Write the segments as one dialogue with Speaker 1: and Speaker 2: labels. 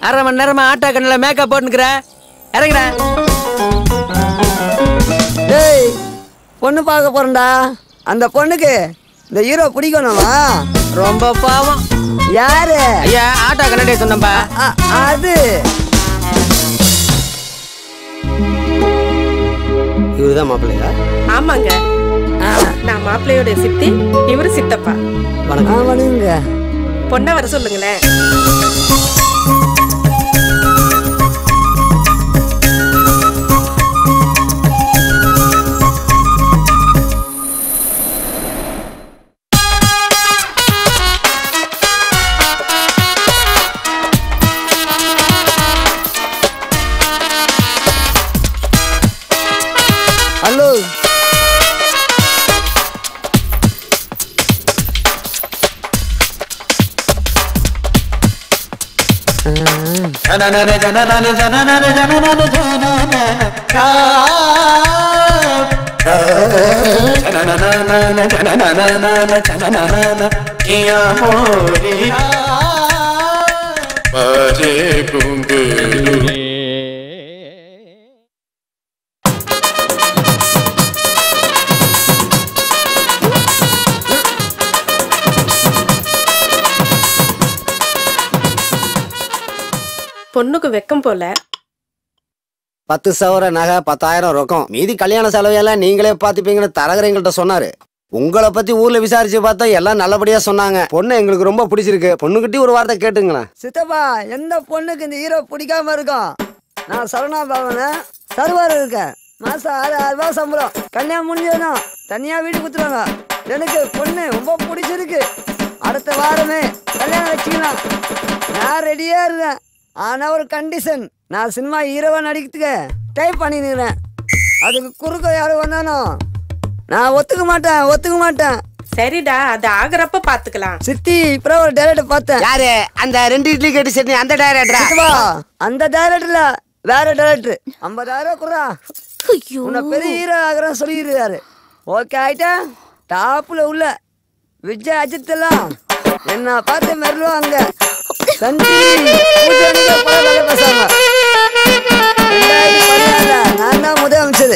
Speaker 1: அரை மணி நேரமா ஆட்டோ கண்ணில் மேக்கப் போட்டுக்கிற இறங்குடா
Speaker 2: டேய் பொண்ணு பார்க்க போறேன்டா அந்த பொண்ணுக்கு இந்த ஹீரோ பிடிக்கணுமா
Speaker 1: ரொம்ப பாவம்
Speaker 2: யாரு
Speaker 1: ஐயா ஆட்டோ கண்ணாடியே சொன்னப்பா
Speaker 2: அ- அது
Speaker 3: இவருதான் மாப்பிள்ளையா
Speaker 4: ஆமாங்க நான் மாப்பிள்ளையோட சித்தி இவரு சித்தப்பா
Speaker 3: வணக்கம்
Speaker 2: ஆமாங்க
Speaker 4: பொண்ணை வர சொல்லுங்களேன்
Speaker 2: ஹலோ
Speaker 4: பொண்ணுக்கு வெக்கம் போல
Speaker 3: பத்து சவர நகை பத்தாயிரம் ரொக்கம் மீதி கல்யாண செலவையெல்லாம் நீங்களே பாத்துப்பீங்கன்னு தரகர் எங்கள்கிட்ட சொன்னாரு உங்களை பத்தி ஊர்ல விசாரிச்சு பார்த்தா எல்லாம் நல்லபடியா சொன்னாங்க பொண்ணு எங்களுக்கு ரொம்ப பிடிச்சிருக்கு பொண்ணுகிட்ட ஒரு வார்த்தை கேட்டுங்களேன்
Speaker 2: சித்தப்பா எந்த பொண்ணுக்கு இந்த ஹீரோ பிடிக்காம இருக்கும் நான் சரவணா பவன சர்வர் இருக்கேன் மாசம் ஆறு ஆறு ரூபாய் சம்பளம் கல்யாணம் முடிஞ்சதும் தனியா வீடு குத்துருவாங்க எனக்கு பொண்ணு ரொம்ப பிடிச்சிருக்கு அடுத்த வாரமே கல்யாணம் வச்சுக்கலாம் நான் ரெடியா இருக்கேன் ஆனா ஒரு கண்டிஷன் நான் சினிமா ஹீரோவா நடிக்கிறதுக்கு டைப் பண்ணிருக்கிறேன் அதுக்கு குறுக்க யாரும் வந்தானோ நான் ஒத்துக்க மாட்டேன் ஒத்துக்க மாட்டேன்
Speaker 4: சரிடா அது ஆகுறப்ப பாத்துக்கலாம்
Speaker 2: சித்தி இப்போ ஒரு டேரக்டர் பார்த்தேன்
Speaker 3: யாரு அந்த ரெண்டு இட்லி கட்டி சட்னி அந்த டைரக்டரா
Speaker 2: சித்தப்பா அந்த டைரக்டர்ல வேற டைரக்டர் ஐம்பதாயிரம் குறா
Speaker 5: ஐயோ
Speaker 2: உன்னை பெரிய ஹீரோ ஆகிறேன் சொல்லிடுறாரு ஓகே ஆயிட்டா டாப்ல உள்ள விஜய் அஜித் எல்லாம் என்ன பார்த்து மெருவாங்க சந்தி பூஜை அன்னைக்கு பல வேலை பேசாம ரெண்டாயிரத்தி பதினாறுல நான் தான் முதல் அமைச்சது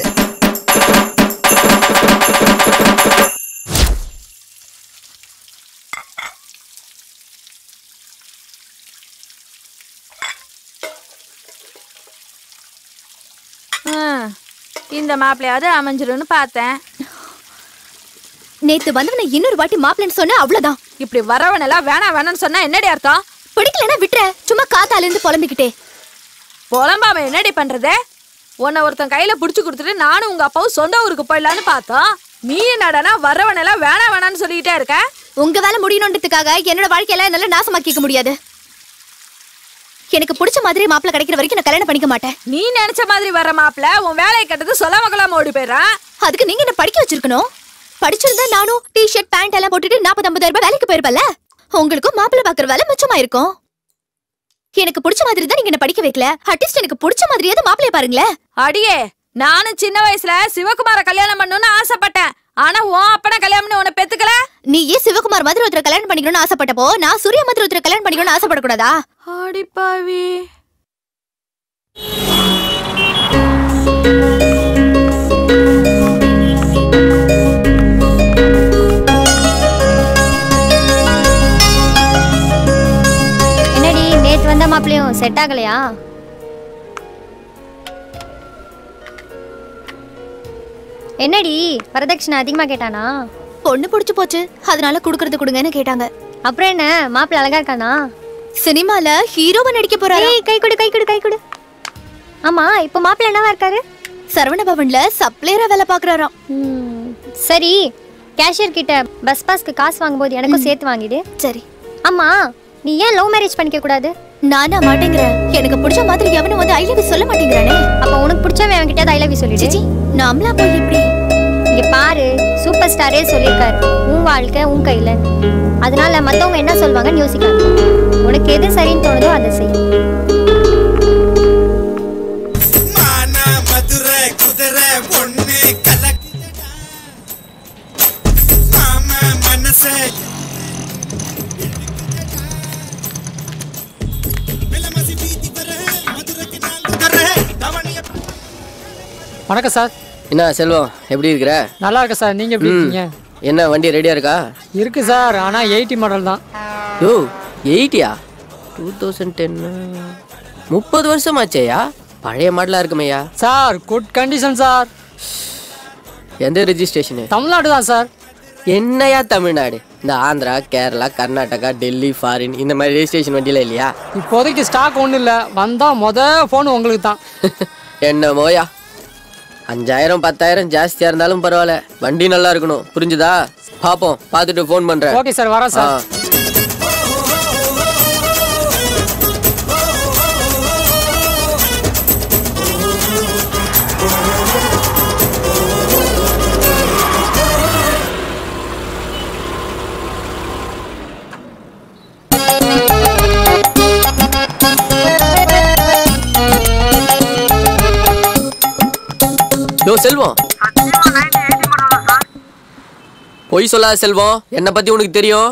Speaker 5: ஆ, இந்த மாப்பிள்ளையாவது அமைஞ்சிரும்னு பார்த்தேன்
Speaker 6: நேத்து வந்தவனை இன்னொரு வாட்டி மாப்பிள்ளைன்னு சொன்னா அவ்வளவுதான்
Speaker 5: இப்படி வரவனெல்லாம் வேணாம் வேணாம்னு சொன்னா என்னடி அர்த்தம்
Speaker 6: பிடிக்கலன்னா விட்டுற சும்மா காத்தால இருந்து புலம்பிக்கிட்டே
Speaker 5: புலம்பாம என்னடி பண்றது உன்னை ஒருத்தன் கையில புடிச்சு கொடுத்துட்டு நானும் உங்க அப்பாவும் சொந்த ஊருக்கு போயிடலான்னு பார்த்தோம் நீ என்னடனா வரவனெல்லாம் வேணாம் வேணாம்னு சொல்லிக்கிட்டே இருக்க
Speaker 6: உங்க வேலை முடியணுன்றதுக்காக என்னோட வாழ்க்கையெல்லாம் என்னால நாசமாக்கிக்க முடியாது எனக்கு பிடிச்ச மாதிரி மாப்பிள்ளை கிடைக்கிற வரைக்கும் நான் கல்யாணம் பண்ணிக்க மாட்டேன்
Speaker 5: நீ நினைச்ச மாதிரி வர மாப்பிள உன் வேலையை கட்டது சொல்ல மகளாம ஓடி போயிடுறான்
Speaker 6: அதுக்கு நீங்க என்ன படிக்க வச்சிருக்கணும் படிச்சிருந்தா நானும் டி ஷர்ட் பேண்ட் எல்லாம் போட்டுட்டு நாற்பது ஐம்பதாயிரம் ரூபாய் வேலைக்கு போயிருப்பல உங்களுக்கும் மாப்பிள்ளை பாக்குற வேலை மிச்சமா இருக்கும் எனக்கு பிடிச்ச மாதிரி தான் நீங்க என்ன படிக்க வைக்கல அட்லீஸ்ட் எனக்கு பிடிச்ச மாதிரியாவது மாப்பிள்ளைய பாருங்களேன்
Speaker 5: அடியே நானும் சின்ன வயசுல சிவகுமார கல்யாணம் பண்ணணும்னு ஆசைப்பட்டேன் ஆனா உன் அப்பனை கல்யாணம்னு உன்னை பெத்துக்கல
Speaker 6: நீ ஏன் சிவகுமார் மாதிரி ஒருத்தர் கல்யாணம் பண்ணிக்கணும்னு ஆசைப்பட்டப்போ நான் சூர்யா மாதிரி ஒருத்தர் கல்யாணம் பண்ணிக்கணும்னு ஆசைப்படக்கூடாதா
Speaker 5: அடிப்பாவி
Speaker 7: என்னடி நேத்து வந்த மாப்பிளையும் செட் ஆகலையா என்னடி வரதட்சணை அதிகமா கேட்டானா
Speaker 6: பொண்ணு பிடிச்சு போச்சு அதனால குடுக்கறது கொடுங்கன்னு கேட்டாங்க
Speaker 7: அப்புறம் என்ன மாப்பிள்ளை அழகா இருக்கானா
Speaker 6: சினிமால ஹீரோவா நடிக்க போறாரு
Speaker 7: ஏய் கை கொடு கை கொடு கை கொடு ஆமா இப்போ மாப்பிள்ளை என்னவா இருக்காரு
Speaker 6: சரவண பவன்ல சப்ளையரா வேலை பாக்குறாராம்
Speaker 7: ம், சரி கேஷியர் கிட்ட பஸ் பாஸ்க்கு காசு வாங்கும்போது எனக்கும் சேர்த்து வாங்கிடு
Speaker 6: சரி
Speaker 7: ஆமா நீ ஏன் லவ் மேரேஜ் பண்ணிக்க கூடாது
Speaker 6: நானா மாட்டேங்கிறேன் எனக்கு பிடிச்ச மாதிரி எவனும் வந்து ஐ லவ் சொல்ல மாட்டேங்கிறானே
Speaker 7: அப்ப உனக்கு பிடிச்சவன் அவன்கிட்ட ஐ லவ் யூ சொல்லிடு
Speaker 6: சிச்சி நாமளா போய் எப்படி
Speaker 7: இங்க பாரு சூப்பர் ஸ்டாரே சொல்லியிருக்காரு உன் வாழ்க்கை உன் கையில அதனால மத்தவங்க என்ன சொல்வாங்கன்னு யோசிக்காத உனக்கு எது சரின்னு தோணுதோ அதை செய்
Speaker 8: மான மதுரை குதிரை பொண்ணு கலக்குதடா மாம மனச வெள்ளமசி வீதி
Speaker 1: வணக்கம் சார்
Speaker 9: என்ன செல்வம் எப்படி இருக்கிற
Speaker 1: நல்லா இருக்கேன் சார் நீங்க எப்படி
Speaker 9: ம்.
Speaker 1: இருக்கீங்க
Speaker 9: என்ன வண்டி ரெடியா இருக்கா
Speaker 1: இருக்கு சார் ஆனா எயிட்டி மாடல் தான்
Speaker 9: யோ எயிட்டியா டூ தௌசண்ட் டென் முப்பது வருஷம் ஆச்சேயா பழைய மாடலா இருக்குமேயா
Speaker 1: சார் குட் கண்டிஷன் சார்
Speaker 9: எந்த ரெஜிஸ்ட்ரேஷனு
Speaker 1: தமிழ்நாடு தான் சார்
Speaker 9: என்னையா தமிழ்நாடு இந்த ஆந்திரா கேரளா கர்நாடகா டெல்லி ஃபாரின் இந்த மாதிரி ரெஜிஸ்ட்ரேஷன் வண்டியில இல்லையா
Speaker 1: இப்போதைக்கு ஸ்டாக் ஒன்றும் இல்லை வந்தா மொத ஃபோன் உங்களுக்கு தான்
Speaker 9: என்ன மோயா அஞ்சாயிரம் பத்தாயிரம் ஜாஸ்தியா இருந்தாலும் பரவாயில்ல வண்டி நல்லா இருக்கணும் புரிஞ்சுதா பாப்போம் பார்த்துட்டு ஃபோன் பண்றேன்
Speaker 1: ஓகே சார் வரேன் சார்
Speaker 9: ஆ. யோ செல்வம் பொய் சொல்லாத செல்வம் என்னை பத்தி உனக்கு தெரியும்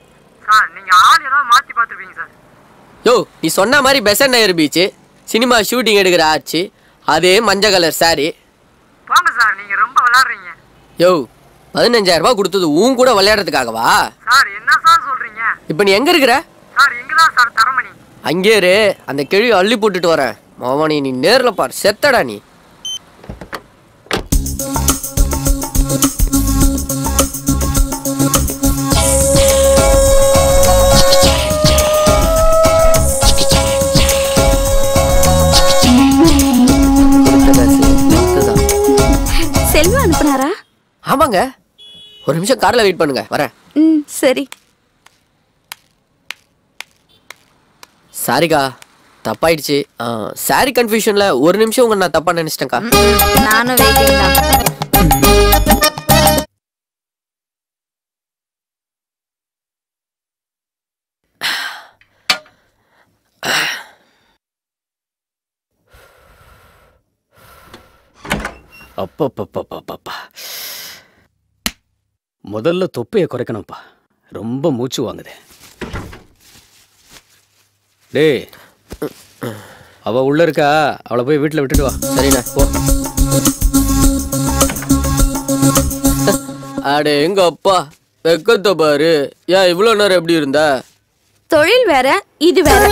Speaker 9: யோ நீ சொன்ன மாதிரி Besant Nagar beach cinema shooting எடுக்கிற ஆச்சு அதே மஞ்சள் கலர் சாரி
Speaker 10: போங்க சார் நீங்க ரொம்ப விளையாடுறீங்க
Speaker 9: யோ பதினஞ்சாயிரம் ரூபாய் கொடுத்தது உன் கூட விளையாடுறதுக்காகவா
Speaker 10: சார் என்ன சார் சொல்றீங்க
Speaker 9: இப்போ நீ எங்க இருக்கிற
Speaker 10: சார் இங்கதான் சார் தரமணி
Speaker 9: அங்கே இரு அந்த கிழவி அள்ளி போட்டுட்டு வரேன் மாமனி நீ நேர்ல பார் செத்தடா நீ கொடுத்த காசு மொத்ததான்.
Speaker 5: செல்வா அனுப்புனாரா
Speaker 9: ஆமாங்க ஒரு நிமிஷம் கார்ல வெயிட் பண்ணுங்க வரேன்
Speaker 5: ம் சரி
Speaker 9: சாரிக்கா தப்பாயிடுச்சு சாரி கன்ஃபியூஷன்ல ஒரு நிமிஷம் உங்க நான் தப்பா நினைச்சிட்டேன்க்கா
Speaker 5: நானும் வெயிட்டிங் தான்
Speaker 11: அப்பப்பப்பப்பப்பா முதல்ல தொப்பையை குறைக்கணும்ப்பா ரொம்ப மூச்சு வாங்குது டேய் அவ உள்ள இருக்கா அவளை போய் வீட்டில் விட்டுட்டு வா
Speaker 9: சரிண்ணா
Speaker 11: போ
Speaker 9: அடே எங்க அப்பா வெக்கத்தை பாரு ஏன் இவ்வளோ நேரம் எப்படி இருந்த
Speaker 5: தொழில் வேற இது வேற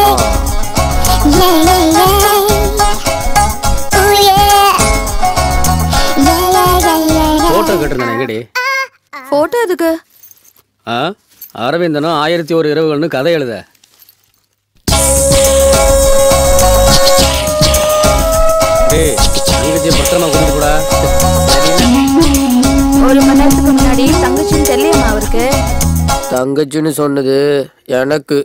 Speaker 11: போட்டோ கட்டிருந்தேன் எங்கடி
Speaker 5: போட்டோ எதுக்கு
Speaker 11: ஆ அரவிந்தனும் ஆயிரத்தி ஒரு இரவுகள்னு கதை எழுத டேய் நீங்க பத்திரமா கொண்டு கூட
Speaker 5: ஒரு மணி நேரத்துக்கு முன்னாடி தங்கச்சின்னு தெரியலையம்மா அவருக்கு
Speaker 9: தங்கச்சின்னு சொன்னது எனக்கு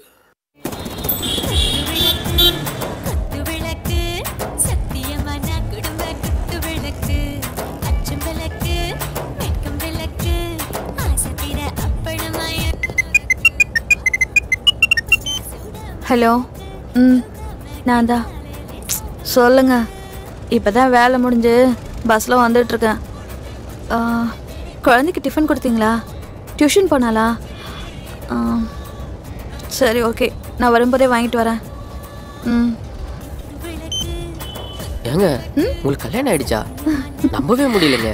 Speaker 5: ஹலோ ம் நான் தான் சொல்லுங்க இப்பதான் வேலை முடிஞ்சு பஸ்ஸில் வந்துட்டுருக்கேன் ஆ, குழந்தைக்கு டிஃபன் கொடுத்தீங்களா டியூஷன் போனாலா ஆ, சரி ஓகே நான் வரும்போதே வாங்கிட்டு வரேன் ம்
Speaker 9: ஏங்க உங்களுக்கு கல்யாணம் ஆயிடுச்சா நம்பவே முடியலங்க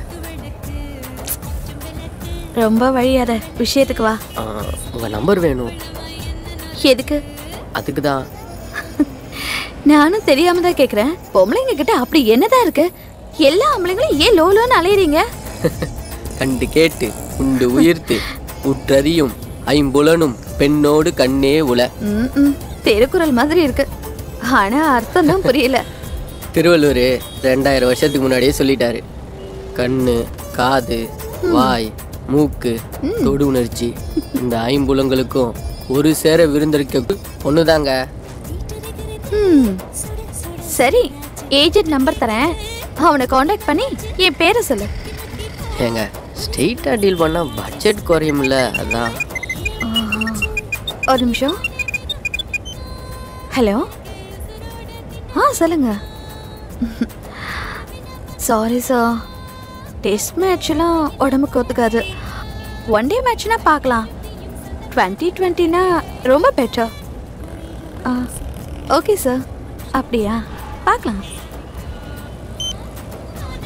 Speaker 5: ரொம்ப வழியாத விஷயத்துக்கு வா
Speaker 9: ஆ, உங்க நம்பர் வேணும்
Speaker 5: எதுக்கு
Speaker 9: அதுக்கு தான்
Speaker 5: நானும் தெரியாம தான் கேக்குறேன் பொம்பளைங்க கிட்ட அப்படி என்னதான் இருக்கு எல்லா ஆம்பளைங்களும் ஏன் லோலோன்னு அலையறீங்க
Speaker 9: கண்டு கேட்டு உண்டு உயிர்த்து உற்றறியும் ஐம்புலனும் பெண்ணோடு கண்ணே உல
Speaker 5: ம், ம், திருக்குறள் மாதிரி இருக்கு ஆனா அர்த்தம் தான் புரியல
Speaker 9: திருவள்ளுவர் ரெண்டாயிரம் வருஷத்துக்கு முன்னாடியே சொல்லிட்டாரு கண்ணு காது வாய் மூக்கு தொடு உணர்ச்சி இந்த ஐம்புலங்களுக்கும் ஒரு சேர விருந்தளிக்க ஒண்ணுதாங்க
Speaker 5: ம், சரி ஏஜென்ட் நம்பர் தரேன் அவனை காண்டாக்ட் பண்ணி என் பேரை சொல்லு
Speaker 9: ஏங்க ஸ்ட்ரெயிட்டாக டீல் பண்ணா பட்ஜெட் குறையும்ல அதான்
Speaker 5: ஒரு நிமிஷம் ஹலோ ஆ சொல்லுங்க சாரி சார் டெஸ்ட் மேட்ச்லாம் உடம்புக்கு ஒத்துக்காது ஒன் டே மேட்ச்னா பார்க்கலாம் டுவெண்ட்டி டுவெண்ட்டினா ரொம்ப பெட்டர் ஆ ஓகே சார் அப்படியா பார்க்கலாம்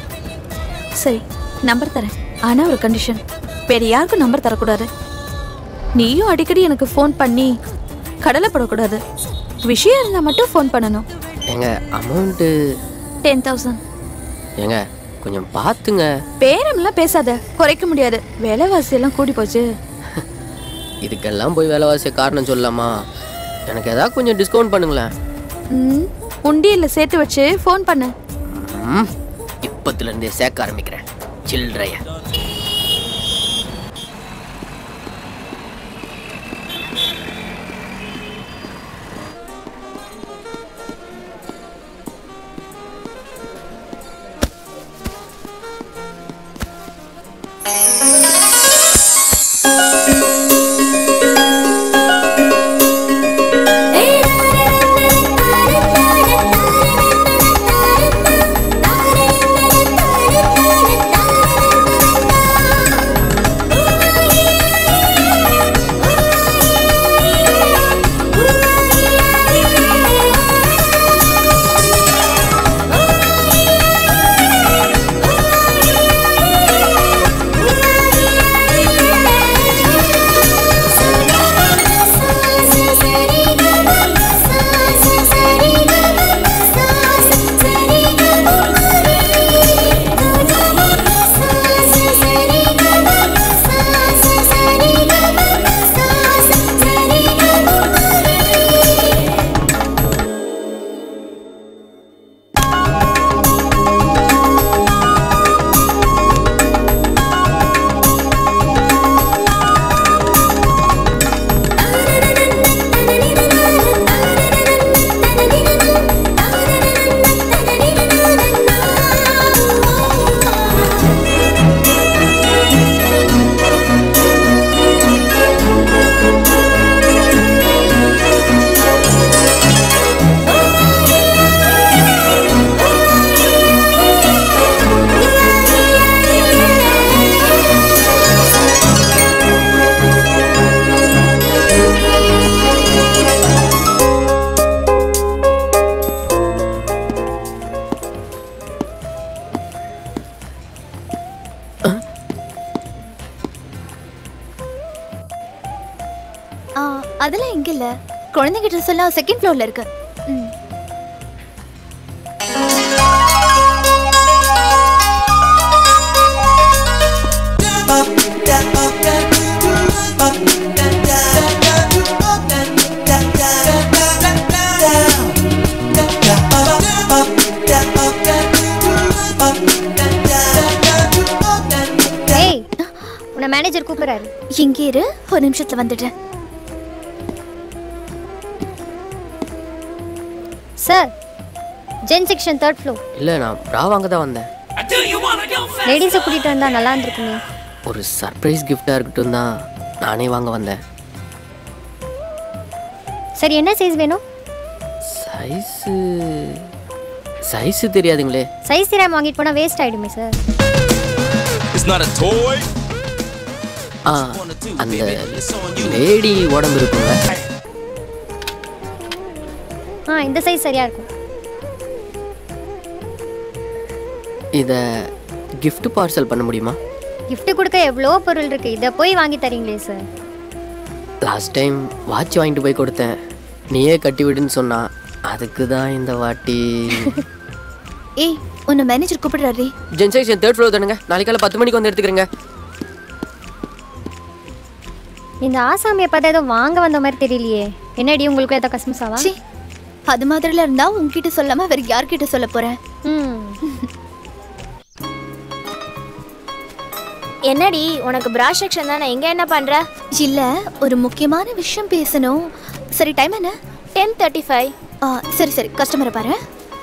Speaker 5: சரி நம்பர் தரேன் ஆனா ஒரு கண்டிஷன் வேற யாருக்கும் நம்பர் தரக்கூடாது நீயும் அடிக்கடி எனக்கு ஃபோன் பண்ணி கடலைப்படக்கூடாது விஷயம் இருந்தா மட்டும் ஃபோன் பண்ணணும்
Speaker 9: ஏங்க அமௌண்ட்டு
Speaker 5: டென் தௌசண்ட்
Speaker 9: ஏங்க கொஞ்சம் பார்த்துங்க
Speaker 5: பேரம்லாம் பேசாத குறைக்க முடியாது விலைவாசி எல்லாம் கூடி போச்சு
Speaker 9: இதுக்கெல்லாம் போய் விலைவாசிய காரணம் சொல்லலாமா எனக்கு ஏதாவது கொஞ்சம் டிஸ்கவுண்ட் பண்ணுங்களேன்
Speaker 5: ம் உண்டியல்ல சேர்த்து வச்சு ஃபோன் பண்ணு
Speaker 9: ம் இப்பத்துலேருந்தே சேர்க்க ஆரம்பிக்கிறேன் சில்லறைய
Speaker 6: ஆ, அதெல்லாம் இங்க இல்ல குழந்தைங்க ட்ரெஸ் எல்லாம் செகண்ட் ஃப்ளோர்ல இருக்கு ம்.
Speaker 7: ஏய் உன்னை மேனேஜர் கூப்பிடுறாரு
Speaker 6: இங்க இரு ஒரு நிமிஷத்துல வந்துடுறேன்
Speaker 7: sir gents section third floor
Speaker 9: இல்லை நான் ப்ரா வாங்க தான் வந்தேன்
Speaker 7: லேடிஸை கூட்டிகிட்டு வந்தா நல்லா இருந்திருக்குமே
Speaker 9: ஒரு சர்ப்ரைஸ் கிஃப்டாக இருக்கட்டும் தான் நானே வாங்க வந்தேன்
Speaker 7: சரி என்ன சைஸ் வேணும்
Speaker 9: சைஸு சைஸு தெரியாதுங்களே
Speaker 7: சைஸ் தெரியாம வாங்கிட்டு போனால் வேஸ்ட் ஆயிடுமே sir
Speaker 8: It's not a toy.
Speaker 9: ஆ அந்த லேடி உடம்பு இருக்குங்க
Speaker 7: ஆ இந்த சைஸ் சரியா இருக்கும்
Speaker 9: இதை gift பார்சல் பண்ண முடியுமா
Speaker 7: gift கொடுக்க எவ்வளோ பொருள் இருக்கு இதை போய் வாங்கி தரீங்களே சார்
Speaker 9: லாஸ்ட் டைம் வாட்ச் வாங்கிட்டு போய் கொடுத்தேன் நீயே கட்டி விடுன்னு சொன்னா அதுக்கு தான் இந்த வாட்டி
Speaker 6: ஏய் உன்னை மேனேஜர் கூப்பிடுறாரு
Speaker 9: ஜென்சேஷன் தேர்ட் ஃப்ளோர் தானுங்க நாளைக்கு காலை பத்து மணிக்கு வந்து எடுத்துக்கிறேங்க
Speaker 7: இந்த ஆசாமியை பார்த்தா ஏதோ வாங்க வந்த மாதிரி தெரியலையே என்னடி உங்களுக்கு ஏதோ கஸ்மஸாவா
Speaker 6: ச்சீ, அது மாதிரிலாம் இருந்தா உன்கிட்ட சொல்லாம வேற யார்கிட்ட சொல்ல போறேன்
Speaker 7: ம்
Speaker 12: என்னடி உனக்கு பிரா செக்ஷன் தானே இங்க என்ன பண்ற
Speaker 6: இல்ல ஒரு முக்கியமான விஷயம் பேசணும் சரி டைம் என்ன
Speaker 12: டென் தேர்ட்டி ஃபைவ்
Speaker 6: சரி சரி கஸ்டமரை பாரு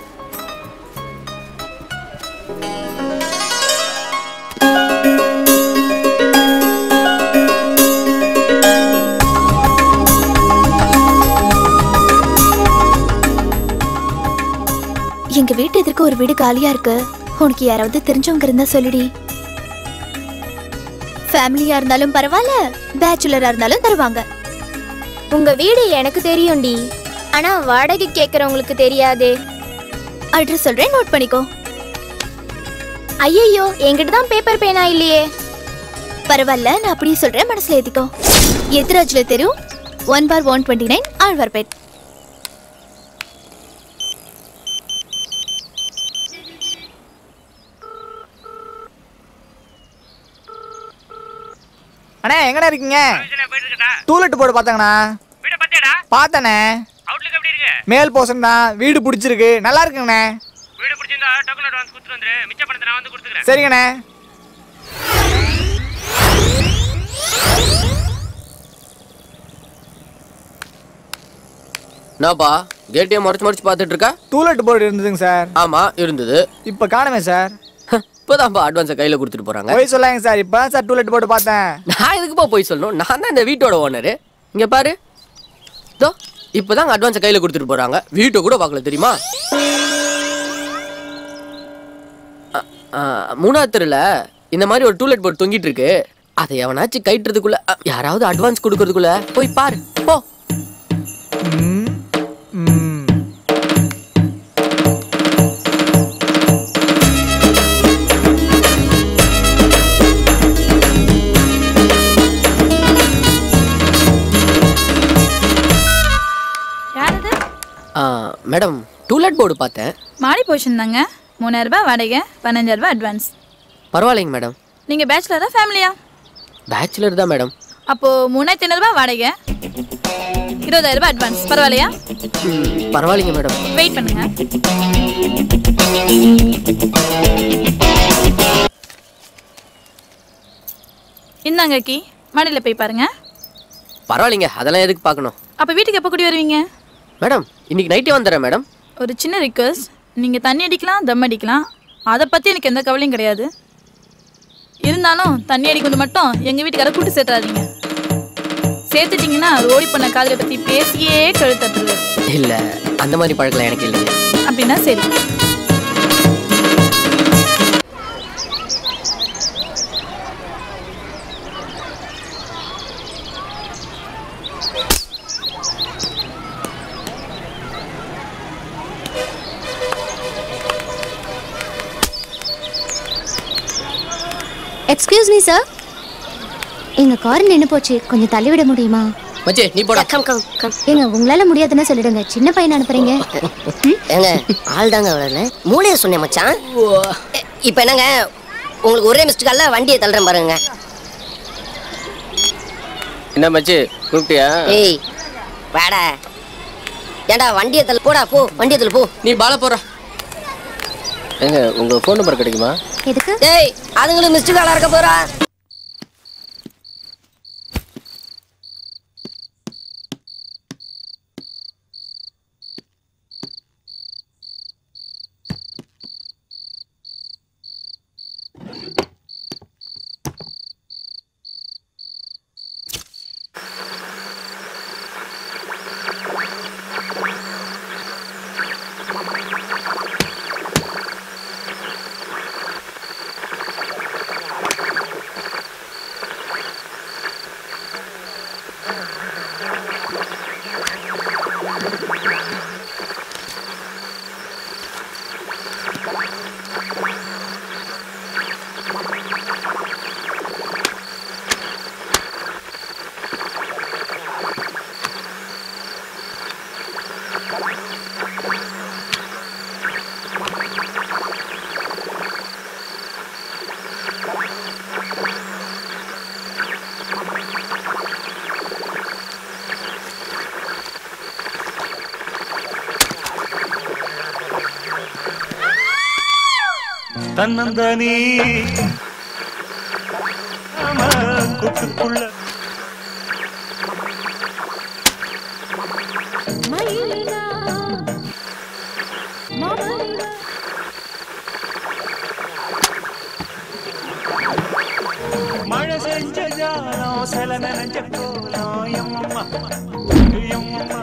Speaker 6: எங்க வீட்டு எதிர்க்க ஒரு வீடு காலியா இருக்கு உனக்கு யாராவது தெரிஞ்சவங்க இருந்தா சொல்லுடி ஃபேமிலியா இருந்தாலும் பரவாயில்ல பேச்சுலரா இருந்தாலும் தருவாங்க
Speaker 12: உங்க வீடு எனக்கு தெரியும்டி ஆனா வாடகை கேக்குறவங்களுக்கு தெரியாதே
Speaker 6: அட்ரஸ் சொல்றேன் நோட் பண்ணிக்கோ
Speaker 12: ஐயையோ என்கிட்ட தான் பேப்பர் பேனா இல்லையே
Speaker 6: பரவாயில்ல நான் அப்படியே சொல்றேன் மனசுல ஏத்திக்கோ எத்திராஜ்ல தெரு one bar one twenty nine Alwarpet
Speaker 13: அண்ணே எங்கண்ணே இருக்கீங்க டூலெட் போர்டு பார்த்தாங்கண்ணா பார்த்தண்ணே மேல் போர்ஷன் தான் வீடு பிடிச்சிருக்கு நல்லா இருக்குங்கண்ணே
Speaker 10: வீடு பிடிச்சிருந்தா டோக்கன் அட்வான்ஸ் கொடுத்துட்டு வந்துரு மிச்ச பணத்தை நான் வந்து கொடுத்துக்கிறேன்
Speaker 13: சரிங்கண்ணே
Speaker 9: என்னப்பா கேட்டையும் முறைச்சு முறைச்சு பார்த்துட்டு இருக்கா
Speaker 13: டூலெட் போர்டு இருந்ததுங்க சார்
Speaker 9: ஆமா இருந்தது
Speaker 13: இப்போ காணுமே சார்
Speaker 9: இப்போதான்ப்பா அட்வான்ஸை கையில் கொடுத்துட்டு போறாங்க
Speaker 13: போய் சொல்லாங்க சார் இப்போ சார் டூலெட் போர்டு பார்த்தேன்
Speaker 9: நான் எதுக்குப்பா போய் சொல்லணும் நான் தான் இந்த வீட்டோட ஓனரு இங்க பாரு இதோ இப்போதான் அட்வான்ஸை கையில் கொடுத்துட்டு போறாங்க வீட்டை கூட பார்க்கல தெரியுமா அ- ஆ, மூணாவது தெருல இந்த மாதிரி ஒரு டூலெட் போர்டு தொங்கிட்டு இருக்கு அதை எவனாச்சும் கைட்டுறதுக்குள்ள அ, யாராவது அட்வான்ஸ் கொடுக்கறதுக்குள்ள போய் பாரு போ
Speaker 5: யாரது
Speaker 9: ஆ, மேடம் டூலெட் போர்டு பார்த்தேன்
Speaker 5: மாடி போர்ஷன் தாங்க மூணாயிரம் ரூபாய் வாடகை பதினஞ்சாயிரம் ரூபாய் அட்வான்ஸ்
Speaker 9: பரவாயில்லைங்க மேடம்
Speaker 5: நீங்க பேச்சுலரா ஃபேமிலியா
Speaker 9: பேச்சுலர் தான் மேடம்
Speaker 5: அப்போ மூணாயிரத்தி ஐநூறு ரூபாய் வாடகை இருபதாயிரம் ரூபாய் அட்வான்ஸ் பரவாயில்லையா
Speaker 9: ம், பரவாயில்லைங்க மேடம்
Speaker 5: வெயிட் பண்ணுங்க இந்தாங்க கி மாடியில் போய் பாருங்க
Speaker 9: பரவாயில்லைங்க அதெல்லாம் எதுக்கு பார்க்கணும்
Speaker 5: அப்போ வீட்டுக்கு எப்போ கூடி வருவீங்க
Speaker 9: மேடம் இன்னைக்கு நைட்டே வந்துடுறேன் மேடம்
Speaker 5: ஒரு சின்ன ரிக்வஸ்ட் நீங்கள் தண்ணி அடிக்கலாம் தம் அடிக்கலாம் அதை பற்றி எனக்கு எந்த கவலையும் கிடையாது இருந்தாலும் தண்ணி அடிக்கிறது மட்டும் எங்கள் வீட்டுக்கார கூட்டு சேர்த்துறாதீங்க சேர்த்துட்டீங்கன்னா ரோடி பண்ண காதலை பற்றி பேசியே கழுத்தட்டுருவாரு
Speaker 9: இல்லை அந்த மாதிரி பழக்கலாம் எனக்கு இல்லைங்க
Speaker 5: அப்படின்னா சரி
Speaker 12: எக்ஸ்கியூஸ் மீ சார் எங்க கார் நின்னு போச்சு கொஞ்சம் தள்ளி விட முடியுமா
Speaker 9: மச்சி நீ போடா
Speaker 12: கம் கம் கம் ஏங்க உங்களால முடியாதுன்னு சொல்லிடுங்க சின்ன பையன் அனுப்புறீங்க
Speaker 14: ஏங்க ஆள் தாங்க வரல மூளைய சொன்னேன் மச்சான் எ- இப்ப என்னங்க உங்களுக்கு ஒரே மிஸ்டு கால்ல வண்டியை தள்ளுறேன் பாருங்க
Speaker 9: என்ன மச்சி கூப்பிட்டியா
Speaker 14: ஏய் வாடா ஏன்டா வண்டியை தள்ளு போடா போ வண்டியை தள்ளு போ
Speaker 9: நீ பால போற ஏங்க உங்க ஃபோன் நம்பர் கிடைக்குமா
Speaker 12: எதுக்கு
Speaker 14: ஏய் அதுங்களுக்கு மிஸ்டு காலா இருக்க போறா
Speaker 15: தன்னந்தனி கூட்டுக்குள்ள மழை செஞ்ச ஜாலம் சில நனைஞ்ச கோலம் எம்மம்மா எம்மம்மா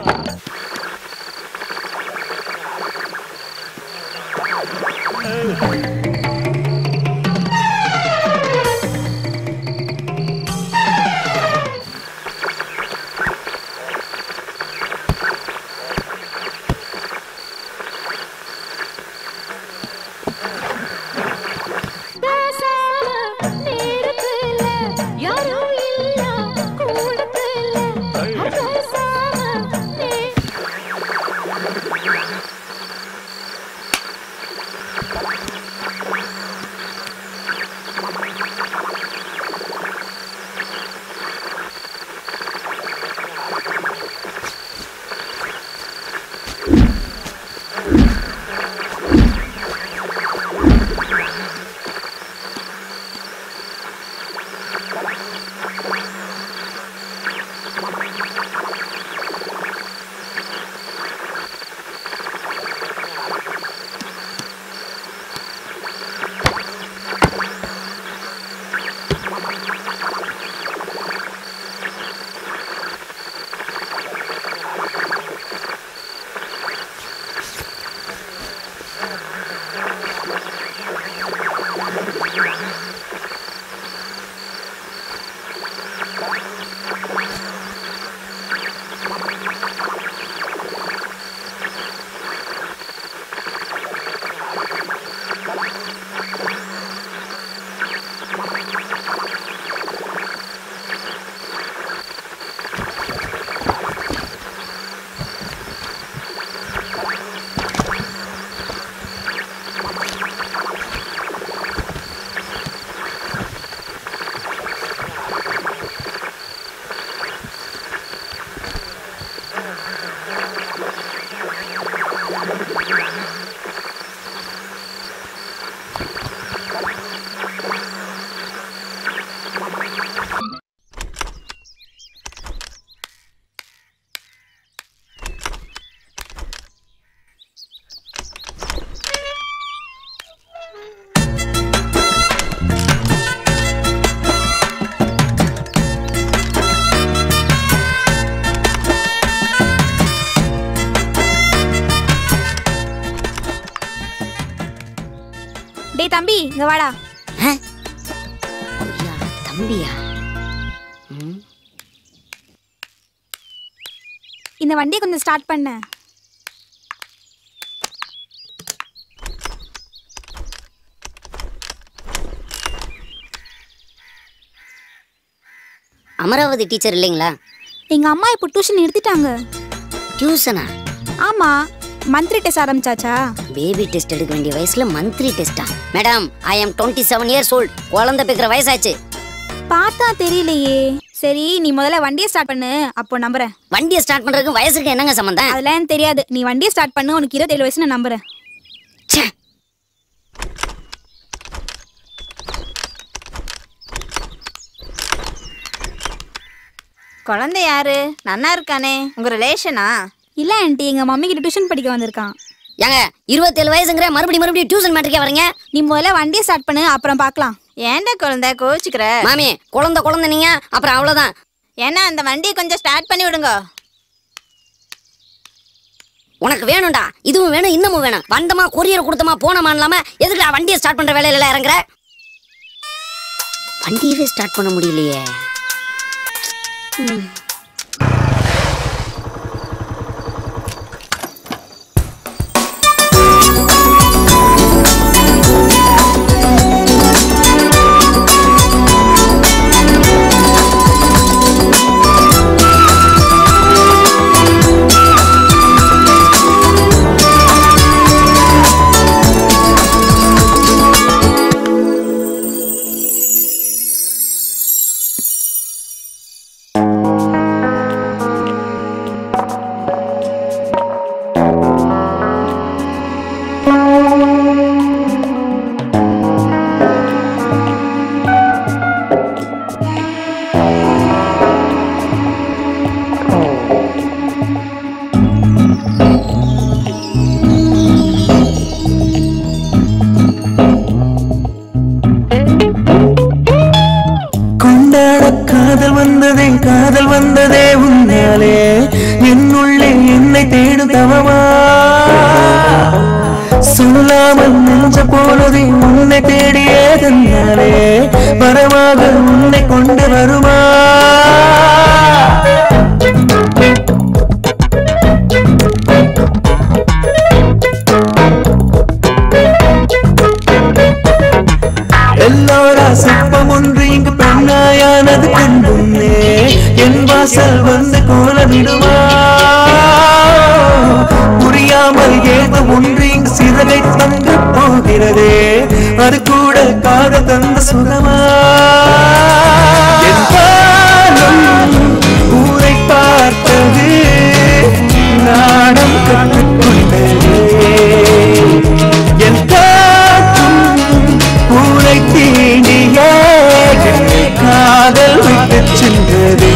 Speaker 16: டேய் தம்பி இங்க வாடா
Speaker 14: தம்பியா
Speaker 16: இந்த வண்டியை கொஞ்சம் ஸ்டார்ட் பண்ண
Speaker 14: அமராவதி டீச்சர் இல்லைங்களா
Speaker 16: எங்க அம்மா இப்போ டியூஷன் நிறுத்திட்டாங்க
Speaker 14: டியூஷனா
Speaker 16: ஆமா மந்த்லி டெஸ்ட் ஆரம்பிச்சாச்சா
Speaker 14: பேபி டெஸ்ட் எடுக்க வேண்டிய வயசுல மந்த்லி டெஸ்டா madam I am twenty seven years old குழந்தை பிக்கிற வயசாச்சு
Speaker 16: பார்த்தா தெரியலையே சரி நீ முதல்ல வண்டியை ஸ்டார்ட் பண்ணு அப்போ நம்புறேன்
Speaker 14: வண்டியை ஸ்டார்ட் பண்றதுக்கு வயசுக்கு என்னங்க சம்பந்தம்
Speaker 16: அதெல்லாம் எனக்கு தெரியாது நீ வண்டியை ஸ்டார்ட் பண்ணு உனக்கு இருபத்தேழு வயசு நான் நம்புறேன்
Speaker 17: குழந்தை யாரு நன்னா இருக்கானே உங்க ரிலேஷனா
Speaker 16: இல்ல ஆண்டி எங்க மம்மி கிட்ட டியூஷன் படிக்க வந்திருக்கான்
Speaker 14: ஏங்க இருபத்தேழு வயசுங்கிற மறுபடியும் மறுபடியும் டியூஷன் மேட்ருக்கே வரீங்க
Speaker 16: நீ முதல்ல வண்டியை ஸ்டார்ட் பண்ணு அப்புறம் பார்க்கலாம்
Speaker 17: ஏன்டா குழந்தை கோச்சுக்கிற
Speaker 14: மாமி குழந்தை குழந்தை நீங்க அப்புறம் அவ்வளவுதான்
Speaker 17: ஏன்னா அந்த வண்டியை கொஞ்சம் ஸ்டார்ட் பண்ணி விடுங்க
Speaker 14: உனக்கு வேணும்டா இதுவும் வேணும் இன்னமும் வேணும் வந்தமா கொரியர் கொடுத்தமா போனமா இல்லாம எதுக்குடா வண்டியை ஸ்டார்ட் பண்ற வேலையில எல்லாம் இறங்குற வண்டியவே ஸ்டார்ட் பண்ண முடியலையே ம்.
Speaker 15: கொண்டாட காதல் வந்ததே காதல் வந்ததே உன்னாலே என்னுள்ளே என்னை தேடும் தவமா சொல்லாமல் நெஞ்ச போனதே உன்னை தேடியே தன்னாலே வரமாக உன்னை கொண்டு வருமா எல்லோரா சிற்பம் ஒன்று இங்கு பெண்ணாயானது கண்டுன்னே என் வாசல் வந்து கோலமிடுமா குறி அறியாமல் ஏதோ ஒன்று இங்கு சிறகை தந்து போகிறதே அது கூட காதல் தந்த சுகமா என் பாலம் ஊரை பார்த்தது நாடம் கற்றுக்கொண்டது என் காற்றும் ஊரை தீண்டிய என்னை காதல் விட்டு சென்றதே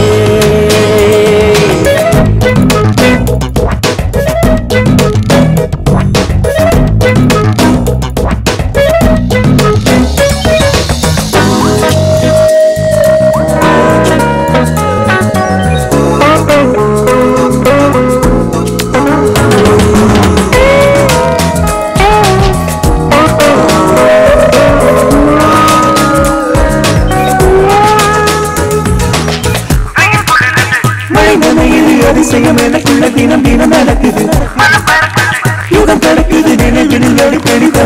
Speaker 15: மழை நனையுது அதிசயம் எனக்குள்ள தினம் தினம் நடக்குது யுகம் கிடக்குது நினைவில் நடிப்பெடிதா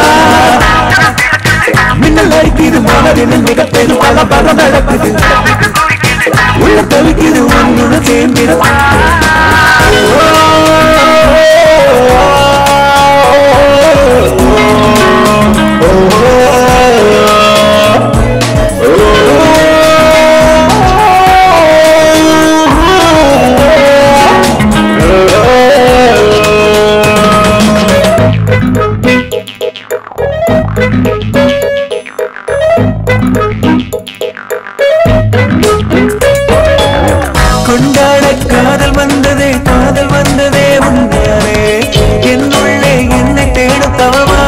Speaker 15: மின்னல் அடிக்குது மனதில் மிக பெரும் பல பலம் நடக்குது உள்ள தவிக்குது உன்னுடன் சேர்ந்திட கொண்டாட காதல் வந்ததே காதல் வந்ததே உண்மையானே என்னுள்ளே என்னை தேடும் தவமா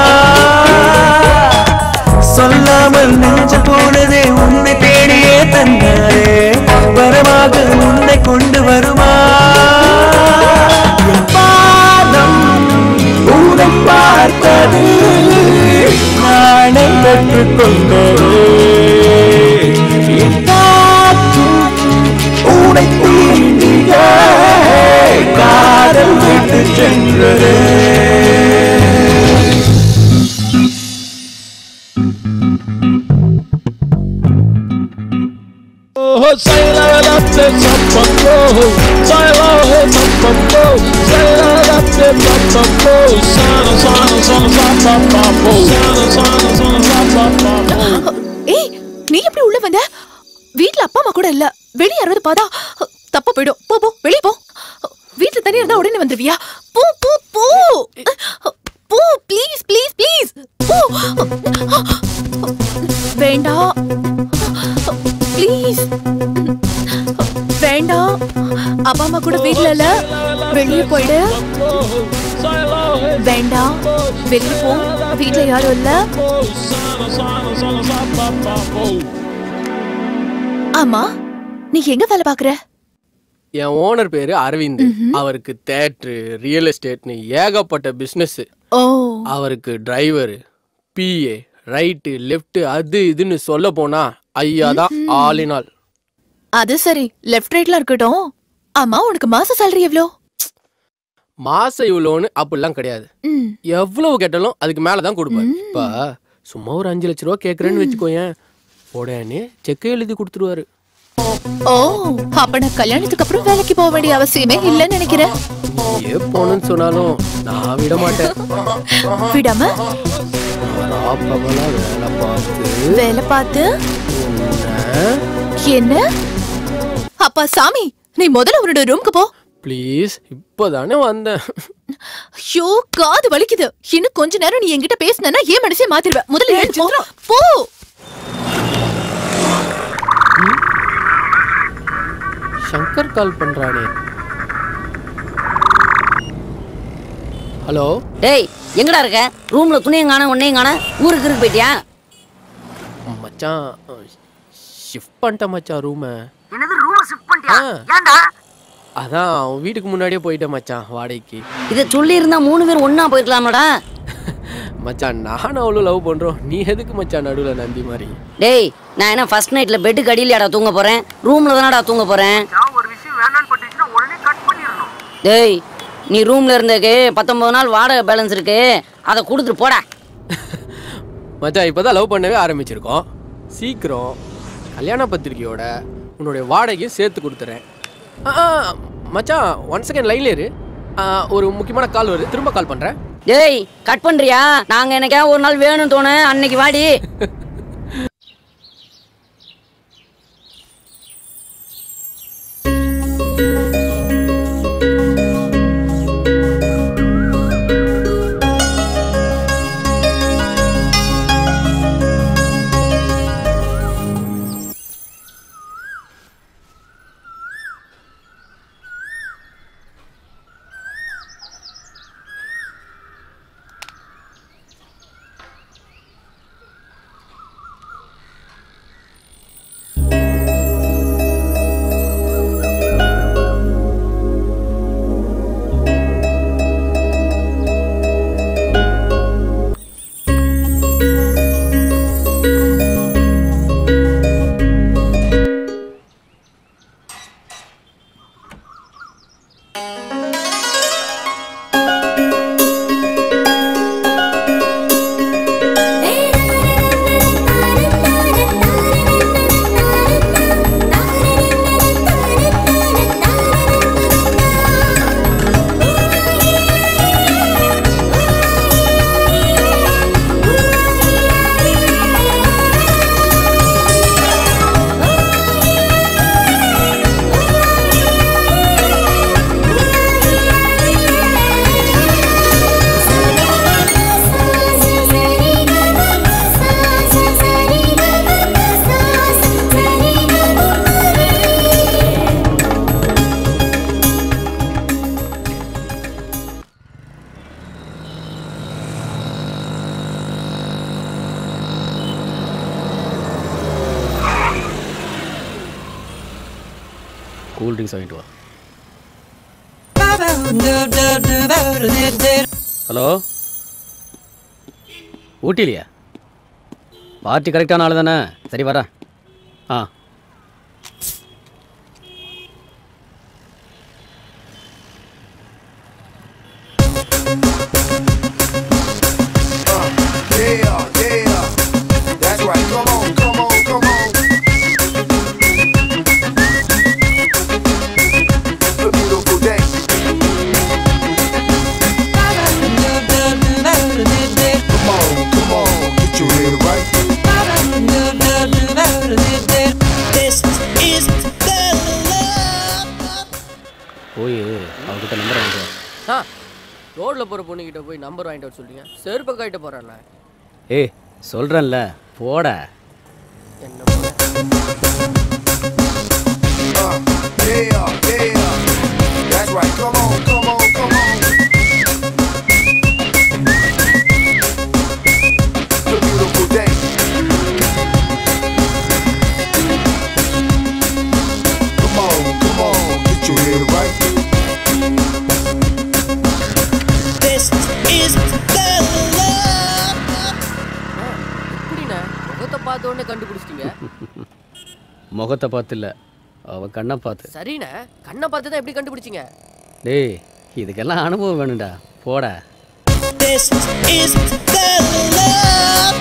Speaker 15: சொல்லாமல் நெஞ்ச போனதே உன்னை தேடியே தந்தாரே வரமாக உன்னை கொண்டு வருமா என் பாதம் உன்னை பார்த்தது நாளை பெற்றுக்கொண்டது என் காற்றும் உனை தீண்டிய காதல் விட்டு சென்றது
Speaker 18: Oh, say la la te tapambo, say la la tapambo, say la la te tapambo, sana sana sana tapambo, sana sana sana tapambo.
Speaker 6: ஏய் நீ எப்படி உள்ள வந்த வீட்ல அப்பா அம்மா கூட இல்ல வெளிய யாராவது பார்த்தா தப்பா போயிடும் போ போ வெளிய போ வீட்ல தனியா இருந்தா உடனே வந்துருவியா போ போ போ போ ப்ளீஸ் ப்ளீஸ் ப்ளீஸ் போ வேண்டாம் ப்ளீஸ் வேண்டாம் அப்பா அம்மா கூட வீட்ல இல்ல வெளிய போயிடு வேண்டாம் வெளிய போ வீட்ல யாரும் இல்ல ஆமா நீ எங்க வேலை பாக்குற
Speaker 9: என் ஓனர் பேரு அரவிந்த் அவருக்கு தேட்ரு ரியல் எஸ்டேட்னு ஏகப்பட்ட பிசினஸ்
Speaker 6: ஓ
Speaker 9: அவருக்கு டிரைவர் பிஏ ரைட்டு லெஃப்ட் அது இதுன்னு சொல்ல போனா ஐயா தான் ஆல் இன் ஆல்
Speaker 6: அது சரி லெஃப்ட் ரைட்ல இருக்கட்டும் ஆமா உனக்கு மாச salary எவ்வளோ
Speaker 9: மாசம் இவ்வளோன்னு அப்படிலாம் கிடையாது
Speaker 6: ம்.
Speaker 9: எவ்வளவு கேட்டாலும் அதுக்கு மேல தான் கொடுப்பாரு இப்ப சும்மா ஒரு அஞ்சு லட்ச ரூபா கேக்குறேன்னு வச்சுக்கோயேன் உடனே செக் எழுதி கொடுத்துருவாரு
Speaker 6: ஓ அப்ப நான் கல்யாணத்துக்கு அப்புறம் வேலைக்கு போக வேண்டிய அவசியமே இல்லைன்னு நினைக்கிறேன்
Speaker 9: ஏ போகணும்னு சொன்னாலும் நான் விட மாட்டேன்
Speaker 6: விடாம
Speaker 9: ராப்பகலா வேலை பார்த்து
Speaker 6: வேலை பார்த்து
Speaker 9: உன்னை
Speaker 6: என்ன அப்பா சாமி நீ முதல்ல உன்னோட ரூம்க்கு போ
Speaker 9: ப்ளீஸ் இப்போதானே வந்தேன்
Speaker 6: ஐயோ காது வலிக்குது இன்னும் கொஞ்ச நேரம் நீ என்கிட்ட பேசினா ஏன் மனசே மாத்திருவ முதல்ல எழுந்து போ போ
Speaker 9: சங்கர் கால் பண்றானே ஹலோ
Speaker 14: டேய் எங்கடா இருக்க ரூம்ல துணியும் காண உன்னையும் காண ஊருக்கு இருக்கு போயிட்டியா
Speaker 9: மச்சான் ஷிஃப்ட் பண்ணிட்டேன் மச்சான் ரூமை
Speaker 14: என்னது ரூம் ஷிஃப்ட் பண்ணிட்டியா
Speaker 9: ஏன்டா அதான் அவன் வீட்டுக்கு முன்னாடியே போயிட்டேன் மச்சான் வாடகைக்கு
Speaker 14: இதை சொல்லி இருந்தா மூணு பேர் ஒண்ணா போயிருக்கலாமடா
Speaker 9: மச்சான் நானும் அவ்வளோ லவ் பண்றோம் நீ எதுக்கு மச்சான் நடுவில் நந்தி மாதிரி
Speaker 14: டேய் நான் என்ன ஃபர்ஸ்ட் நைட்ல பெட்டுக்கு அடியிலடா தூங்க போறேன் ரூம்ல தானடா தூங்க போறேன் டேய் நீ ரூம்ல இருந்ததுக்கு பத்தொன்பது நாள் வாடகை பேலன்ஸ் இருக்கு அதை கொடுத்துட்டு போடா
Speaker 9: மச்சான் இப்போதான் லவ் பண்ணவே ஆரம்பிச்சிருக்கோம் சீக்கிரம் கல்யாண பத்திரிக்கையோட உன்னுடைய வாடகையும் சேர்த்து கொடுத்துறேன் ஆ, ஆ, மச்சான் ஒன் செகண்ட் லைன்ல இரு ஆ, ஒரு முக்கியமான கால் வருது திரும்ப கால் பண்றேன்
Speaker 2: டேய் கட் பண்றியா நாங்க எனக்கா ஒரு நாள் வேணும்னு தோணு அன்னைக்கு வாடி
Speaker 11: கூல் ட்ரிங்க்ஸ் வாங்கிட்டு வா ஹலோ ஊட்டிலையா பார்ட்டி கரெக்டான ஆள் தானே சரி வரேன் ஆ
Speaker 15: Yeah, yeah. That's right. Come on, come on, come on. A beautiful day. Come on, come on. Get your head right.
Speaker 18: This is the
Speaker 11: போய் அவகிட்ட நம்பர் வாங்கிட்டு வா
Speaker 9: ஆ ரோட்ல போற பொண்ணுகிட்ட போய் நம்பர் வாங்கிட்டு வர சொல்றீங்க செருப்பை காயிட்ட போறேன்
Speaker 11: ஏய் சொல்கிறேன்ல போட
Speaker 15: Yeah, yeah. That's right. Come on, come on, come on. A beautiful day. Come on, come on. Get your head right.
Speaker 18: This is the
Speaker 9: எப்படிண்ணே முகத்தை பார்த்த உடனே கண்டுபிடிச்சிட்டீங்க
Speaker 11: முகத்தை பார்த்து இல்லை அவ கண்ணை பார்த்து
Speaker 9: சரிண்ணே கண்ணை பார்த்து தான் எப்படி கண்டுபிடிச்சீங்க
Speaker 11: டேய் இதுக்கெல்லாம் அனுபவம் வேணும்டா போட
Speaker 18: This is the love.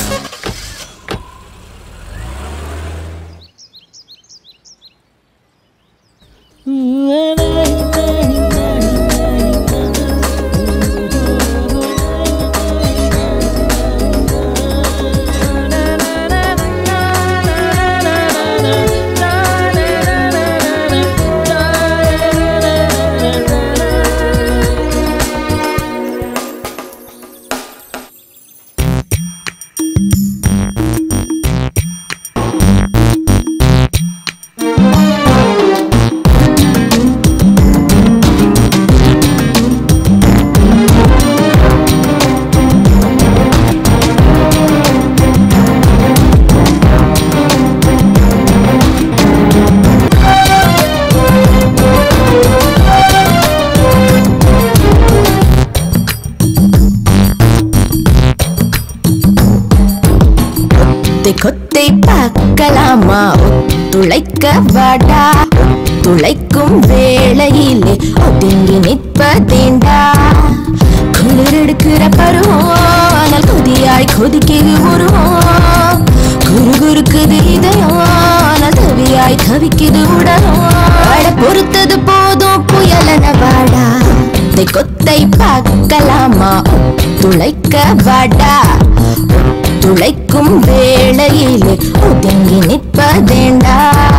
Speaker 19: கொத்தை கொத்தை பார்க்கலாமா ஒத்துழைக்க வாடா துளைக்கும் வேளையிலே ஒதுங்கி நிற்பதேண்டா குளிர் எடுக்கிற பருவம் ஆனால் கொதியாய் கொதிக்குது உருவம் குரு குறுக்குது இதயம் ஆனால் தவியாய் தவிக்குது உடலும் வாட பொறுத்தது போதும் புயலன வாடா கொத்தை கொத்தை பார்க்கலாமா துளைக்க வாடா துளைக்கும் வேளையிலே ஒதுங்கி நிற்பதேண்டா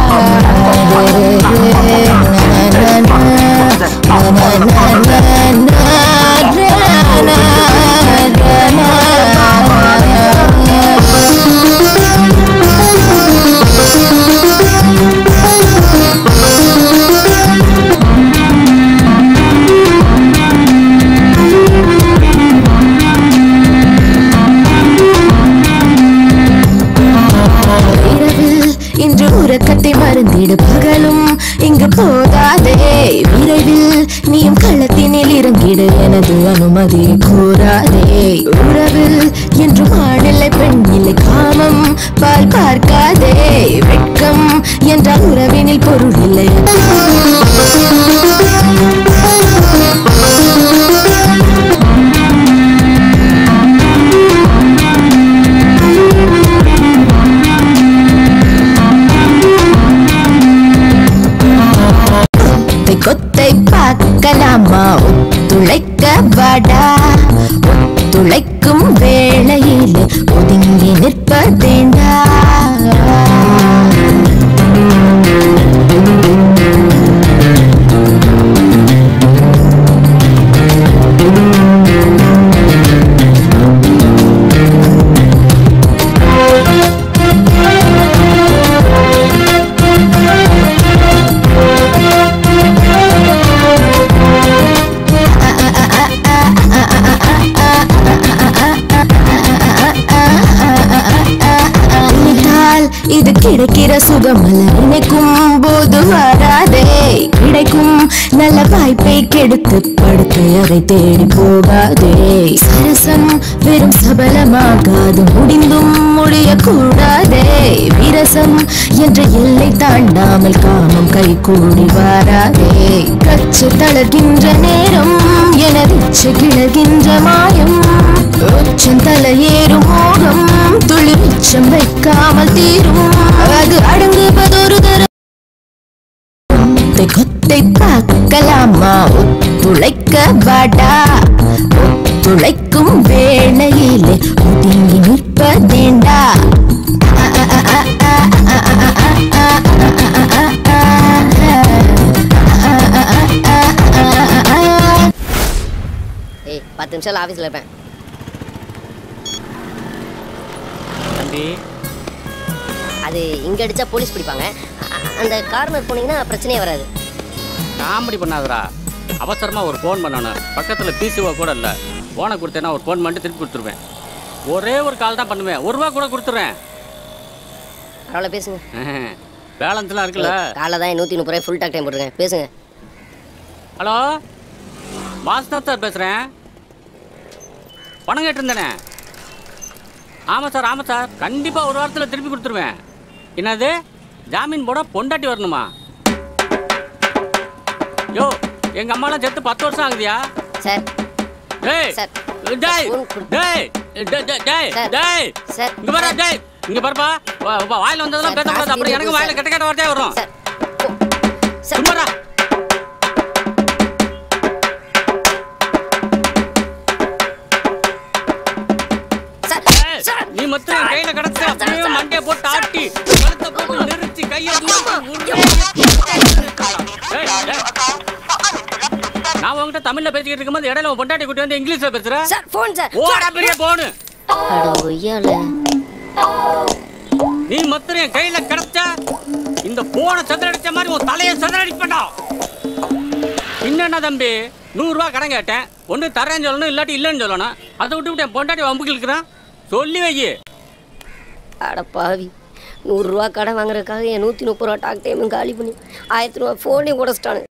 Speaker 19: இரவில் இன்று உறக்கத்தை மறந்திடு பகலும் இங்கு போகாதே விரைவில் நீயும் களத்தினில் இறங்கிடு எனது அனுமதி கூறாதே உறவில் என்று ஆணில்லை பெண் இல்லை காமம் பால் பார்க்காதே வெட்கம் என்றால் உறவினில் பொருள் இல்லை கொத்தை கொத்தை பார்க்கலாமா ஒத்துழைக்க வாடா ஒத்துழைக்கும் வேளையிலே ஒதுங்கி நிற்பதேண்டா நினைத்தால் இது கிடைக்கிற சுகமல்ல நினைக்கும் போது வராதே கிடைக்கும் நல்ல வாய்ப்பை கெடுத்து படுத்து அதை தேடி போகாதே சரசம் வெறும் சபலமாகாது முடிந்தும் முடியக்கூடாதே விரசம் என்ற எல்லை தாண்டாமல் காமம் கை கூடி வாராதே கச்சு தளர்கின்ற நேரம் எனது இச்சை கிளர்கின்ற மாயம் உச்சம் தலையேறும் மோகம் துளி மிச்சம் வைக்காமல் தீரும் அது அடங்குவதொரு தரம் கொத்தை கொத்தை பார்க்கலாமா ஒத்துழைக்க வாடா ஒத்துழைக்கும் வேளையிலே ஒதுங்கி நிற்பதேண்டா
Speaker 14: ஏய் பத்து நிமிஷம் ஆஃபீஸில் இருப்பேன்
Speaker 11: தம்பி
Speaker 14: அது இங்கே அடித்தா போலீஸ் பிடிப்பாங்க அ- அந்த கார்னர் போனீங்கன்னா பிரச்சனையே வராது
Speaker 11: காமெடி பண்ணாதடா அவசரமாக ஒரு ஃபோன் பண்ணணும் பக்கத்தில் பிசிஓ கூட இல்லை ஃபோனை கொடுத்தேன்னா ஒரு ஃபோன் பண்ணிட்டு திருப்பி கொடுத்துருவேன் ஒரே ஒரு கால் தான் பண்ணுவேன் ஒரு ரூபா கூட கொடுத்துருவேன்
Speaker 14: பரவாயில்ல பேசுங்க
Speaker 11: பேலன்ஸ்லாம் இருக்குல்ல
Speaker 14: காலைல தான் நூற்றி முப்பது ரூபாய் ஃபுல் டாக் டைம் போட்டுருக்கேன் பேசுங்க
Speaker 11: ஹலோ மாஸ்டர் சார் பேசுகிறேன் பணம் கேட்டிருந்தேனே ஆமாம் சார் ஆமாம் சார் கண்டிப்பாக ஒரு வாரத்தில் திருப்பி கொடுத்துருவேன் என்னது ஜாமீன் போட பொண்டாட்டி வரணுமா யோ எங்கள் அம்மாலாம் செத்து பத்து வருஷம் ஆகுதியா
Speaker 14: சார்
Speaker 11: டேய் டேய் டேய் டேய் டேய் டேய் டேய்
Speaker 14: சார்
Speaker 11: இங்க பாரு டேய் இங்க பாருப்பா வா- வா- வாயில வந்ததெல்லாம் பேசக்கூடாது அப்புறம் எனக்கு வாயில கெட்ட கெட்ட வார்த்தையா வரும் சும்மாடா ஏய், நீ மொத்தம் என் கையில கிடச்சு அப்படியே மண்டைய போட்டு ஆட்டி கழுத்தை போட்டு நெரிச்சு கையை நான் உன்கிட்ட தமிழ்ல பேசிக்கிட்டு இருக்கும்போது இடையில உன் பொண்டாட்டி கூட்டி வந்து இங்கிலீஷ்ல பேசுற
Speaker 14: சார் ஃபோன் சார்
Speaker 11: ஓடா பெரிய போனு
Speaker 14: அட ஒய்யால
Speaker 11: நீ மொத்தம் என் கையில கிடைச்சா இந்த போனை சதுரடிச்ச மாதிரி உன் தலையை சதுரடிப்படா என்னண்ணா தம்பி நூறு ரூபா கடன் கேட்டேன் ஒன்று தரேன்னு சொல்லணும் இல்லாட்டி இல்லைன்னு சொல்லணும் அதை விட்டு விட்டு என் பொண்டாட்டி வம்புக்கு இருக்கிறான் சொல்லி வை
Speaker 14: அட பாவி நூறுரூவா கடன் வாங்குறதுக்காக என் நூற்றி முப்பது ரூபா டாக் டைமும் காலி பண்ணி ஆயிரத்தி ரூபா ஃபோனையும் உடச்சிட்டானு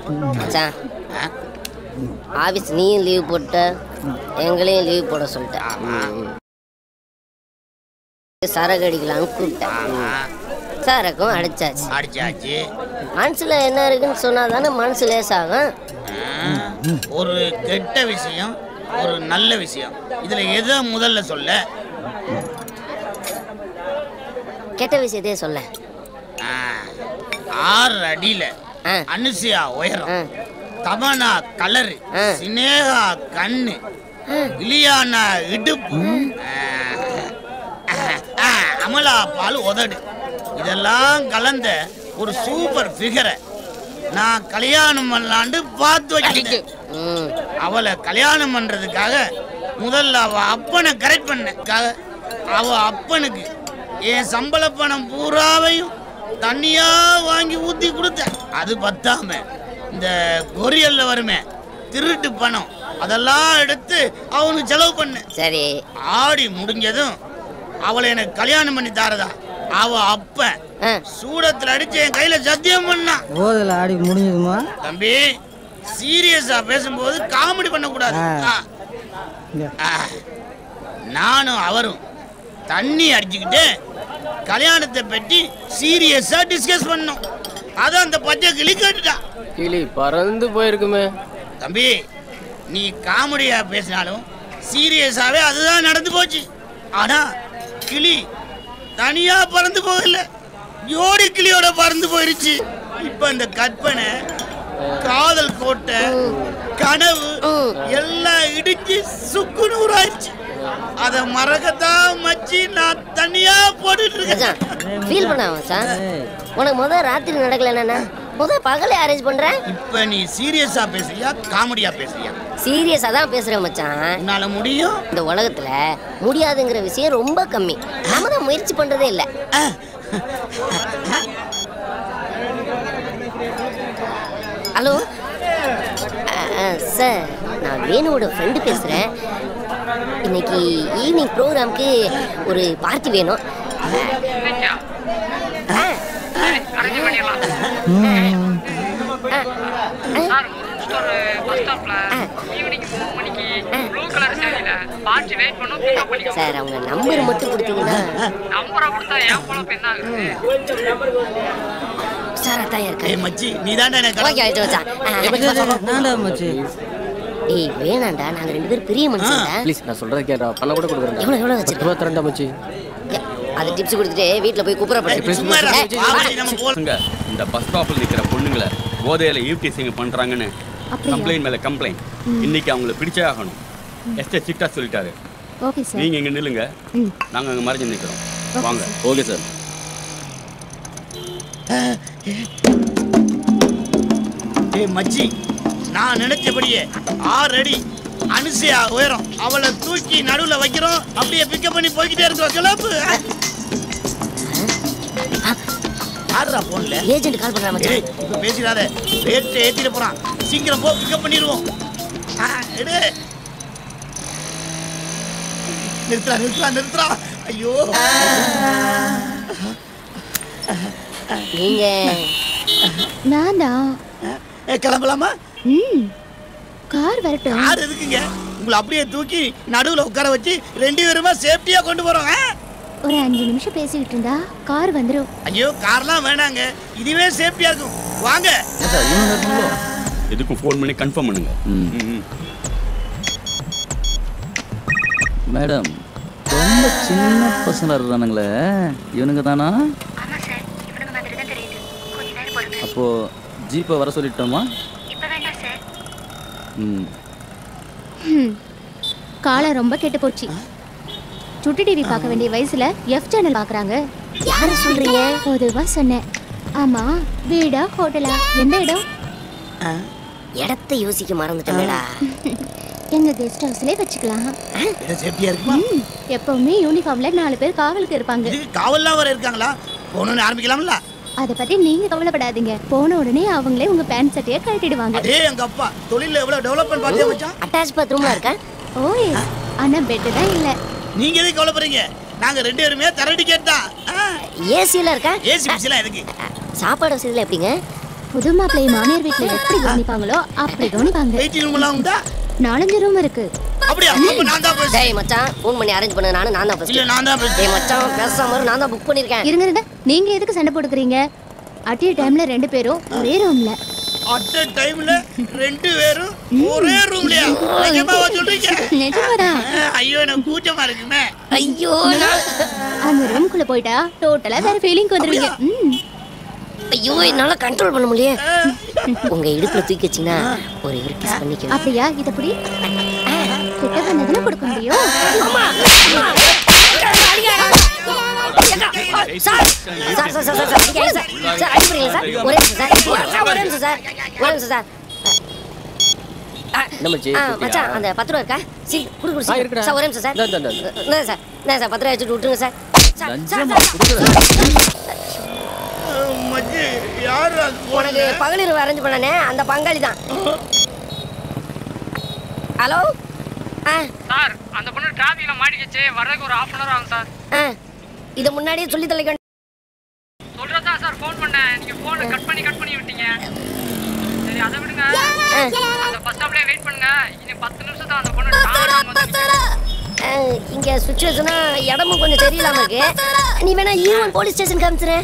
Speaker 14: மச்சான் ஆபீஸ் நீயும் லீவ் போட்ட எங்களையும் லீவ் போட சொல்லிட்டேன் சரக்கு அடிக்கலாம்னு கூப்பிட்டேன் சரக்கும் அடிச்சாச்சு
Speaker 20: அடிச்சாச்சு
Speaker 14: மனசுல என்ன இருக்குன்னு சொன்னா தானே மனசு லேசாகும்
Speaker 20: ஒரு கெட்ட விஷயம் ஒரு நல்ல விஷயம் இதுல எதை முதல்ல சொல்ல
Speaker 14: கெட்ட விஷயத்தையே சொல்ல
Speaker 20: ஆ, ஆறு அடியில அனுசியா உயரம் தமனா கலரு சினேகா கண்ணு இலியானா இடுப்பு ஆ, ஆ, அமலா பால் உதடு இதெல்லாம் கலந்த ஒரு சூப்பர் ஃபிகரை நான் கல்யாணம் பண்ணலான்னு பார்த்து வச்சிருக்கேன் அவளை கல்யாணம் பண்றதுக்காக முதல்ல அவ அப்பனை கரெக்ட் பண்ணக்காக அவ அப்பனுக்கு என் சம்பள பணம் பூராவையும் தண்ணியா வாங்கி ஊத்தி கொடுத்தேன் அது பத்தாம இந்த கொரியல்ல வருமே திருட்டு பணம் அதெல்லாம் எடுத்து அவனுக்கு செலவு பண்ணேன்
Speaker 14: சரி
Speaker 20: ஆடி முடிஞ்சதும் அவளை எனக்கு கல்யாணம் பண்ணி தாரதா அவ அப்ப சூடத்துல அடிச்சு என் கையில சத்தியம் பண்ணான்
Speaker 2: போதில் ஆடி முடிஞ்சதுமா
Speaker 20: தம்பி சீரியஸா பேசும்போது காமெடி பண்ணக்கூடாது ஆ. ஆ. நானும் அவரும் தண்ணி அடிச்சுக்கிட்டு கல்யாணத்தை பற்றி சீரியஸா டிஸ்கஸ் பண்ணோம் அதான் அந்த பச்சை கிளி கேட்டுட்டான்
Speaker 9: கிளி பறந்து போயிருக்குமே
Speaker 20: தம்பி நீ காமெடியா பேசினாலும் சீரியஸாவே அதுதான் நடந்து போச்சு ஆனா கிளி தனியா பறந்து போகல ஜோடி கிளியோட பறந்து போயிருச்சு இப்ப இந்த கற்பனை காதல் கோட்டை கனவு எல்லாம் இடிச்சு சுக்கு நூறாச்சு அத மறக்கத்தான் மச்சி நான் தனியா போட்டுட்டு இருக்கேன்
Speaker 14: ஃபீல் பண்ண மச்சான் உனக்கு முத ராத்திரி நடக்கல என்னன்னா முத பகலே அரேஞ்ச் பண்றேன்
Speaker 20: இப்ப நீ சீரியஸா பேசுறியா காமெடியா பேசுறியா
Speaker 14: சீரியஸா தான் பேசுறேன் மச்சான்
Speaker 20: உன்னால முடியும்
Speaker 14: இந்த உலகத்துல முடியாதுங்கிற விஷயம் ரொம்ப கம்மி நாம தான் முயற்சி பண்றதே இல்ல ஹலோ சார் நான் வேணுவோட ஃப்ரெண்டு பேசுறேன் இன்னைக்கு ஈவினிங் ப்ரோக்ராம்க்கு ஒரு பார்ட்டி வேணும் சார் அவங்க நம்பர் மட்டும் கொடுத்தீங்கன்னா சார் அதான் இருக்கேன்
Speaker 20: ஏய் மச்சி நீ தான்டா எனக்கு
Speaker 14: ஓகே ஆயிட்டு மச்சான்
Speaker 2: நான்டா மச்சி
Speaker 14: ஏய் வேணாண்டா நாங்க ரெண்டு பேரும் பெரிய மனுஷன்டா
Speaker 9: ப்ளீஸ் நான் சொல்றத கேட்டா பண்ண கூட கொடுக்குறேன்
Speaker 14: எவ்வளவு எவ்வளவு வச்சிருக்க
Speaker 9: பத்து ரூபா தரேன்டா மச்சி
Speaker 14: அது டிப்ஸ் கொடுத்துட்டு வீட்ல போய் கூப்பிடப்பட
Speaker 21: இங்க இந்த பஸ் ஸ்டாப்ல நிக்கிற பொண்ணுங்களை போதையில ஈவ்டீசிங் பண்றாங்கன்னு
Speaker 12: அப்படியா?
Speaker 21: கம்ப்ளைண்ட் மேல கம்ப்ளைண்ட்
Speaker 12: ம்.
Speaker 21: இன்னைக்கு அவங்கள பிடிச்சே ஆகணும் எஸ்டே சிட்டா சொல்லிட்டாரு
Speaker 12: ஓகே சார்
Speaker 21: நீங்க இங்க நில்லுங்க
Speaker 12: ம்.
Speaker 21: நாங்க அங்க மறைஞ்சு நிக்கிறோம்
Speaker 12: Okay,
Speaker 21: வாங்க ஓகே சார்
Speaker 20: ஏய் மச்சி நான் நினைச்சபடியே ஆறு அடி அனுசையா உயரம் அவளை தூக்கி நடுவுல வைக்கிறோம் அப்படியே பிக்கப் பண்ணி போய்கிட்டே இருக்கோம் கிளப்பு யாருடா போன்ல
Speaker 14: ஏஜென்ட் கால் பண்றா மச்சான்
Speaker 20: ஏய் இப்ப பேசிடாத ரேட் ஏத்திட்டு போறான் சீக்கிரம் போ பிக்கப் பண்ணிடுவோம் ஆ, எடு நிறுத்துறா நிறுத்துறா நிறுத்துறா ஐயோ
Speaker 14: நீங்க
Speaker 12: நான் தான்
Speaker 20: ஏ கிளம்பலாமா
Speaker 12: ம் கார் வரட்டும்
Speaker 20: யார் எதுக்குங்க உங்களை அப்படியே தூக்கி நடுவுல உட்கார வச்சு ரெண்டு பேருமா சேஃப்டியா கொண்டு போறோம் ஆ?
Speaker 12: ஒரு அஞ்சு நிமிஷம் பேசிக்கிட்டு இருந்தா கார் வந்துடும்
Speaker 20: ஐயோ கார்லாம் வேணாங்க இதுவே சேஃப்டியா இருக்கும் வாங்க
Speaker 21: எதுக்கும் ஃபோன் பண்ணி கன்ஃபார்ம் பண்ணுங்க ம்.
Speaker 22: மேடம் ரொம்ப சின்ன பசங்க இருக்கிறானுங்களே இவனுங்க தானா அப்போ ஜீப்பை வர சொல்லிட்டோமா ம்
Speaker 12: ம் காலம் ரொம்ப கெட்டு போச்சு சுட்டி டிவி பார்க்க வேண்டிய வயசுல எஃப் சேனல் பார்க்கறாங்க
Speaker 14: யார சொல்றீங்க
Speaker 12: பொதுவா சொன்னேன் ஆமா வீடா ஹோட்டலா எந்த இடம்
Speaker 14: இடத்தை யோசிக்க மறந்துட்டேன்டா
Speaker 12: எங்க கெஸ்ட் ஹவுஸ்லயே வச்சுக்கலாம்
Speaker 20: சேஃப்டியா இருக்குமா
Speaker 12: ம், எப்பவுமே யூனிஃபார்ம்ல நாலு பேர் காவலுக்கு இருப்பாங்க
Speaker 20: காவல்லாம் வர இருக்காங்களா போகணும்னு ஆரம்பிக்கலாம்ல
Speaker 12: அத பத்தி நீங்க கவலைப்படாதீங்க போன உடனே அவங்களே உங்க பேண்ட் சட்டையை கழட்டிடுவாங்க
Speaker 20: அதே எங்க அப்பா தொழில எவ்வளவு டெவலப்மெண்ட் பார்த்தியா மச்சான்
Speaker 14: அட்டாச் பாத்ரூம்ல இருக்கா
Speaker 12: ஓ எஸ் ஆனா பெட் தான் இல்ல
Speaker 20: நீங்க எதுக்கு கவலைப்படுறீங்க நாங்க ரெண்டு பேருமே தர டிக்கெட் தான்
Speaker 14: ஏசில இருக்கா
Speaker 20: ஏசி பிசிலாம் எதுக்கு
Speaker 14: சாப்பாடு வசதியில எப்படிங்க
Speaker 12: புது மாப்பிள்ளைய மாமியார் வீட்டுல எப்படி கவனிப்பாங்களோ அப்படி கவனிப்பாங்க
Speaker 20: வெயிட்டிங் ரூம் எல்லாம் உண்டா
Speaker 12: நாலஞ்சு ரூம் இருக்கு
Speaker 20: அப்படியா அப்ப நான் தான் first.
Speaker 14: டேய் மச்சான் ஃபோன் பண்ணி அரேஞ்ச் பண்ண நானும் நான் தான் first.
Speaker 20: இல்ல நான் தான் first.
Speaker 14: டேய் மச்சான் பேசாம இரு, நான் தான் புக் பண்ணிருக்கேன்
Speaker 12: இருங்க இருங்க நீங்க எதுக்கு சண்டை போட்டுக்கிறீங்க அட்டிய டைம்ல ரெண்டு பேரும் ஒரே ரூம்ல
Speaker 20: அட் a டைம்ல ரெண்டு பேரும் ஒரே ரூம்லயா நிஜமாவா சொல்றீங்க
Speaker 12: நிஜமாதான்
Speaker 20: அஹ், ஐயோ எனக்கு கூச்சமா இருக்குமே
Speaker 14: ஐயோ
Speaker 12: அந்த ரூம்குள்ள போயிட்டா டோட்டலா வேற ஃபீலிங் வந்துருவீங்க ம்.
Speaker 14: ஐயோ என்னால கண்ட்ரோல் பண்ண முடியல உங்க இடுப்புல தூக்கி வச்சீங்கன்னா ஒரு ஒரு கிஸ் பண்ணிக்க
Speaker 12: அப்படியா இத புடி கிட்ட பண்ணதுல கொடுக்க முடியும்
Speaker 14: sir sir sir sir sir அடிக்காதீங்க சார் சார் அடிக்கிறீங்க சார் ஒரே நிமிஷம் சார் சார், ஒரே நிமிஷம் சார் ஒரே நிமிஷம் சார்
Speaker 9: என்ன மச்சி
Speaker 14: ஆ,
Speaker 9: கூப்பிட்டியா?
Speaker 14: மச்சான் அந்த பத்து ரூபா இருக்கா சரி குடு குடு
Speaker 9: ஆ,
Speaker 14: சீக்கிரம்.
Speaker 9: இருக்குடா.
Speaker 14: சார் ஒரே நிமிஷம் சார்
Speaker 9: இந்தா, இந்தா, இந்தா.
Speaker 14: என்ன சார் என்ன சார் பத்து ரூபா வச்சுட்டு விட்டுருங்க சார் சார், சார்
Speaker 9: லஞ்சமா
Speaker 20: மச்சி யாரு அது
Speaker 14: உனக்கு பகலிரவு அரேஞ்ச் பண்ணனே அந்த பங்காளி தான் ஹலோ ஆ
Speaker 1: சார் அந்த பொண்ணு டிராஃபிக்ல மாட்டிக்கிச்சு வர்றதுக்கு ஒரு ஹாஃப் அன் ஹவர் ஆகும் சார்
Speaker 14: ஆ இதை முன்னாடியே சொல்லி தொலைக்க
Speaker 1: சொல்றதா சார் ஃபோன் பண்ணேன் நீங்க போனை கட் பண்ணி கட் பண்ணி விட்டீங்க சரி அதை விடுங்க அந்த பஸ் ஸ்டாப்லயே வெயிட் பண்ணுங்க இன்னும் பத்து நிமிஷம் தான் அந்த பொண்ணு டான்னு வந்து நிக்கும்.
Speaker 14: ஆ, இங்க சுச்சுவேஷனா இடமும் கொஞ்சம் சரியில்லாம இருக்கு நீ வேணா ஈவன் போலீஸ் ஸ்டேஷன் காமிச்சிரு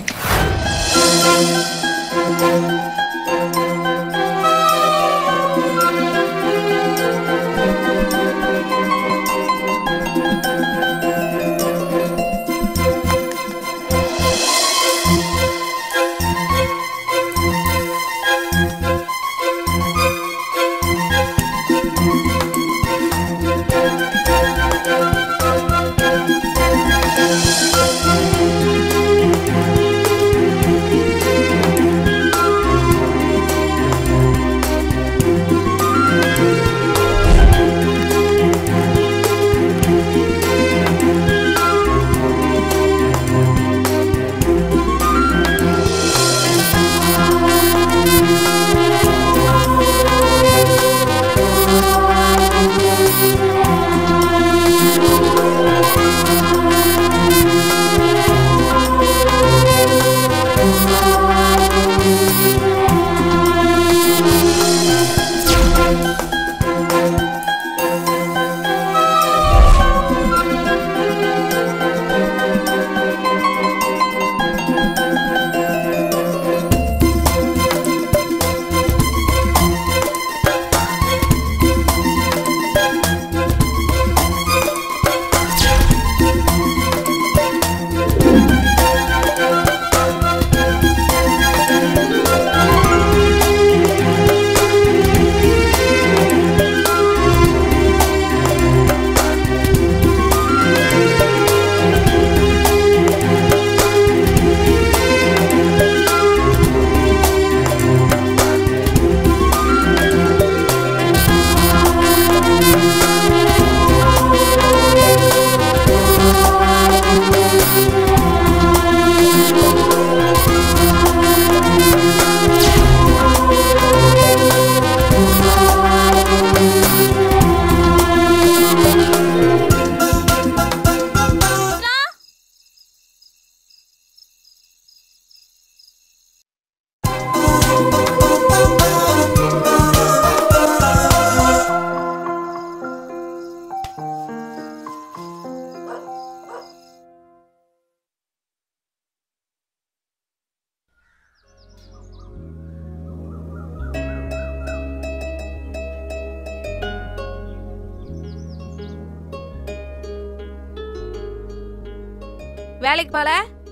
Speaker 5: வேலைக்கு போல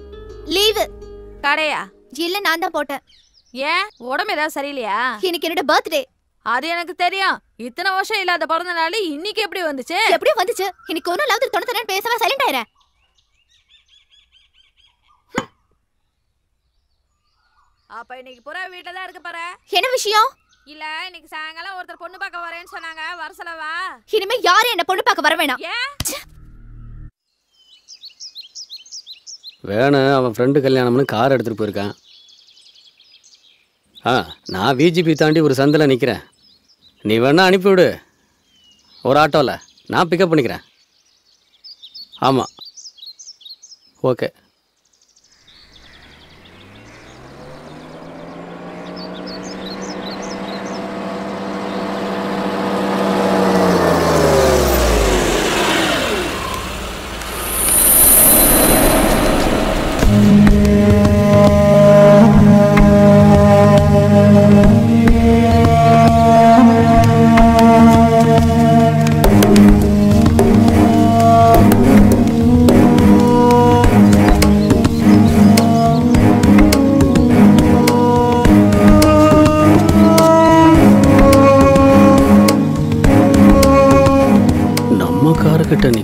Speaker 6: லீவு
Speaker 5: கடையா
Speaker 6: இல்ல நான் தான் போட்டேன்
Speaker 5: ஏன் உடம்பு ஏதாவது சரியில்லையா
Speaker 6: இன்னைக்கு என்னோட பர்த்டே
Speaker 5: அது எனக்கு தெரியும் இத்தனை வருஷம் இல்லாத பிறந்த நாள் இன்னைக்கு எப்படி வந்துச்சு
Speaker 6: எப்படியும் வந்துச்சு இன்னைக்கு ஒரு நாள் தொண்ணூத்தி பேசாம சைலண்ட் ஆயிரேன்
Speaker 5: அப்ப இன்னைக்கு புறா வீட்டுல தான் இருக்க பாரு
Speaker 6: என்ன விஷயம்
Speaker 5: இல்ல இன்னைக்கு சாயங்காலம் ஒருத்தர் பொண்ணு பார்க்க வரேன்னு சொன்னாங்க வர சொல்லவா
Speaker 6: இனிமே யாரும் என்ன பொண்ணு பார்க்க வர வேணாம்
Speaker 5: ஏன்
Speaker 11: வேணு அவன் ஃப்ரெண்டு கல்யாணம்னு கார் எடுத்துகிட்டு போயிருக்கான் ஆ நான் விஜிபி தாண்டி ஒரு சந்தில் நிற்கிறேன் நீ வேணா அனுப்பிவிடு ஒரு ஆட்டோவில் நான் பிக்கப் பண்ணிக்கிறேன் ஆமாம் ஓகே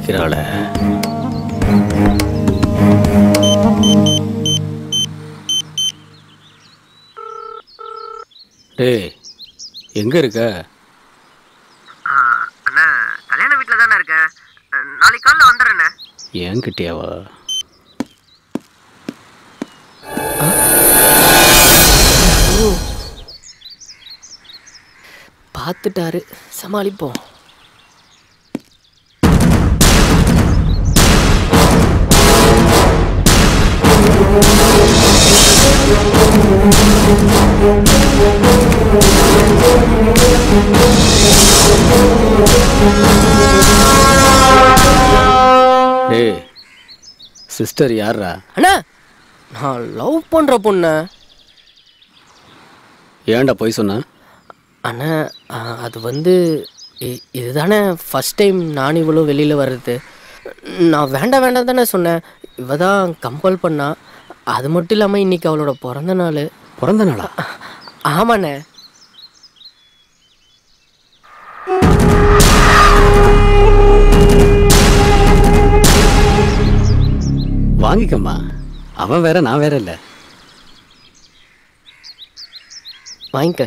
Speaker 3: நிற்கிறாள டேய் எங்க இருக்க
Speaker 9: அண்ணா கல்யாண வீட்டில் தானே இருக்கேன் நாளைக்கு காலைல வந்துடுறேண்ணே
Speaker 3: என்கிட்டயாவா
Speaker 9: பார்த்துட்டாரு சமாளிப்போம்
Speaker 3: டேய் சிஸ்டர் யாரா
Speaker 9: அண்ணா நான் லவ் பண்ணுற பொண்ணு
Speaker 3: ஏன்டா போய் சொன்ன
Speaker 9: அண்ணா ஆ, அது வந்து இ- இதுதானே ஃபஸ்ட் டைம் நான் இவ்வளோ வெளியில் வர்றது நான் வேண்டாம் வேண்டாம் தானே சொன்னேன் இவ தான் கம்பல் பண்ணா அது மட்டும் இல்லாமல் இன்னைக்கு அவளோட பிறந்த நாள்
Speaker 3: பிறந்த நாளா
Speaker 9: ஆமாண்ணே
Speaker 3: வாங்கிக்கம்மா அவன் வேற நான் வேற இல்லை
Speaker 9: வாங்கிக்க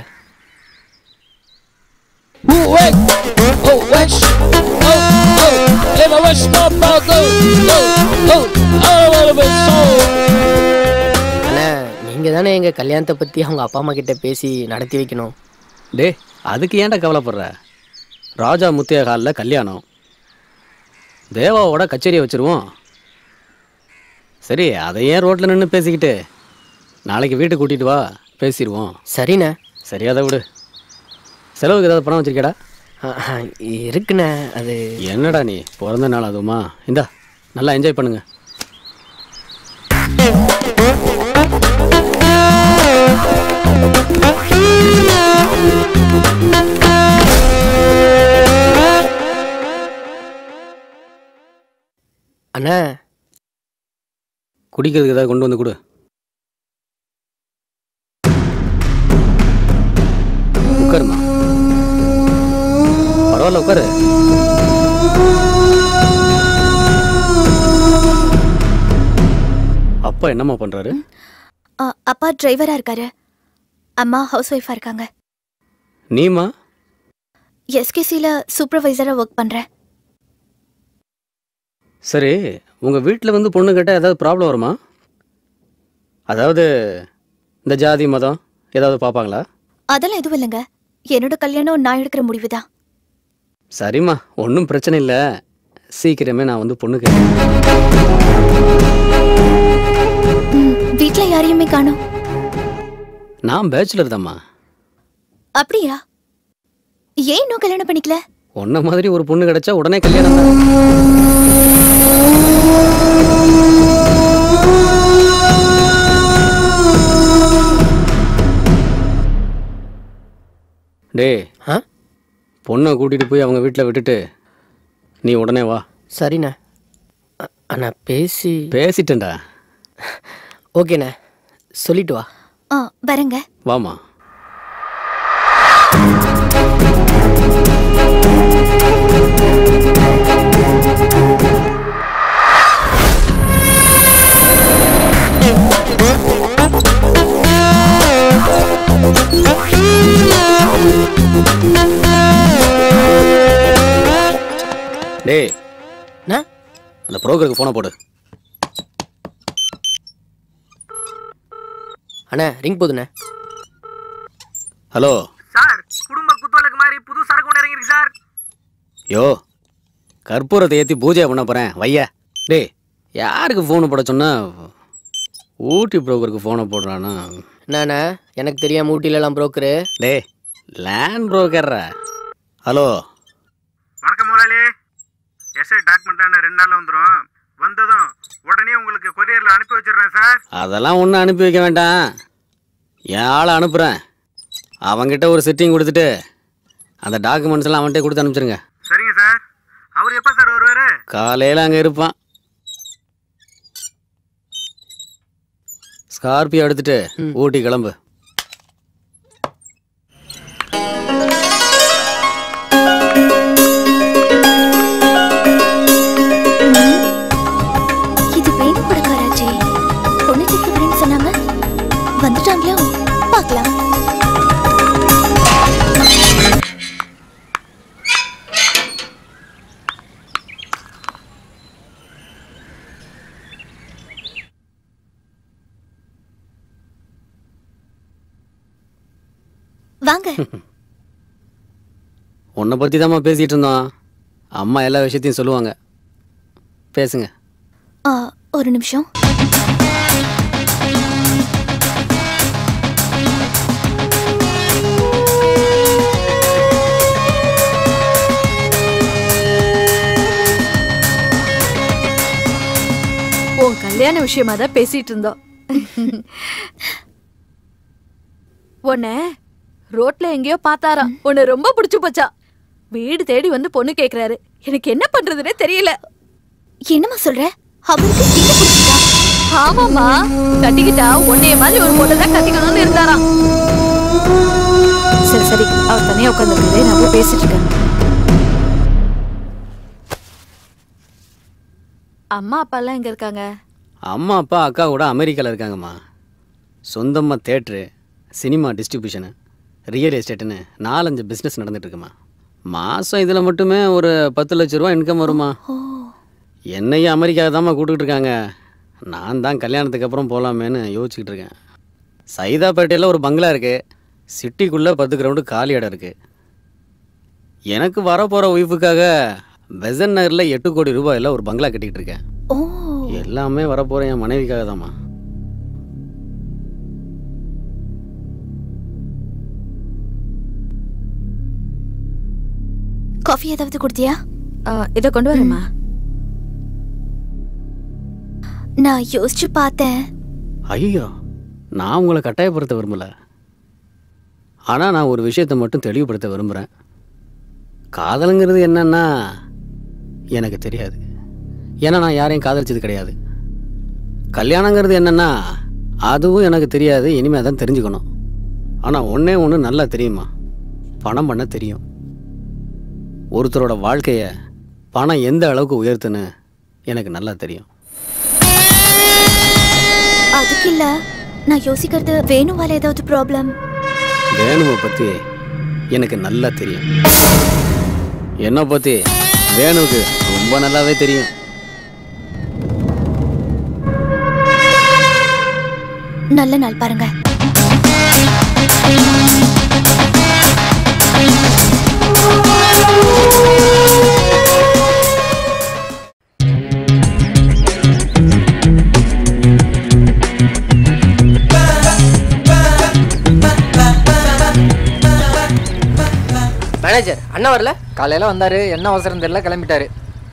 Speaker 9: அண்ணா நீங்கள் தானே எங்கள் கல்யாணத்தை பற்றி அவங்க அப்பா அம்மா கிட்ட பேசி நடத்தி வைக்கணும்
Speaker 3: டே அதுக்கு ஏன்டா கவலைப்படுற ராஜா முத்திய ஹாலில் கல்யாணம் தேவாவோட கச்சேரியை வச்சிருவோம் சரி அதை ஏன் ரோட்டில் நின்று பேசிக்கிட்டு நாளைக்கு வீட்டுக்கு கூட்டிகிட்டு வா பேசிடுவோம்
Speaker 9: சரிண்ணே
Speaker 3: சரி அதை விடு செலவுக்கு ஏதாவது பணம் வச்சிருக்கேடா
Speaker 9: இருக்குண்ணே அது
Speaker 3: என்னடா நீ பிறந்த நாள் அதுவுமா இந்தா நல்லா என்ஜாய் பண்ணுங்க
Speaker 9: அண்ணா
Speaker 3: குடிக்கிறதுக்கு ஏதாவது கொண்டு வந்து கொடு உட்காருமா பரவாயில்ல உட்காரு அப்பா என்னம்மா பண்றாரு
Speaker 6: ஆ, அப்பா டிரைவரா இருக்காரு அம்மா ஹவுஸ் ஒய்ஃபா இருக்காங்க
Speaker 3: நீமா
Speaker 6: எஸ்கேசியில் சூப்பர்வைசரா ஒர்க் பண்றேன்
Speaker 3: சரி உங்க வீட்டில் வந்து பொண்ணு கேட்டால் ஏதாவது ப்ராப்ளம் வருமா அதாவது இந்த ஜாதி மதம் ஏதாவது பார்ப்பாங்களா
Speaker 6: அதெல்லாம் எதுவும் இல்லைங்க என்னோட கல்யாணம் நான் எடுக்கிற முடிவு தான்
Speaker 3: சரிம்மா ஒன்றும் பிரச்சனை இல்லை சீக்கிரமே நான் வந்து பொண்ணு கேட்டேன்
Speaker 6: வீட்ல யாரையுமே காணோம்
Speaker 3: நான் பேச்சுலர் தாம்மா
Speaker 6: அப்படியா ஏன் இன்னும் கல்யாணம் பண்ணிக்கல
Speaker 3: உன்ன மாதிரி ஒரு பொண்ணு கிடைச்சா உடனே கல்யாணம் தான் டேய்
Speaker 9: ஆ
Speaker 3: பொண்ணை கூட்டிட்டு போய் அவங்க வீட்டில் விட்டுட்டு நீ உடனே வா
Speaker 9: சரிண்ணே அ- அண்ணா பேசி
Speaker 3: பேசிட்டேன்டா
Speaker 9: ஓகேண்ணே சொல்லிட்டு வா
Speaker 6: ஆ வரேங்க
Speaker 3: வாமா டேய்
Speaker 9: என்ன
Speaker 3: அந்த புரோக்கருக்கு ஃபோனை போடு
Speaker 9: அண்ணா ரிங் போதுண்ணே
Speaker 3: ஹலோ
Speaker 9: சார் குடும்ப குத்துவலுக்கு மாதிரி புது சரக்கு ஒன்று இறங்கிருக்கு சார்
Speaker 3: யோ கற்பூரத்தை ஏற்றி பூஜை பண்ண போகிறேன் வையா டேய் யாருக்கு ஃபோனு போட சொன்னா ஊட்டி புரோக்கருக்கு ஃபோனை போடுறானா
Speaker 9: என்னண்ணே எனக்கு தெரியாம ஊட்டிலலாம் புரோக்கரு
Speaker 3: டேய் லேண்ட் புரோக்கர்ரா ஹலோ
Speaker 4: வணக்கம் முதலாளி எஸ்ஐ டாக்குமெண்ட் ரெண்டு நாள்ல வந்துடும் வந்ததும் உடனே உங்களுக்கு கொரியர்ல அனுப்பி வச்சிடுறேன் சார்
Speaker 3: அதெல்லாம் ஒன்றும் அனுப்பி வைக்க வேண்டாம் என் ஆளை அனுப்புகிறேன் அவன்கிட்ட ஒரு செட்டிங் கொடுத்துட்டு அந்த டாக்குமெண்ட்ஸ் எல்லாம் அவன்கிட்ட கொடுத்து அனுப்பிச்சிருங்க
Speaker 4: சரிங்க சார் அவர் எப்ப சார் வருவாரு
Speaker 3: காலையில் அங்கே இருப்பான் ஸ்கார்பியோ எடுத்துட்டு ஊட்டி கிளம்பு
Speaker 6: வாங்க
Speaker 3: உன்னை பற்றி தாம்மா பேசிகிட்டு இருந்தோம் அம்மா எல்லா விஷயத்தையும் சொல்லுவாங்க பேசுங்க
Speaker 6: ஆ, ஒரு நிமிஷம்
Speaker 7: உன் கல்யாண விஷயமா தான் பேசிட்டு இருந்தோம் உன்னை ரோட்ல எங்கேயோ பார்த்தாராம் உன்னை ரொம்ப பிடிச்சு போச்சா வீடு தேடி வந்து பொண்ணு கேக்குறாரு எனக்கு என்ன பண்றதுன்னே தெரியல
Speaker 6: என்னம்மா சொல்ற அவருக்கு என்ன பிடிச்சிட்டா
Speaker 7: ஆமாமா கட்டிக்கிட்டா உன்னைய மாதிரி ஒரு பொண்ணு தான் கட்டிக்கணும்னு இருந்தாராம் சரி சரி அவர் தனியா உட்காந்துருக்காரு நான் போய் பேசிட்டு இருக்கேன் அம்மா அப்பா எல்லாம் எங்க இருக்காங்க
Speaker 3: அம்மா அப்பா அக்கா கூட அமெரிக்காவில் இருக்காங்கம்மா சொந்தமாக தேட்ரு சினிமா டிஸ்ட்ரிபியூஷனு ரியல் எஸ்டேட்டுன்னு நாலஞ்சு பிஸ்னஸ் நடந்துட்டுருக்குமா மாதம் இதில் மட்டுமே ஒரு பத்து லட்ச ரூபா இன்கம் வருமா என்னையும் அமெரிக்காவுக்கு தாம்மா கூப்பிட்டுட்டு இருக்காங்க நான் தான் கல்யாணத்துக்கு அப்புறம் போகலாமேன்னு யோசிச்சுக்கிட்டு இருக்கேன் சைதாப்பேட்டையில் ஒரு பங்களா இருக்குது சிட்டிக்குள்ளே பத்து கிரவுண்டு காலி இடம் இருக்குது எனக்கு வரப்போகிற ஒய்ஃபுக்காக பெசன் நகரில் எட்டு கோடி ரூபாயில் ஒரு பங்களா கட்டிக்கிட்டு இருக்கேன் எல்லாமே வரப்போகிற என் மனைவிக்காக தாம்மா
Speaker 6: காஃபி ஏதாவது கொடுத்தியா
Speaker 7: இதை கொண்டு வரேம்மா
Speaker 6: நான் யோசிச்சு பார்த்தேன்
Speaker 3: ஐயோ நான் உங்களை கட்டாயப்படுத்த விரும்பல ஆனால் நான் ஒரு விஷயத்தை மட்டும் தெளிவுபடுத்த விரும்புகிறேன் காதலுங்கிறது என்னன்னா எனக்கு தெரியாது ஏன்னா நான் யாரையும் காதலிச்சது கிடையாது கல்யாணங்கிறது என்னன்னா அதுவும் எனக்கு தெரியாது இனிமேல் தான் தெரிஞ்சுக்கணும் ஆனால் ஒன்றே ஒன்று நல்லா தெரியுமா பணம் பண்ண தெரியும் ஒருத்தரோட வாழ்க்கையை பணம் எந்த அளவுக்கு உயர்த்துன்னு எனக்கு நல்லா தெரியும்
Speaker 6: அதுக்கு இல்ல நான் யோசிக்கிறது வேணுவால ஏதாவது ப்ராப்ளம்
Speaker 3: வேணுவை பற்றி எனக்கு நல்லா தெரியும் என்னை பற்றி வேணுவுக்கு ரொம்ப நல்லாவே தெரியும்
Speaker 6: நல்ல நாள் பாருங்க
Speaker 9: மேனேஜர் அண்ணா வரல
Speaker 13: காலையில வந்தாரு என்ன அவசரம் தெரியல கிளம்பிட்டாரு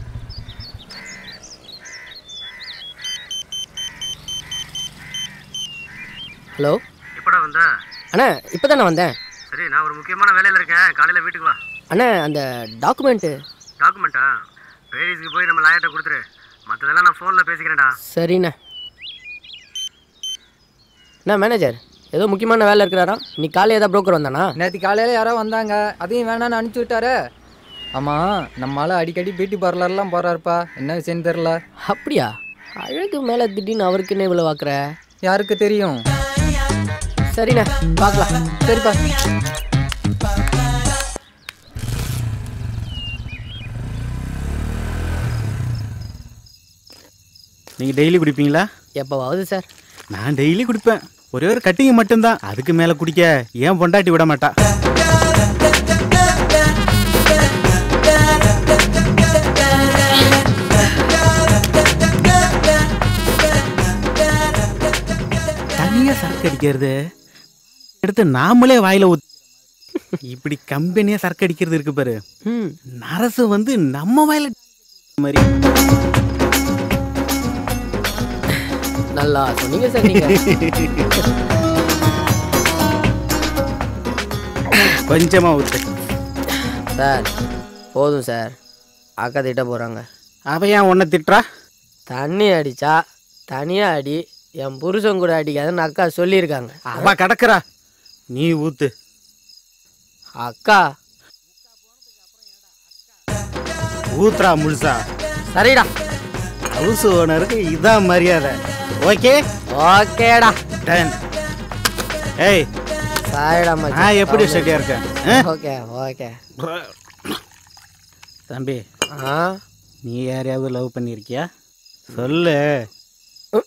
Speaker 9: ஹலோ
Speaker 4: எப்படா வந்த
Speaker 9: அண்ணா இப்போ தான் நான் வந்தேன்
Speaker 4: சரி நான் ஒரு முக்கியமான வேலையில் இருக்கேன் காலையில் வீட்டுக்கு வா
Speaker 9: அண்ணா அந்த டாக்குமெண்ட்டு
Speaker 4: டாக்குமெண்ட்டா பேரிஸ்க்கு போய் நம்ம லாயர்கிட்ட கொடுத்துரு மற்றதெல்லாம் நான் ஃபோனில் பேசிக்கிறேன்டா
Speaker 9: சரிண்ணே அண்ணா மேனேஜர் ஏதோ முக்கியமான வேலை இருக்கிறாரா இன்னைக்கு காலையில் ஏதாவது broker வந்தானா
Speaker 13: நேற்று காலையில யாரோ வந்தாங்க அதையும் வேணான்னு அனுப்பிச்சு விட்டாரு ஆமா நம்மளால அடிக்கடி பியூட்டி பார்லர்லாம் போறாருப்பா என்ன விஷயம் தெரியல
Speaker 9: அப்படியா அழகு மேலே திடீர்னு அவருக்கு என்ன இவ்வளோ பார்க்குற
Speaker 13: யாருக்கு தெரியும்
Speaker 9: சரிண்ணே பார்க்கலாம்
Speaker 13: சரிப்பா
Speaker 8: நீங்கள் டெய்லி குடிப்பீங்களா
Speaker 9: எப்போவாவது சார்
Speaker 8: நான் டெய்லி குடிப்பேன் ஒரே ஒரு கட்டிங் மட்டும்தான் அதுக்கு மேலே குடிக்க ஏன் பொண்டாட்டி விட மாட்டா தனியாக சரக்கு அடிக்கிறது எடுத்து நாமளே வாயில ஊத் இப்படி கம்பெனியா சரக்கு அடிக்கிறது இருக்கு பாரு
Speaker 9: ம்
Speaker 8: நரசு வந்து நம்ம வாயில மாதிரி
Speaker 9: நல்லா சொன்னீங்க சார் நீங்கள்
Speaker 8: கொஞ்சமா ஊத்து
Speaker 9: சார் போதும் சார் அக்கா திட்ட போகிறாங்க
Speaker 8: அவ ஏன் உன்னை திட்டுறா
Speaker 9: தண்ணி அடிச்சா தனியாக அடி என் புருஷன் கூட அடிக்காதுன்னு அக்கா சொல்லியிருக்காங்க
Speaker 8: அவ கிடக்குறா நீ ஊத்து
Speaker 9: அக்கா
Speaker 8: ஊத்துறா முழுசா
Speaker 9: சரிடா
Speaker 8: ஹவுஸ் ஓனருக்கு இதான் மரியாதை ஓகே
Speaker 9: ஓகேடா
Speaker 8: டன் ஏய்
Speaker 9: சாரிடா மச்சான்.
Speaker 8: நான் எப்படி ஸ்டடியா இருக்கேன் ஆ?
Speaker 9: ஓகே ஓகே
Speaker 8: தம்பி
Speaker 9: ஆ
Speaker 8: நீ யாரையாவது லவ் பண்ணியிருக்கியா சொல்லு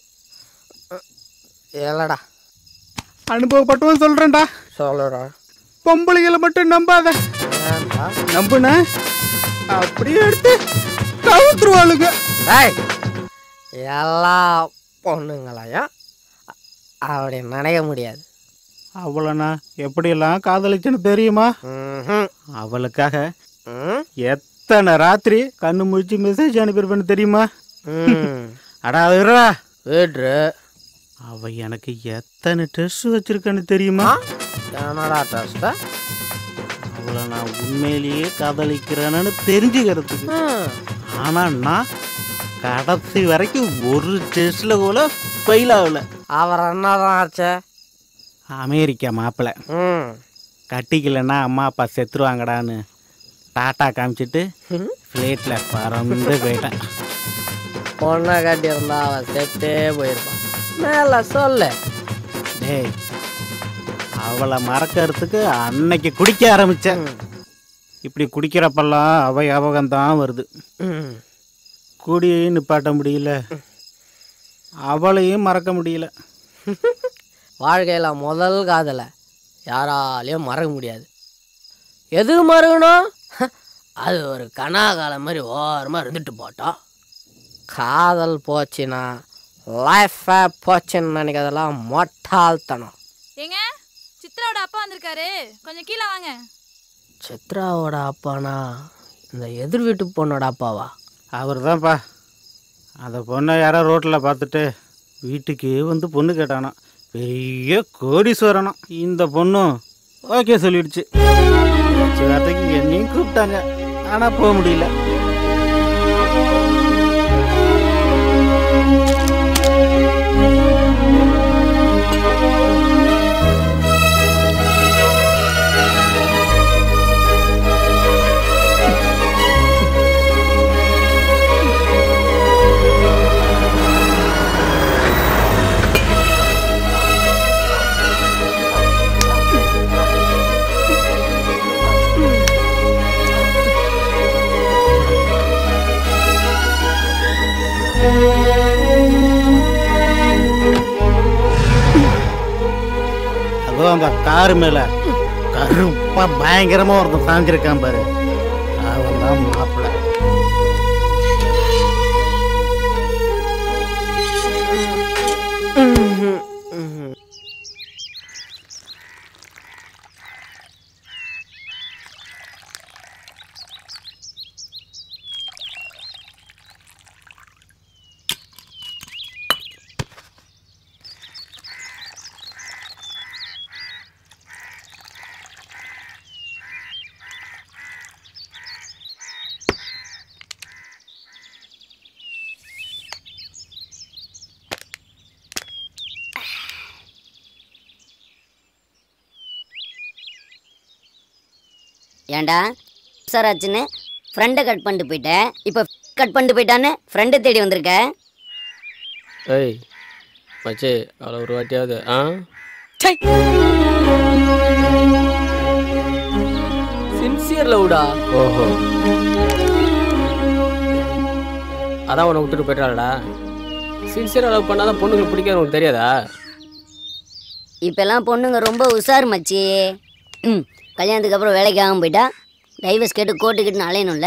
Speaker 9: இல்லடா
Speaker 8: அனுபவப்பட்டவன் சொல்றேன்டா
Speaker 9: சொல்லுடா
Speaker 8: பொம்பளைகளை மட்டும் நம்பாத நம்புன அப்படியே எடுத்து கவுத்துருவாளுங்க
Speaker 9: டேய் எல்லா பொண்ணுங்களையும் அப்படி நினைக்க முடியாது
Speaker 8: அவளை நான் எப்படியெல்லாம் காதலிச்சேன்னு தெரியுமா அவளுக்காக எத்தனை ராத்திரி கண்ணு முழிச்சு மெசேஜ் அனுப்பியிருப்பேன்னு தெரியுமா அடா விடுறா
Speaker 9: வீட்ரு
Speaker 8: அவ எனக்கு எத்தனை ட்ரெஸ் வச்சிருக்கேன்னு தெரியுமா
Speaker 9: என்னடா டெஸ்ட்டா
Speaker 8: அவளை நான் உண்மையிலேயே காதலிக்கிறேன்னு தெரிஞ்சுக்கிறதுக்கு ஆனா நான் கடைசி வரைக்கும் ஒரு டெஸ்ட்ல கூட ஃபெயில் ஆகல
Speaker 9: அவர் என்னதான் ஆச்சு
Speaker 8: அமெரிக்கா மாப்பிள்ளை கட்டிக்கலன்னா அம்மா அப்பா செத்துருவாங்கடான்னு டாட்டா காமிச்சிட்டு ஃப்ளைட்டில் பறந்து போயிட்டேன்
Speaker 9: பொண்ணை கட்டியிருந்தா அவன் செத்தே போயிருப்பான் மேல சொல்லு
Speaker 8: டேய் அவளை மறக்கறதுக்கு அன்னைக்கு குடிக்க ஆரம்பிச்சேன் இப்படி குடிக்கிறப்பெல்லாம் அவ ஞாபகம் தான் வருது குடியையும் நிப்பாட்ட முடியல அவளையும் மறக்க முடியல
Speaker 9: வாழ்க்கையில் முதல் காதலை யாராலையும் மறக்க முடியாது எது மறக்கணும் அது ஒரு கனாகாலம் மாதிரி ஓரமாக இருந்துட்டு போட்டோம் காதல் போச்சுன்னா லைஃபை போச்சுன்னு நினைக்கிறதெல்லாம் மொட்டாள்தனம்
Speaker 5: ஏங்க சித்ராவோட அப்பா வந்திருக்காரு கொஞ்சம் கீழே வாங்க
Speaker 9: சித்ராவோட அப்பானா இந்த எதிர் வீட்டு பொண்ணோட அப்பாவா
Speaker 8: அவர் தான்ப்பா அந்த பொண்ணை யாரோ ரோட்டில் பார்த்துட்டு வீட்டுக்கு வந்து பொண்ணு கேட்டானாம் பெரிய கோடீஸ்வரனும் இந்த பொண்ணும் ஓகே சொல்லிடுச்சு நிச்சயதார்த்தத்துக்கு என்னையும் கூப்பிட்டாங்க ஆனால் போக முடியல அதுவும் அந்த கார் மேல கருப்பா பயங்கரமா ஒருத்தன் சாஞ்சிருக்கான் பாரு அவன் தான் மாப்பிள்ளை
Speaker 10: ஏன்டா சார் ஆச்சுன்னு ஃப்ரெண்டை கட் பண்ணிட்டு போயிட்டேன் இப்போ கட் பண்ணிட்டு போயிட்டான்னு ஃப்ரெண்டை தேடி வந்திருக்க
Speaker 9: ஏய் மச்சி அவளை ஒரு வாட்டியாவது ஆ சின்சியர் லவ்டா ஓஹோ அதான் உன்னை விட்டுட்டு போயிட்டாளடா சின்சியராக லவ் பண்ணாதான் பொண்ணுங்களுக்கு பிடிக்காது உனக்கு தெரியாதா
Speaker 10: இப்போல்லாம் பொண்ணுங்க ரொம்ப உஷார் மச்சி ம் கல்யாணத்துக்கு அப்புறம் வேலைக்கு ஆகாம போயிட்டா டைவர்ஸ் கேட்டு கோர்ட்டுக்கிட்டு அலையணும்ல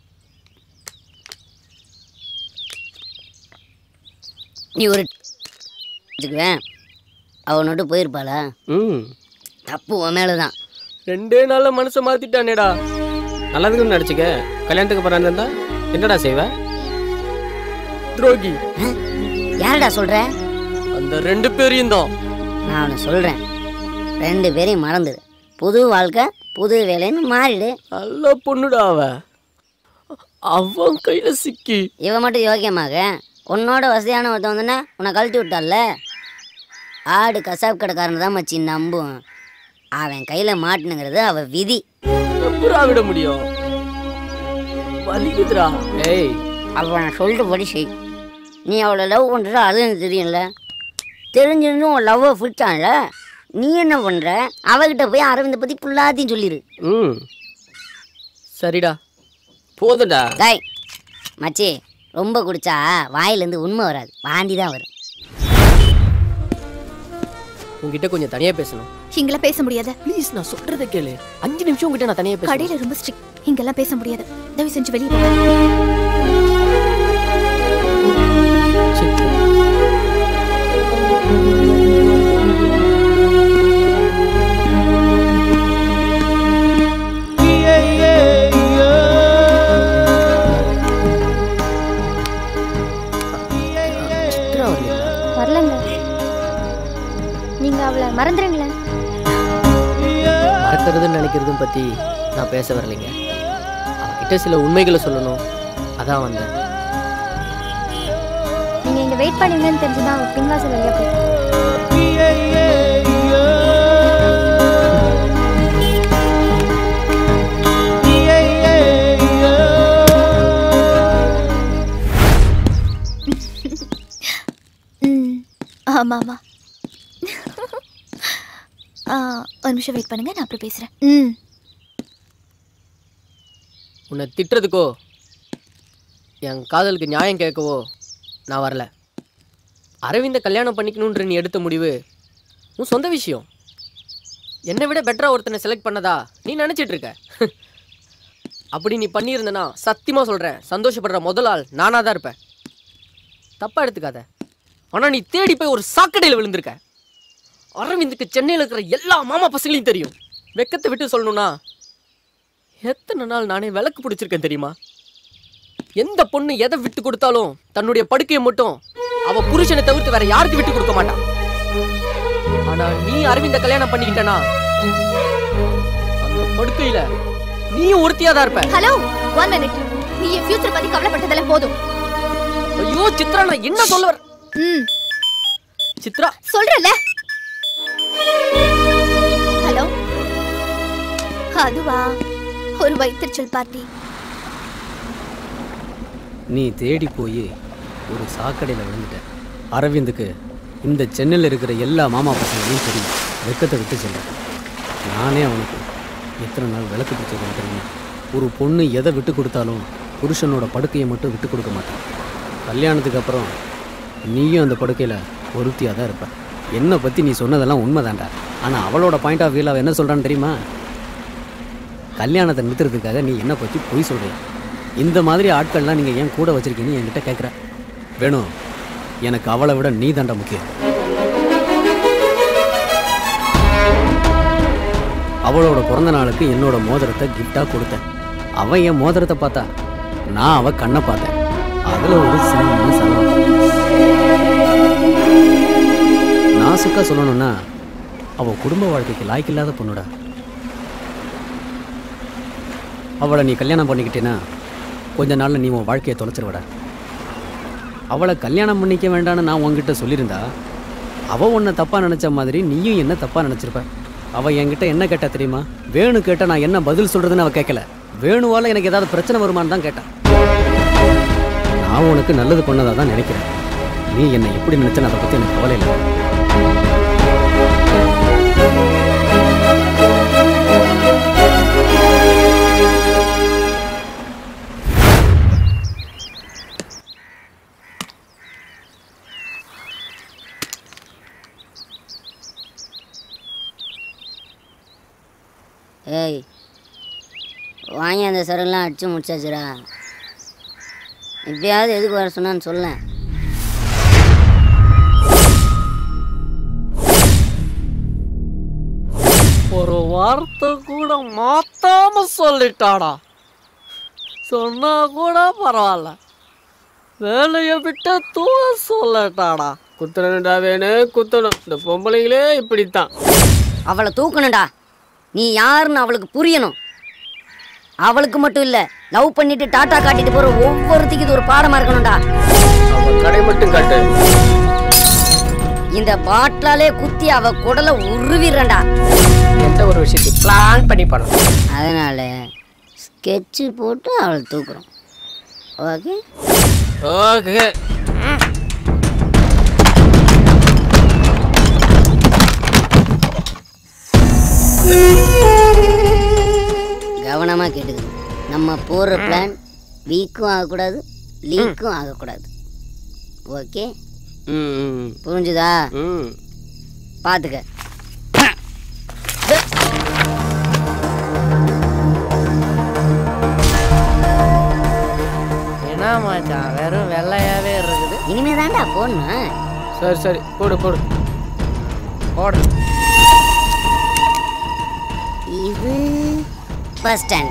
Speaker 10: நீ ஒரு வச்சுக்குவேன் அவன் நோட்டு போயிருப்பாளா
Speaker 9: ம்
Speaker 10: தப்பு உன் மேலே தான்
Speaker 9: ரெண்டே நாள்ல மனசை மாத்திட்டானேடா நல்லதுக்கு நடிச்சுக்க கல்யாணத்துக்கு அப்புறம் இருந்தா என்னடா செய்வ துரோகி
Speaker 10: யாரடா சொல்ற
Speaker 9: அந்த ரெண்டு பேரையும் தான்
Speaker 10: நான் அவனை சொல்கிறேன் ரெண்டு பேரையும் மறந்துடு புது வாழ்க்கை புது வேலைன்னு மாறிடு
Speaker 9: நல்ல பொண்ணுடா அவ அவன் கையில சிக்கி
Speaker 10: இவன் மட்டும் யோக்கியமாக உன்னோட வசதியான ஒருத்தன் வந்தோன்னே உன்னை கழட்டி விட்டால ஆடு கசாப் கடைக்காரன் தான் மச்சி நம்பும் அவன் கையில் மாட்டுனுங்கிறது அவ விதி
Speaker 9: எப்படா விட முடியும் வலிக்குதுடா
Speaker 10: ஏய் அவன் சொல்லிட்டு படி செய் நீ அவளை லவ் பண்ணுறது அது எனக்கு தெரியும்ல தெரிஞ்சிருந்தும் உன் லவ்வை பிடிச்சான்ல நீ என்ன பண்ணுற அவகிட்ட போய் அரவிந்தை பற்றி ஃபுல்லாத்தையும் சொல்லிடு
Speaker 9: ம் சரிடா போதும்டா
Speaker 10: டேய் மச்சி ரொம்ப குடிச்சா வாயிலேருந்து உண்மை வராது வாந்தி தான் வரும்
Speaker 9: உன்கிட்ட கொஞ்சம் தனியா பேசணும்
Speaker 6: இங்கெல்லாம் பேச முடியாது
Speaker 9: ப்ளீஸ் நான் சொல்றத கேளு அஞ்சு நிமிஷம் உங்ககிட்ட நான் தனியா பேசுறேன்
Speaker 6: கடையில ரொம்ப ஸ்ட்ரிக்ட் இங்கெல்லாம் பேச முடியாது தயவு செஞ்சு வெளியே போங்க
Speaker 9: சித்ரா வரலையா
Speaker 12: வரலங்க நீங்க அவளை மறந்துடுங்களேன்
Speaker 9: மறக்கிறதுன்னு நினைக்கிறதும் பத்தி நான் பேச வரலைங்க அவகிட்ட சில உண்மைகளை சொல்லணும் அதான் வந்தேன்
Speaker 12: நீங்க இங்க வெயிட் பண்ணுவீங்கன்னு தெரிஞ்சுதான் அவ பின்வாசல் வழியா போயிட்டா
Speaker 6: ம் ஆமா ஆமா ஆ, ஒரு நிமிஷம் வெயிட் பண்ணுங்க நான் அப்புறம் பேசுறேன் ம்
Speaker 9: உன்னை திட்டுறதுக்கோ என் காதலுக்கு நியாயம் கேட்கவோ நான் வரல அரவிந்த கல்யாணம் பண்ணிக்கணுன்ற நீ எடுத்த முடிவு உன் சொந்த விஷயம் என்னை விட பெட்டரா ஒருத்தனை செலக்ட் பண்ணதா நீ நினைச்சிட்டு இருக்க அப்படி நீ பண்ணியிருந்தனா சத்தியமா சொல்றேன் சந்தோஷப்படுற முதல் ஆள் நானா தான் இருப்பேன் தப்பா எடுத்துக்காத ஆனா நீ தேடி போய் ஒரு சாக்கடையில் விழுந்திருக்க அரவிந்துக்கு சென்னையில் இருக்கிற எல்லா மாமா பசங்களையும் தெரியும் வெக்கத்தை விட்டு சொல்லணும்னா எத்தனை நாள் நானே விளக்கு பிடிச்சிருக்கேன் தெரியுமா எந்த பொண்ணு எதை விட்டு கொடுத்தாலும் தன்னுடைய படுக்கையை மட்டும் அவ புருஷனை தவிர்த்து வேற யாருக்கு விட்டு கொடுக்க மாட்டான் ஆனா நீ அரவிந்த கல்யாணம் பண்ணிக்கிட்டனா அந்த படுக்கையில நீயும் ஒருத்தியா தான் இருப்ப
Speaker 6: ஹலோ ஒன் மினிட் நீ என் ஃபியூச்சர் பத்தி கவலைப்பட்டதெல்லாம் போதும்
Speaker 9: ஐயோ சித்ரா நான் என்ன சொல்ல வர
Speaker 6: ம்
Speaker 9: சித்ரா
Speaker 6: சொல்றல ஹலோ அதுவா ஒரு வயிற்றுச்சல் பார்ட்டி
Speaker 3: நீ தேடி போய் ஒரு சாக்கடையில் விழுந்துட்ட அரவிந்துக்கு இந்த சென்னையில் இருக்கிற எல்லா மாமா பசங்களையும் தெரியும் வெக்கத்தை விட்டு சொல்கிறேன் நானே அவனுக்கு எத்தனை நாள் விளக்கு பிடிச்சிருக்கேன் தெரியுமா ஒரு பொண்ணு எதை விட்டு கொடுத்தாலும் புருஷனோட படுக்கையை மட்டும் விட்டு கொடுக்க மாட்டான் கல்யாணத்துக்கு அப்புறம் நீயும் அந்த படுக்கையில் ஒருத்தியாக தான் இருப்ப என்னை பற்றி நீ சொன்னதெல்லாம் உண்மைதான்டா ஆனால் அவளோட பாயிண்ட் ஆஃப் வியூவில் அவ என்ன சொல்கிறான்னு தெரியுமா கல்யாணத்தை நிறுத்துறதுக்காக நீ என்னை பற்றி பொய் சொல்கிற இந்த மாதிரி ஆட்கள்லாம் நீங்கள் ஏன் கூட வச்சிருக்கீங்கன்னு என்கிட்ட கேட்குற வேணும் எனக்கு அவளை விட நீ தாண்டா முக்கியம் அவளோட பிறந்த நாளுக்கு என்னோட மோதிரத்தை கிஃப்டாக கொடுத்தேன் அவன் என் மோதிரத்தை பார்த்தா நான் அவ கண்ணை பார்த்தேன் அதில் ஒரு சின்ன சலம் நான் சுக்கா சொல்லணும்னா அவ குடும்ப வாழ்க்கைக்கு லாய்க்கில்லாத பொண்ணுடா அவளை நீ கல்யாணம் பண்ணிக்கிட்டேன்னா கொஞ்ச நாள்ல நீ உன் வாழ்க்கையை தொலைச்சிருவடா அவளை கல்யாணம் பண்ணிக்க வேண்டாம்னு நான் உன்கிட்ட சொல்லியிருந்தா அவ உன்னை தப்பா நினைச்ச மாதிரி நீயும் என்ன தப்பா நினைச்சிருப்ப அவ என்கிட்ட என்ன கேட்டா தெரியுமா வேணு கேட்டா நான் என்ன பதில் சொல்றதுன்னு அவ கேட்கல வேணுவால எனக்கு ஏதாவது பிரச்சனை வருமான்னு தான் கேட்டான் நான் உனக்கு நல்லது பண்ணதா தான் நினைக்கிறேன் நீ என்னை எப்படி நினைச்சேன்னு அதை பத்தி எனக்கு கவலை இல்லை
Speaker 10: ஏய் வாங்கி அந்த சரக்குலாம் அடிச்சு முடிச்சாச்சுடா இப்பயாவது எதுக்கு வர சொன்னான்னு சொல்லேன்
Speaker 9: ஒரு வார்த்தை கூட மாத்தாம சொல்லிட்டாடா சொன்னா கூட பரவாயில்ல வேலையை விட்டு தூர சொல்லட்டாடா குத்துறனுடா வேணு குத்தணும் இந்த பொம்பளைங்களே இப்படித்தான்
Speaker 10: அவளை தூக்கணும்டா நீ யாருன்னு அவளுக்கு புரியணும் அவளுக்கு மட்டும் இல்ல லவ் பண்ணிட்டு டாட்டா காட்டிட்டு போற ஒவ்வொருத்திக்கும் இது ஒரு பாடமா இருக்கணும்டா
Speaker 9: அவன் கடை மட்டும் காட்டு
Speaker 10: இந்த பாட்டிலாலே குத்தி அவ குடலை உருவிடுறேன்டா
Speaker 9: எந்த ஒரு விஷயத்தையும் பிளான் பண்ணி பண்ணணும்
Speaker 10: அதனால ஸ்கெட்சு போட்டு அவளை தூக்குறோம் ஓகே
Speaker 9: ஓகே
Speaker 10: கவனமா கேட்டுக்கணும் நம்ம போடுற பிளான் வீக்கும் ஆகக்கூடாது லீக்கும் ஆகக்கூடாது ஓகே புரிஞ்சுதா பார்த்துக்க
Speaker 9: மச்சான் வெறும் வெள்ளையாவே இருக்குது
Speaker 10: இனிமே தான்டா போடணும்
Speaker 9: சரி சரி போடு போடு போடு
Speaker 10: இது பஸ் ஸ்டாண்ட்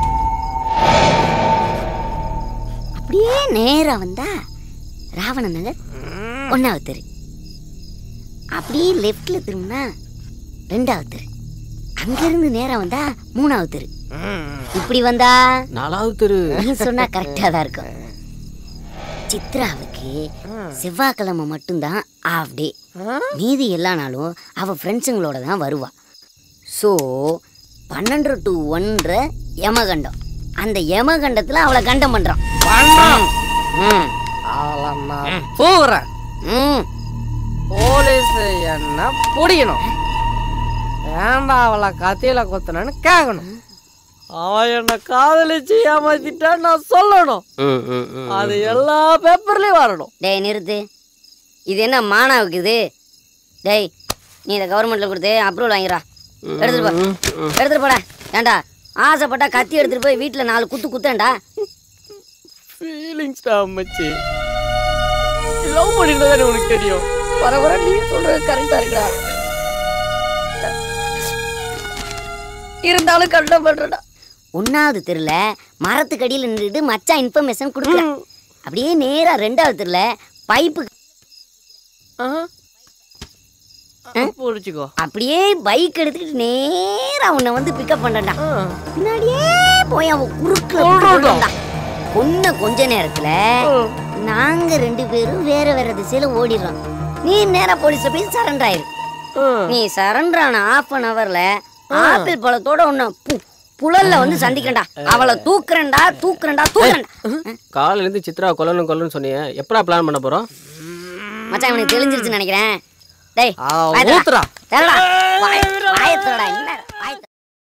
Speaker 10: அப்படியே நேரா வந்தா ராவண நகர் ஒன்னாவது தெரு அப்படியே லெஃப்ட்ல திரும்பினா ரெண்டாவது தெரு அங்கிருந்து நேரா வந்தா மூணாவது தெரு இப்படி வந்தா
Speaker 9: நாலாவது தெரு
Speaker 10: நீ சொன்னா கரெக்டா தான் இருக்கும் சித்ராவுக்கு செவ்வாய்க்கிழமை மட்டும்தான் ஆஃப் டே மீதி எல்லா நாளும் அவ ஃப்ரெண்ட்ஸுங்களோட தான் வருவா ஸோ பன்னெண்டு டு ஒன்றரை யமகண்டம் அந்த யமகண்டத்தில் அவளை கண்டம் பண்ணுறான் ம்
Speaker 9: அவளை நான் போகிறேன்
Speaker 10: ம்
Speaker 9: போலீஸ் என்ன பிடிக்கணும் ஏன்டா அவளை கத்தியில குத்துனன்னு கேட்கணும் அவன் என்ன காதலிச்சு ஏமாத்திட்டா நான் சொல்லணும் அது எல்லா பேப்பர்லயும் வரணும்
Speaker 10: டேய் நிறுத்து இது என்ன மானாவுக்கு இது டேய் நீ இதை கவர்மெண்ட்டில் கொடுத்து அப்ரூவல் வாங்கிடா எடுத்துட்டு போ எடுத்துட்டு போடா ஏன்டா ஆசைப்பட்டா கத்தி எடுத்துட்டு போய் வீட்டில் நாலு குத்து குத்தேன்டா
Speaker 9: ஃபீலிங்ஸ் மச்சி லவ் பண்ணிட்டு தானே உனக்கு தெரியும் வர வர நீ சொல்றது கரெக்டா இருக்குடா
Speaker 10: இருந்தாலும் கண்டம் பண்றடா ஒன்னாவது தெருல மரத்துக்கடியில் நின்றுட்டு மச்சான் இன்ஃபர்மேஷன் கொடுக்குறேன் அப்படியே நேரா ரெண்டாவது தெருல பைப்பு
Speaker 9: புடிச்சுக்கோ
Speaker 10: அப்படியே பைக் எடுத்துக்கிட்டு நேரா உன்னை வந்து பிக்கப் பண்ணடா பின்னாடியே போய் அவன் குறுக்குல விட்டுறடா. பொண்ண கொஞ்ச நேரத்துல நாங்க ரெண்டு பேரும் வேற வேற திசையில ஓடிடுறோம் நீ நேரா போலீஸ்ல போய் சரண்டர் ஆயிரு நீ சரண்டர் ஆன ஆஃப் அன் ஹவர்ல ஆப்பிள் பழத்தோட உன்னை பு- புழல்ல வந்து சந்திக்கண்டா அவளை தூக்குறேன்டா தூக்குறேன்டா தூக்குறேன்டா
Speaker 9: காலையில இருந்து சித்ரா கொல்லணும் கொல்லணும் சொன்னீங்க எப்படா பிளான் பண்ண போறோம்
Speaker 10: மச்சான் இவனுக்கு தெரிஞ்சிருச்சுன்னு நினைக்கிறேன் டேய்
Speaker 9: ஆ,
Speaker 10: வாயை திறடா.
Speaker 9: ஊத்துறா.
Speaker 10: திறடா. வாயை- வாயை திறடா. என்ன வாயை திற.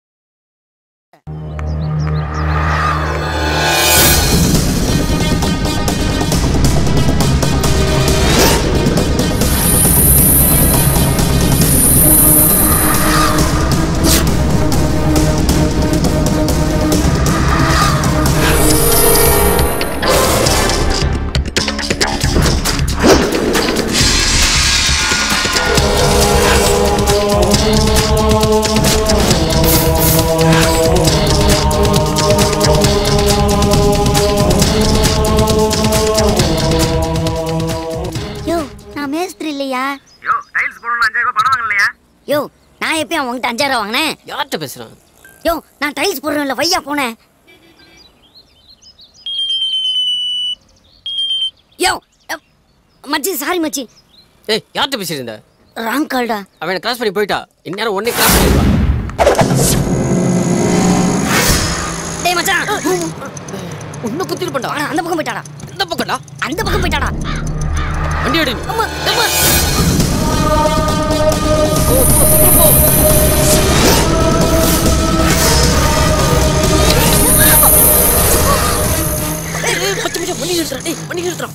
Speaker 10: யோ நான் மேஸ்திரி இல்லையா
Speaker 4: யோ டைல்ஸ் போடணும் அஞ்சாயிரம் ரூபாய் பணம் வாங்கலையா
Speaker 10: யோ நான் எப்பயும் உங்ககிட்ட அஞ்சாயிரம் வாங்கினேன்
Speaker 9: யார்கிட்ட பேசுறேன்
Speaker 10: யோ நான் டைல்ஸ் போடுறேன்ல வையா போனேன் யோ அ, மச்சி சாரி மச்சி
Speaker 9: ஏய் யார்கிட்ட பேசிட்டு இருந்த
Speaker 10: ராங் கால்டா
Speaker 9: அவன் கிராஸ் பண்ணி போயிட்டா இந்நேரம் ஒன்னே கிராஸ் பண்ணிடுவா
Speaker 10: டேய் மச்சான்
Speaker 9: உன்னை குத்திட்டு பண்ணா
Speaker 10: ஆனா, அந்த பக்கம் போயிட்டாடா
Speaker 9: இந்த பக்கம்டா
Speaker 10: அந்த பக்கம் போயிட்டாடா
Speaker 9: வண்டி எடு
Speaker 10: அம்மா அம்மா
Speaker 9: ஏய், பத்து நிமிஷம் வண்டி நிறுத்துறா டேய் வண்டி நிறுத்துறா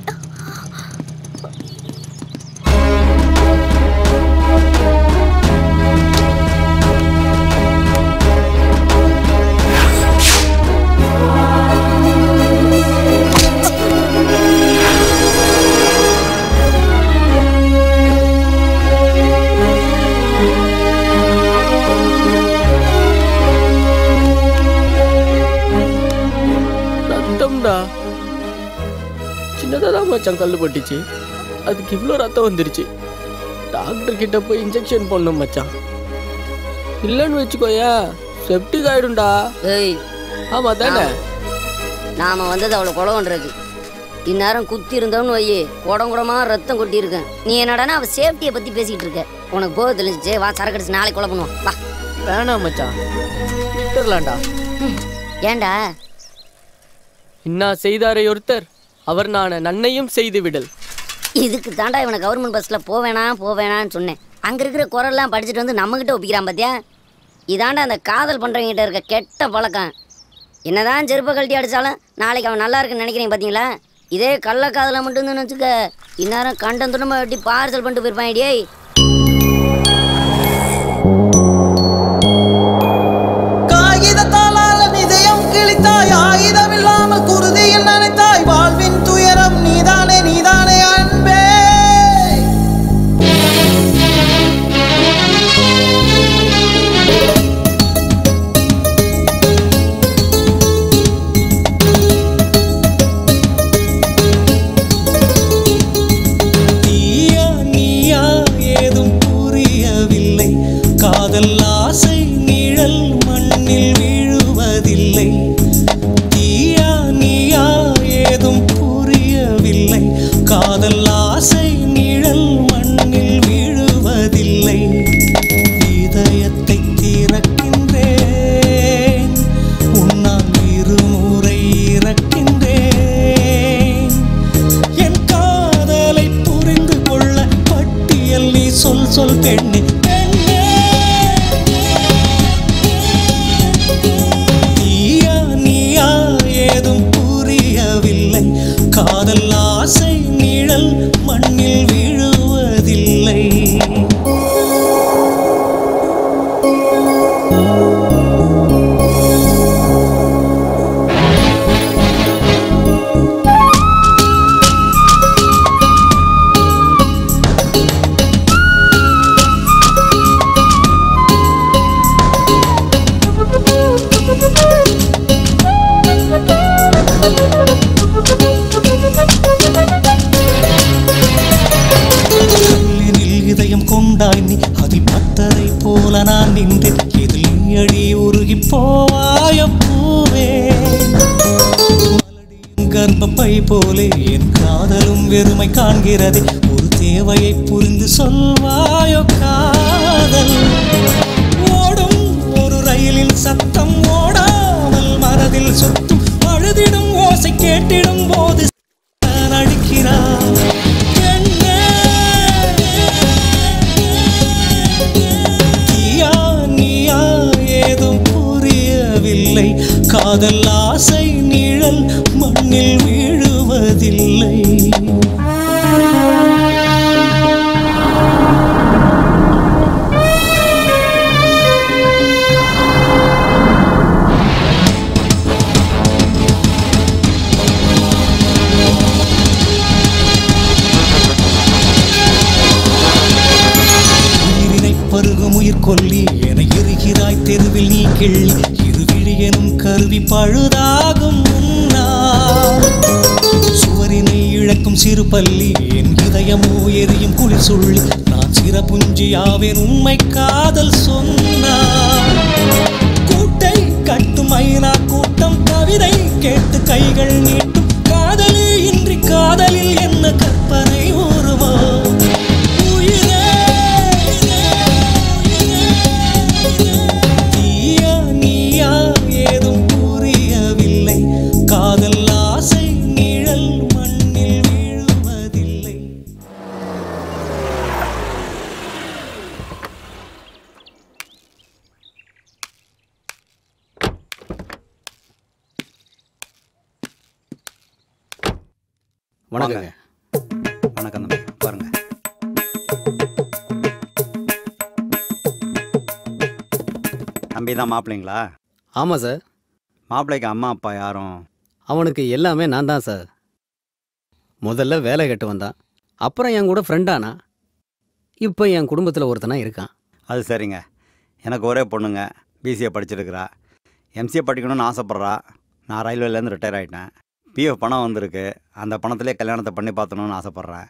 Speaker 9: ரத்தம்டா சின்னதாக தான் மச்சான் கல் பட்டுச்சு அதுக்கு இவ்வளோ ரத்தம் வந்துருச்சு டாக்டர் கிட்ட போய் இன்ஜெக்ஷன் பண்ணணும் மச்சான் இல்லைன்னு வச்சுக்கோயா செப்டிக் ஆயிடும்டா
Speaker 10: ஏய்
Speaker 9: ஆமா தானே
Speaker 10: நாம வந்தது அவளை கொலை பண்றது இந்நேரம் குத்தி இருந்தோம்னு வையே குடம் குடமா ரத்தம் கொட்டி இருக்கேன் நீ என்னடானா அவ சேஃப்டியை பத்தி பேசிட்டு இருக்க உனக்கு போக தெரிஞ்சிச்சு வா சரக்கு அடிச்சு நாளைக்கு கொலை பண்ணுவோம் வா
Speaker 9: வேணாம் மச்சான் விட்டுறலாம்டா
Speaker 10: ஏன்டா
Speaker 9: இன்னா செய்தாரை ஒருத்தர் அவர் நான் நன்னையும் செய்து விடல்
Speaker 10: இதுக்கு தாண்டா இவனை கவர்மெண்ட் பஸ்ல போவேணா போவேணான்னு சொன்னேன் அங்க இருக்கிற குரல்லாம் படிச்சுட்டு வந்து நம்ம கிட்ட ஒப்பிக்கிறான் பாத்தியா இதாண்டா அந்த காதல் பண்றவங்க கிட்ட இருக்க கெட்ட பழக்கம் என்னதான் செருப்பை கழட்டி அடிச்சாலும் நாளைக்கு அவன் நல்லா இருக்குன்னு நினைக்கிறீங்க பாத்தீங்களா இதே கள்ள காதலை மட்டும் வச்சுக்க இந்நேரம் கண்டம் துண்டமா வெட்டி பார்சல் பண்ணிட்டு போயிருப்பான் டேய்
Speaker 16: காகிதத்தாலால நிதயம் கிழித்தாய் ஆயுதம் இல்லாமல் குருதியில் நினைத்தாய் வாழ ஆசை நிழல் மண்ணில் விழுவதில்லை தீயா நீயா ஏதும் புரியவில்லை காதல் ஆசை நிழல் மண்ணில் விழுவதில்லை இதயத்தை திறக்கின்றேன் உன்னால் இருமுறை இறக்கின்றேன் என் காதலை புரிந்து கொள்ள பட்டியல் நீ சொல் சொல் பெண்ணே பெண்ணே. நீயா நீயா ஏதும் புரியவில்லை காதல் ஆசை நிழல் மண்ணில் விழுவதில்லை கல்லினில் இதயம் கொண்டாய் நீ அதிபத்தரை போல நான் நின்றேன் இதில் நீ அடி உருகி போவாய பூவே மலடியின் கர்ப்பப்பை போலே என் காதலும் வெறுமை காண்கிறதே ஒரு தேவையை புரிந்து சொல்வாயோ காதல் ஓடும் ஒரு ரயிலின் சத்தம் ஓடாமல் மனதில் சுத்தும் அழுதிடும் ஓசை கேட்டிடும் போது நான் அடிக்கிறான் நீயா நீயா ஏதும் புரியவில்லை காதல் ஆசை நிழல் மண்ணில் வீழுவதில்லை உயிரினை பருகும் உயிர் கொல்லி என எரிகிறாய் தெருவில் நீ கிள்ளி இருவிழி எனும் கருவி பழுதாகும் முன்னால் சுவரினை இழக்கும் சிறு பள்ளி என் இதயமோ எரியும் குளிர் சொல்லி நான் சிறப்புஞ்சியாவேன் உண்மை காதல் சொன்னார் கூட்டை கட்டும் ஐநா கூட்டம் கவிதை கேட்டு கைகள் நீட்டும் காதலே இன்றி காதலில் என்ன கற்பனை உருவோ உயிரே நீயா நீயா ஏதும் புரியவில்லை காதல் ஆசை நிழல் மண்ணில் வீழுவதில்லை
Speaker 3: வணக்கங்க
Speaker 17: வணக்கம் தம்பி பாருங்க தம்பி தான் மாப்பிள்ளைங்களா
Speaker 3: ஆமாம் சார்
Speaker 17: மாப்பிள்ளைக்கு அம்மா அப்பா யாரும்
Speaker 3: அவனுக்கு எல்லாமே நான் தான் சார் முதல்ல வேலை கட்டு வந்தான் அப்புறம் என் கூட ஃப்ரெண்டானா இப்போ என் குடும்பத்தில் ஒருத்தனா இருக்கான்
Speaker 17: அது சரிங்க எனக்கு ஒரே பொண்ணுங்க பிசிஏ படிச்சிருக்கிறா எம்சிஏ படிக்கணும்னு ஆசைப்பட்றா நான் ரயில்வேலேருந்து ரிட்டையர் ஆகிட்டேன் பிஎஃப் பணம் வந்திருக்கு அந்த பணத்திலே கல்யாணத்தை பண்ணி பார்த்தணும்னு ஆசைப்பட்றேன்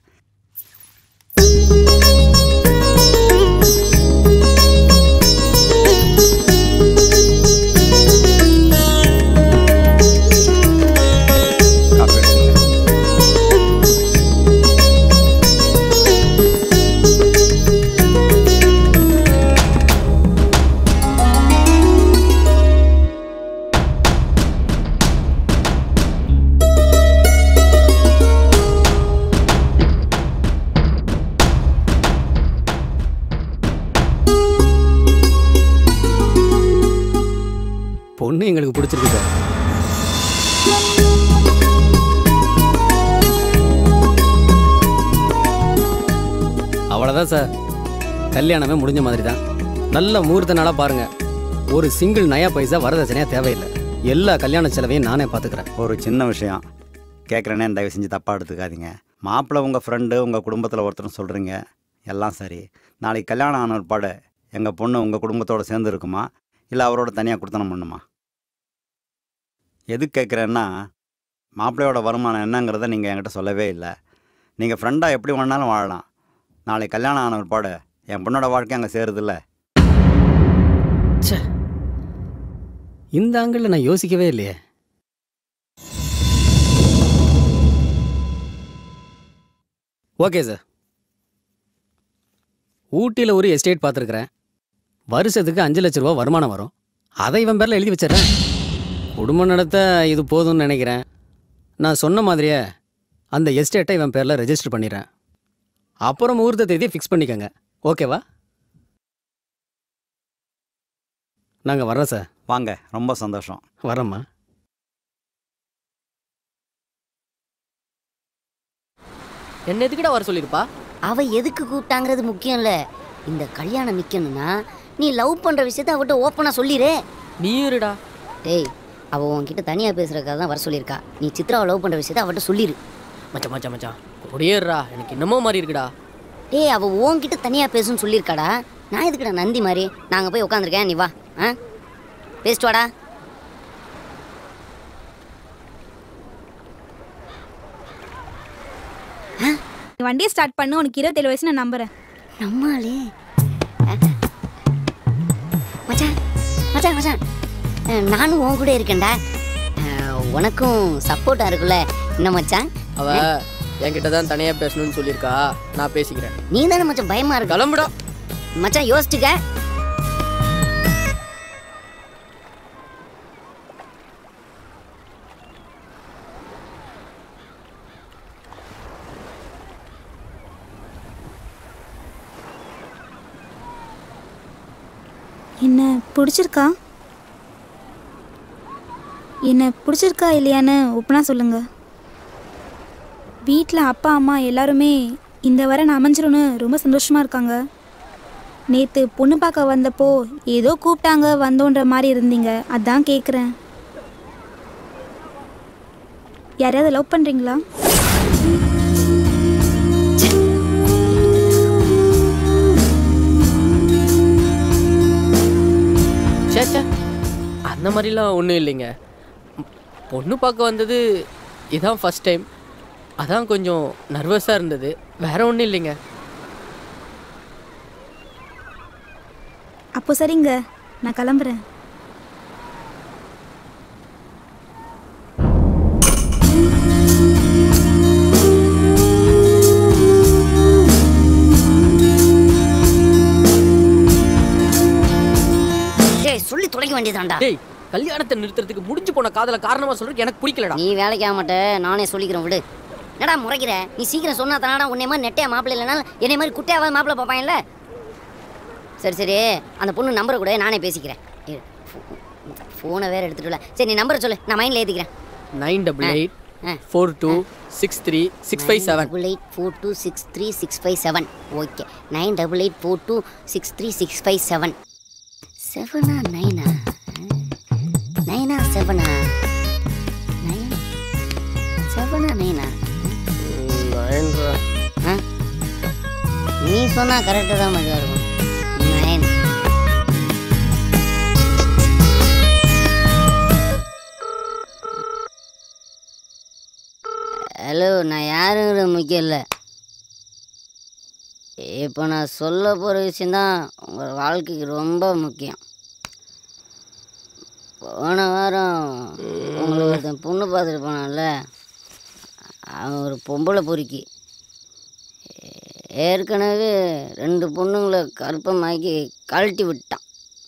Speaker 17: காப்பி எடுத்துங்க.
Speaker 3: பொண்ணு எங்களுக்கு பிடிச்சிருக்கு சார் அவ்வளோதான் சார் கல்யாணமே முடிஞ்ச மாதிரி தான் நல்ல முகூர்த்த நாளாக பாருங்க ஒரு சிங்கிள் நயா பைசா வரதட்சணையாக தேவையில்லை எல்லா கல்யாண செலவையும் நானே பார்த்துக்கிறேன்
Speaker 17: ஒரு சின்ன விஷயம் கேட்குறேனே தயவு செஞ்சு தப்பாக எடுத்துக்காதீங்க மாப்பிள்ளை உங்கள் ஃப்ரெண்டு உங்கள் குடும்பத்தில் ஒருத்தர் சொல்கிறீங்க எல்லாம் சரி நாளைக்கு கல்யாணம் ஆன ஒருபாடு எங்கள் பொண்ணு உங்கள் குடும்பத்தோடு சேர்ந்து இருக்குமா இல்லை அவரோட தனியாக கொடுத்தனம் பண்ணுமா எது கேட்குறேன்னா மாப்பிள்ளையோட வருமானம் என்னங்கிறத நீங்கள் என்கிட்ட சொல்லவே இல்லை நீங்கள் ஃப்ரெண்டாக எப்படி வேணாலும் வாழலாம் நாளைக்கு கல்யாணம் ஆன ஒருபாடு என் பொண்ணோட வாழ்க்கை அங்கே சேருதில்ல
Speaker 3: இந்த ஆங்கிளில் நான் யோசிக்கவே இல்லையே ஓகே சார் ஊட்டியில் ஒரு எஸ்டேட் பார்த்துருக்குறேன் வருஷத்துக்கு அஞ்சு லட்ச ரூபா வருமானம் வரும் அதை இவன் பேரில் எழுதி வச்சிடறேன் குடும்பம் நடத்த இது போதும்னு நினைக்கிறேன் நான் சொன்ன மாதிரியே அந்த எஸ்டேட்டை இவன் பேரில் ரெஜிஸ்டர் பண்ணிடுறேன் அப்புறம் முகூர்த்த தேதியை ஃபிக்ஸ் பண்ணிக்கோங்க ஓகேவா நாங்கள் வர்றோம் சார்
Speaker 17: வாங்க ரொம்ப சந்தோஷம்
Speaker 3: வரோம்மா
Speaker 9: என்ன எதுக்கிட்ட வர சொல்லிருப்பா
Speaker 10: அவ எதுக்கு கூப்பிட்டாங்கிறது முக்கியம் இல்ல இந்த கல்யாணம் நிக்கணும்னா நீ லவ் பண்ற விஷயத்த அவட்ட ஓப்பனா சொல்லிரு
Speaker 9: நீ இருடா
Speaker 10: டேய் அவ உன்கிட்ட தனியா பேசுறதுக்காக தான் வர சொல்லியிருக்கா நீ சித்ராவை லவ் பண்ற விஷயத்த அவட்ட சொல்லிரு
Speaker 9: மச்சான் மச்சான் மச்சான் ஒடியேறா எனக்கு என்னமோ மாதிரி இருக்குடா
Speaker 10: டேய் அவ உன்கிட்ட தனியா பேசுன்னு சொல்லியிருக்காடா நான் எதுக்குடா நந்தி மாதிரி நாங்க போய் உட்காந்துருக்கேன் நீ வா ஆ பேசிட்டு வாடா
Speaker 15: நீ வண்டியை ஸ்டார்ட் பண்ணு உனக்கு இருபத்தேழு வயசு நான் நம்புறேன்
Speaker 10: நம்மாலே மச்சான் மச்சான் மச்சான் அஹ், நானும் உன் கூட இருக்கேன்டா அஹ், உனக்கும் சப்போர்ட்டா இருக்குல்ல என்ன மச்சான்
Speaker 9: அவ என்கிட்ட தான் தனியா பேசணும்னு சொல்லியிருக்கா நான் பேசிக்கிறேன்
Speaker 10: நீ தானே மச்சான் பயமா இருக்கு
Speaker 9: கிளம்புடா
Speaker 10: மச்சான் யோசிச்சுக்க
Speaker 15: என்ன பிடிச்சிருக்கா என்ன பிடிச்சிருக்கா இல்லையான்னு ஒப்பனா சொல்லுங்க வீட்டில் அப்பா அம்மா எல்லாருமே இந்த வரன் அமைஞ்சிரும்னு ரொம்ப சந்தோஷமா இருக்காங்க நேற்று பொண்ணு பார்க்க வந்தப்போ ஏதோ கூப்பிட்டாங்க வந்தோன்ற மாதிரி இருந்தீங்க அதான் கேட்குறேன் யாரையாவது லவ் பண்ணுறீங்களா
Speaker 9: சே சே அந்த மாதிரிலாம் ஒன்றும் இல்லைங்க ம், பொண்ணு பார்க்க வந்தது இதான் ஃபர்ஸ்ட் டைம் அதான் கொஞ்சம் நர்வஸாக இருந்தது வேற ஒன்றும் இல்லைங்க
Speaker 15: அப்போ சரிங்க நான் கிளம்புறேன்
Speaker 10: டேய் சொல்லி தொலைக்க வேண்டியதாண்டா
Speaker 9: டேய் கல்யாணத்தை நிறுத்துறதுக்கு முடிஞ்சு போன காதல காரணமா சொல்றதுக்கு எனக்கு பிடிக்கலடா
Speaker 10: நீ வேலைக்கு ஆக மாட்ட நானே சொல்லிக்கிறேன் விடு என்னடா முறைக்கிற நீ சீக்கிரம் சொன்னா தானடா உன்னை மாதிரி நெட்டையா மாப்பிள்ளை இல்லைனாலும் என்னை மாதிரி குட்டையாவது மாப்பிள்ளை பார்ப்பாங்கல்ல சரி சரி அந்த பொண்ணு நம்பரை கூட நானே பேசிக்கிறேன் ஃபோனை வேற எடுத்துட்டு வரல. சரி நீ நம்பரை சொல்லு நான் மைண்டில் ஏற்றிக்கிறேன்
Speaker 9: nine double eight four two six three six five seven
Speaker 10: double eight four two six three six five seven okay nine double eight four two six three six five seven செவனா நைனா நைனா செவனா நைன் செவனா நைனா ஆ நீ சொன்னா கரெக்டாக தான் மஜா இருக்கும் நைன் ஹலோ நான் யாருங்கிறது முக்கியம் இல்லை இப்போ நான் சொல்ல போகிற விஷயந்தான் உங்கள் வாழ்க்கைக்கு ரொம்ப முக்கியம் போன வாரம் உங்களுக்கு ஒருத்தன் பொண்ணு பார்த்துட்டு போனான்ல அவன் ஒரு பொம்பளை பொறுக்கி ஏற்கனவே ரெண்டு பொண்ணுங்களை கற்பமாக்கி கழட்டி விட்டான்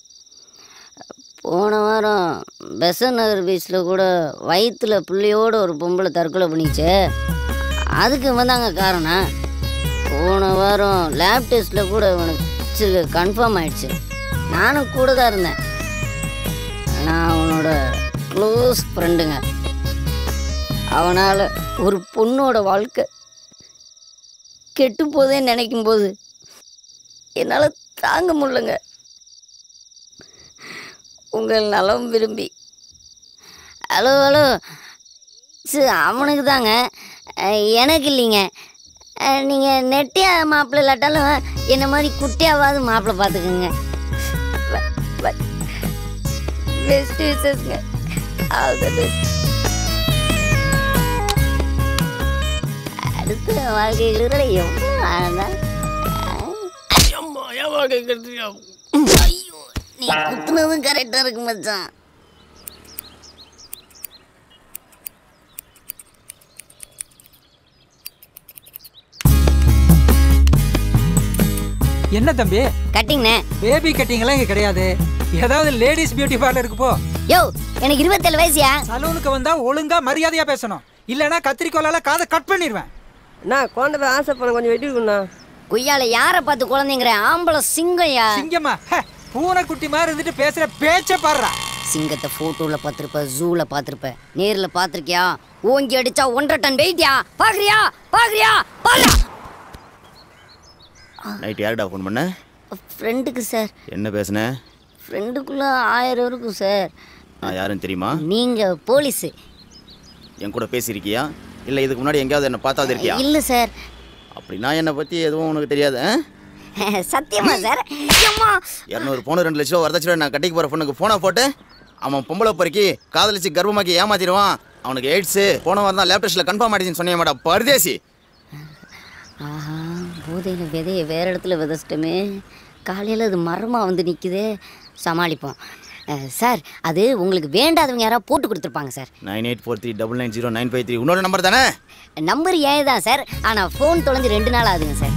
Speaker 10: போன வாரம் பெசன் நகர் பீச்சில் கூட வயிற்றுல பிள்ளையோட ஒரு பொம்பளை தற்கொலை பண்ணிச்சே அதுக்கு வந்தாங்க காரணம் போன வாரம் லேப் டெஸ்ட்டில் கூட இவனுக்கு வச்சிருக்க கன்ஃபார்ம் ஆயிடுச்சு நானும் கூட தான் இருந்தேன் நான் அவனோட க்ளோஸ் ஃப்ரெண்டுங்க அவனால் ஒரு பொண்ணோட வாழ்க்கை கெட்டு போதே நினைக்கும் போது என்னால் தாங்க முடியலங்க உங்கள் நலம் விரும்பி ஹலோ ஹலோ சரி அவனுக்கு தாங்க அஹ், எனக்கு இல்லைங்க நீங்கள் நெட்டியா மாப்பிள்ளை இல்லாட்டாலும் என்ன மாதிரி குட்டியாவது மாப்பிள்ளை பார்த்துக்குங்க பெஸ்ட் விஷஸ்ங்க ஆல் த பெஸ்ட் அடுத்த வாழ்க்கையில் எவ்வளோ ஆனதா நீ குத்துனதும் கரெக்டாக இருக்கு மச்சான்
Speaker 18: என்ன தம்பி
Speaker 10: கட்டிங்ண்ணே
Speaker 18: பேபி கட்டிங்லாம் இங்க கிடையாது ஏதாவது லேடிஸ் பியூட்டி பார்லருக்கு போ
Speaker 10: யோ எனக்கு இருபத்தேழு வயசுயா
Speaker 18: சலூனுக்கு வந்தா ஒழுங்கா மரியாதையா பேசணும் இல்லனா கத்திரிக்கோலால காதை கட் பண்ணிடுவேன்
Speaker 2: நான் குழந்தை போய் ஆசைப்பட கொஞ்சம் வெட்டி கொடுண்ணா
Speaker 10: கொய்யால யாரை பார்த்து குழந்தைங்கிற ஆம்பளை சிங்கம்யா
Speaker 18: சிங்கம்மா பூனைக்குட்டி மாதிரி இருந்துட்டு பேசுற பேச்ச பாடுறா
Speaker 10: சிங்கத்தை போட்டோல பார்த்திருப்ப ஜூல பார்த்திருப்ப நேர்ல பார்த்திருக்கியா ஓங்கி அடிச்சா ஒன்றரை டன் வெயிட்யா பாக்குறியா பாக்குறியா பாரு
Speaker 19: நைட் யாருடா ஃபோன் பண்ண
Speaker 10: ஃப்ரெண்டுக்கு சார்
Speaker 19: என்ன பேசுன
Speaker 10: ஃப்ரெண்டுக்குள்ள ஆயிரம் இருக்கும் சார்
Speaker 19: நான் யாருன்னு தெரியுமா
Speaker 10: நீங்க போலீஸ்
Speaker 19: என் கூட பேசியிருக்கியா இல்லை இதுக்கு முன்னாடி எங்கேயாவது என்ன பார்த்தாது இருக்கியா
Speaker 10: இல்ல சார்
Speaker 19: அப்படின்னா என்னை பற்றி எதுவும் உனக்கு தெரியாது
Speaker 10: சத்தியமா சார் அம்மா
Speaker 19: இரநூறு பவுன் ரெண்டு லட்சம் ரூபா வரதட்சணை நான் கட்டிக்கு போகிற பொண்ணுக்கு ஃபோனை போட்டு அவன் பொம்பளை பொறுக்கி காதலிச்சு கர்ப்பமாக்கி ஏமாத்திடுவான் அவனுக்கு எய்ட்ஸு போன வாரம் தான் லேப் டெஸ்ட்டில் கன்ஃபார்ம் ஆயிடுச்சுன்னு சொன்னேன் மேடம் பரதேசி
Speaker 10: ஆஹா போதையில் விதையை வேற இடத்துல விதைச்சிட்டோமே காலையில் அது மரமாக வந்து நிற்குதே சமாளிப்போம் அஹ், சார் அது உங்களுக்கு வேண்டாதவங்க யாராவது போட்டு கொடுத்துருப்பாங்க sir
Speaker 19: nine eight four three double nine zero nine five three உன்னோட நம்பர் தானே
Speaker 10: நம்பர் ஏன் தான் சார் ஆனால் ஃபோன் தொலைஞ்சு ரெண்டு நாள் ஆகுதுங்க சார்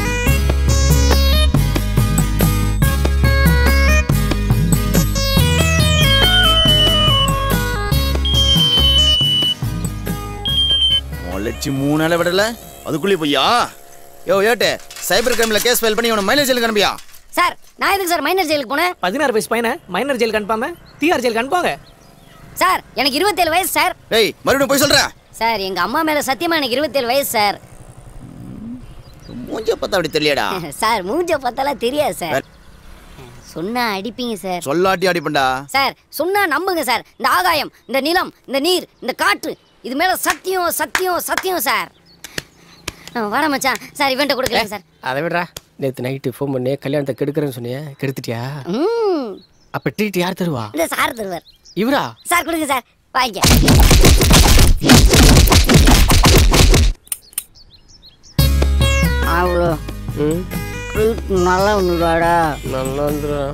Speaker 19: முளைச்சி மூணு நாளை விடல அதுக்குள்ளே பொய்யா யோ ஏட்டு சைபர் கிரைமில் கேஸ் ஃபைல் பண்ணி உன மைலேஜ் ஜெயிலுக்கு அனுப்பியா
Speaker 10: சார் நான் எதுக்கு சார் மைனர் ஜெயிலுக்கு போனேன்
Speaker 9: பதினாறு வயசு பையனை மைனர் ஜெயிலுக்கு அனுப்பாம டிஆர் ஜெயிலுக்கு அனுப்புவாங்க
Speaker 10: சார் எனக்கு இருபத்தேழு வயசு சார்
Speaker 19: டேய் மறுபடியும் போய் சொல்கிறேன்
Speaker 10: சார் எங்கள் அம்மா மேலே சத்தியமாக எனக்கு இருபத்தேழு வயசு சார்
Speaker 19: மூஞ்ச பார்த்தா அப்படி தெரியலடா
Speaker 10: சார் மூஞ்ச பார்த்தாலாம் தெரியாது சார் சொன்னா அடிப்பீங்க சார்
Speaker 19: சொல்லாட்டி அடிப்பண்டா
Speaker 10: சார் சொன்னா நம்புங்க சார் இந்த ஆகாயம் இந்த நிலம் இந்த நீர் இந்த காற்று இது மேல சத்தியம் சத்தியம் சத்தியம் சார் அஹ் வாடா மச்சான் சார் இவன்ட்ட கொடுக்கல சார்
Speaker 9: அதை விடுறா நேற்று நைட்டு ஃபோன் பண்ணி கல்யாணத்தை கெடுக்கிறேன்னு சொன்னியே கெடுத்துட்டியா
Speaker 10: ம்
Speaker 9: அப்போ ட்ரீட் யார் தருவா
Speaker 10: இந்த சார் தருவார்
Speaker 9: இவரா
Speaker 10: சார் கொடுங்க சார் வாங்க அவ்வளோ நல்லா ஒன்றுடாடா
Speaker 9: நல்லா வந்துடும்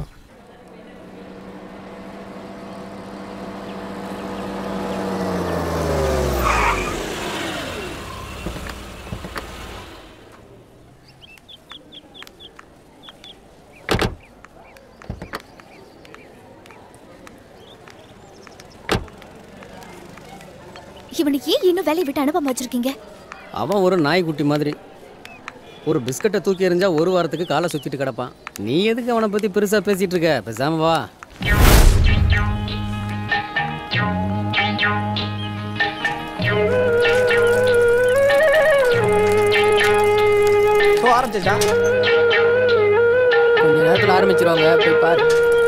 Speaker 6: இவனை ஏன் இன்னும் வேலையை விட்டு அனுப்பாம வச்சிருக்கீங்க
Speaker 3: அவன் ஒரு நாய்க்குட்டி மாதிரி ஒரு பிஸ்கட்டை தூக்கி எறிஞ்சா ஒரு வாரத்துக்கு காலை சுற்றிட்டு கிடப்பான் நீ எதுக்கு அவனை பற்றி பெருசாக பேசிகிட்டு இருக்க பேசாம வா
Speaker 13: ஸோ ஆரம்பிச்சிச்சா
Speaker 9: கொஞ்ச நேரத்தில் ஆரம்பிச்சிருவாங்க போய் பாரு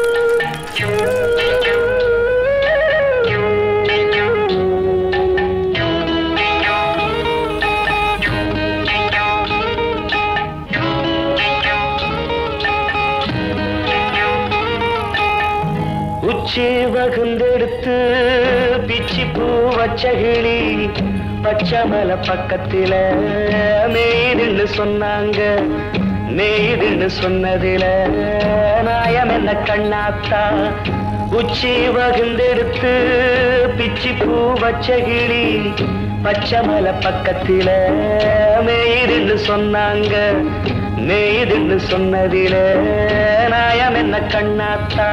Speaker 23: உச்சி வகுந்தெடுத்து பிச்சி பூ வச்ச கிளி பச்சை மலை பக்கத்தில மேய்துன்னு சொன்னாங்க மேய்துன்னு சொன்னதில நாயம் என்ன கண்ணாத்தா உச்சி வகுந்தெடுத்து பிச்சி பூ வச்ச கிளி பச்சை மலை பக்கத்தில மேய்துன்னு சொன்னாங்க மேய்துன்னு சொன்னதில நாயம் என்ன கண்ணாத்தா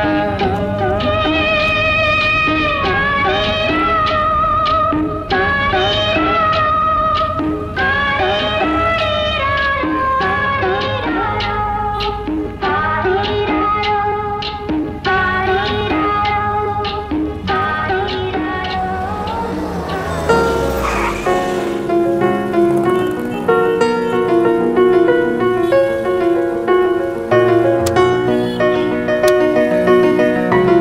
Speaker 23: ஆ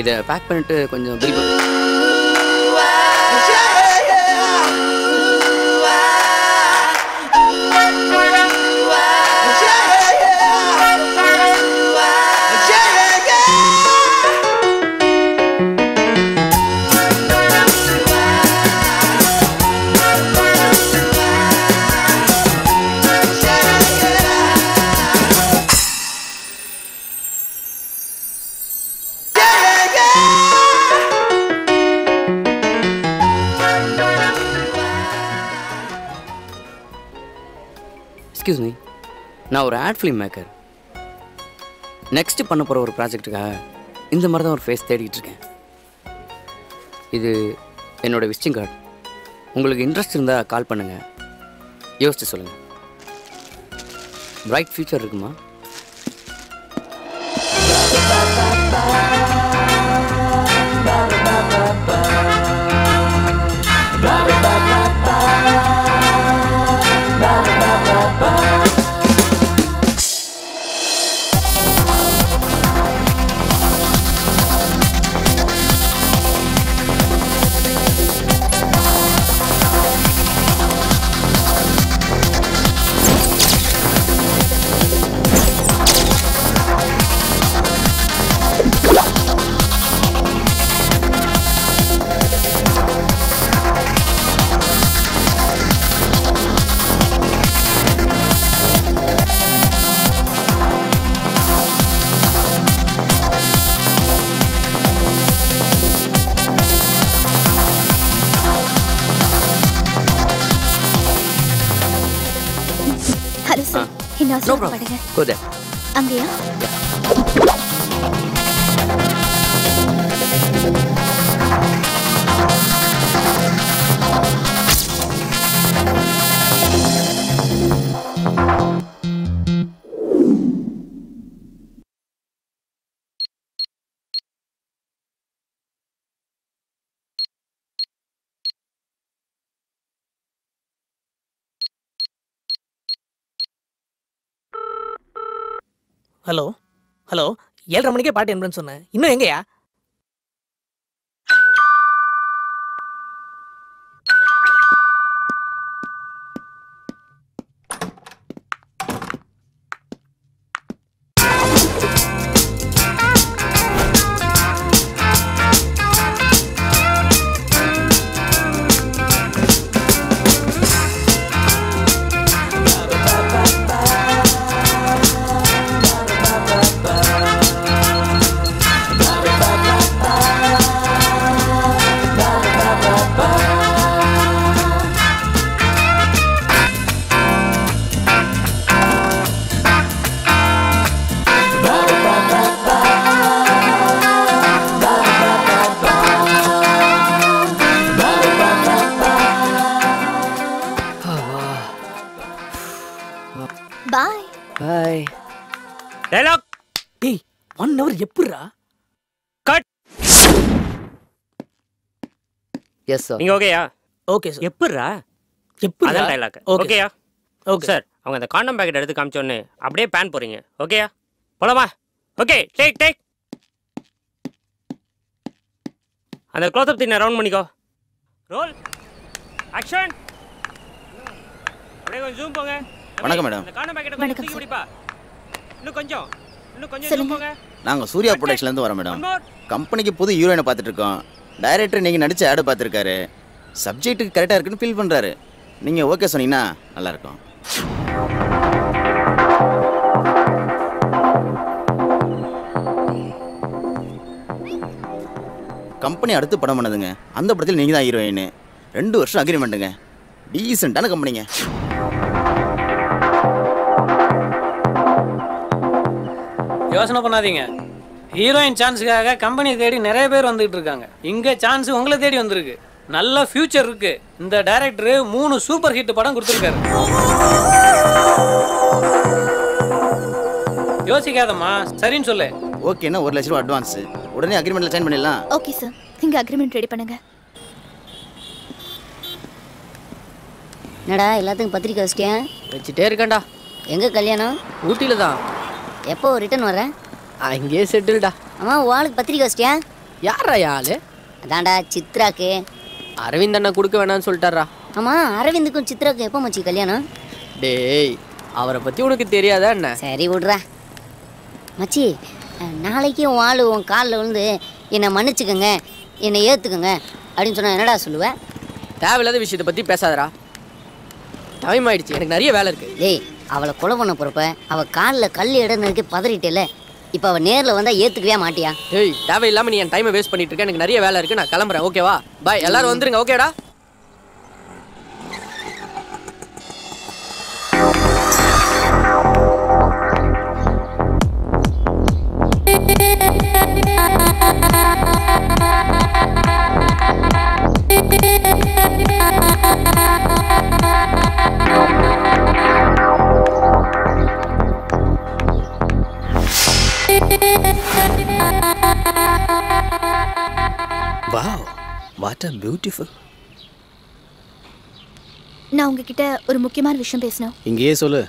Speaker 11: இதை பேக் பண்ணிட்டு கொஞ்சம் பில் எக்ஸ்கியூஸ் மீ நான் ஒரு ஆட் ஃபிலிம் மேக்கர் நெக்ஸ்ட் பண்ண போகிற ஒரு ப்ராஜெக்ட்டுக்காக இந்த மாதிரி தான் ஒரு ஃபேஸ் தேடிக்கிட்டு இருக்கேன் இது என்னோட விசிட்டிங் கார்டு உங்களுக்கு இன்ட்ரெஸ்ட் இருந்தால் கால் பண்ணுங்கள் யோசிச்சு சொல்லுங்கள் பிரைட் ஃபியூச்சர் இருக்குமா
Speaker 6: ஹலோ சார் என்ன அவசரப்படுங்க
Speaker 11: Go there.
Speaker 6: அங்கேயா
Speaker 20: ஹலோ ஹலோ ஏழரை மணிக்கே பாட்டு என்பேன்னு சொன்னேன் இன்னும் எங்கயா
Speaker 6: பாய்
Speaker 11: பாய்
Speaker 20: டைலாக் டேய் ஒன் ஹவர் எப்படிரா கட்
Speaker 11: எஸ் சார்
Speaker 21: நீங்க ஓகேயா
Speaker 20: ஓகே சார்
Speaker 21: எப்படிரா
Speaker 20: எப்படிடா?
Speaker 21: அதான் டைலாக்
Speaker 20: Okay,
Speaker 21: ஓகேயா
Speaker 20: Okay.
Speaker 21: சார் அவங்க அந்த காண்டம் பேக்கெட் எடுத்து காமிச்சோன்னு அப்படியே பேன் போறீங்க ஓகேயா போலாமா ஓகே டேக் டேக் அந்த க்ளோஸ் அப் ரவுண்ட் பண்ணிக்கோ ரோல் ஆக்ஷன் அப்படியே கொஞ்சம் ஜூம் போங்க
Speaker 19: வணக்கம் மேடம்
Speaker 21: அந்த காண்டம் பேக்கெட் கொஞ்சம் தூக்கி பிடிப்பா இன்னும் கொஞ்சம் இன்னும் கொஞ்சம் ஜூம் போங்க
Speaker 19: நாங்கள் சூர்யா ப்ரொடக்ஷன்லேருந்து வரோம் மேடம் கம்பெனிக்கு புது ஹீரோயினை பார்த்துட்டு இருக்கோம் டைரக்டர் நீங்கள் நடிச்ச ஆடு பார்த்துருக்காரு சப்ஜெக்ட்டுக்கு கரெக்டாக இருக்குன்னு ஃபீல் பண்ணுறாரு நீங்கள் ஓகே சொன்னீங்கன்னா நல்லாயிருக்கும் கம்பெனி அடுத்து படம் பண்ணதுங்க அந்த படத்தில் நீங்கள் தான் ஹீரோயின் ரெண்டு வருஷம் அக்ரிமெண்ட்டுங்க டீசெண்டான கம்பெனிங்க
Speaker 3: யோசனை பண்ணாதீங்க ஹீரோயின் சான்ஸுக்காக கம்பெனி தேடி நிறைய பேர் வந்துகிட்டு இருக்காங்க இங்க சான்ஸ் உங்களை தேடி வந்திருக்கு நல்ல ஃபியூச்சர் இருக்கு இந்த டைரக்டர் மூணு சூப்பர் ஹிட் படம் கொடுத்துருக்காரு யோசிக்காதம்மா சரின்னு சொல்லு
Speaker 19: ஓகேன்னா ஒரு லட்ச ரூபா அட்வான்ஸ் உடனே அக்ரிமெண்ட்டில் சைன் பண்ணிடலாம்
Speaker 6: ஓகே சார் நீங்க அக்ரிமெண்ட் ரெடி பண்ணுங்க
Speaker 10: என்னடா எல்லாத்துக்கும் பத்திரிக்கை வச்சிட்டேன்
Speaker 9: வச்சுட்டே இருக்கேன்டா
Speaker 10: எங்கே கல்யாணம்
Speaker 9: ஊட்டியில் தான்
Speaker 10: எப்போ ரிட்டர்ன் வர
Speaker 9: அங்கேயே செட்டில்டா
Speaker 10: அம்மா உன் ஆளுக்கு பத்திரிக்கை வச்சிட்டியா
Speaker 9: யாரா என் ஆளு
Speaker 10: அதான்டா சித்ராக்கு
Speaker 9: அரவிந்த் அண்ணா கொடுக்க வேணாம்னு சொல்லிட்டாரா
Speaker 10: ஆமா அரவிந்துக்கும் சித்ராக்கும் எப்போ மச்சி கல்யாணம்
Speaker 9: டேய் அவரை பத்தி உனக்கு தெரியாதா என்ன
Speaker 10: சரி விட்றா மச்சி அஹ், நாளைக்கு உன் ஆளு உன் காலில் விழுந்து என்னை மன்னிச்சுக்கோங்க என்னை ஏற்றுக்கோங்க அப்படின்னு சொன்னா என்னடா சொல்லுவேன்
Speaker 9: தேவையில்லாத விஷயத்தை பத்தி பேசாதடா டைம் ஆயிடுச்சு எனக்கு நிறைய வேலை இருக்கு
Speaker 10: டேய் அவளை கொலை பண்ண போகிறப்ப அவள் காலில் கல் இடனுக்கு பதறிட்டேல இப்போ அவள் நேரில் வந்தால் ஏற்றுக்கவே மாட்டியா
Speaker 9: டேய் தேவையில்லாம நீ என் டைமை வேஸ்ட் பண்ணிட்டு இருக்க எனக்கு நிறைய வேலை இருக்கு நான் கிளம்புறேன் ஓகேவா பாய் எல்லாரும் வந்துருங்க ஓகேடா
Speaker 3: வாவ் வாட் அ பியூட்டிஃபுல்
Speaker 6: நான் உங்ககிட்ட ஒரு முக்கியமான விஷயம் பேசணும்
Speaker 3: இங்கேயே சொல்லு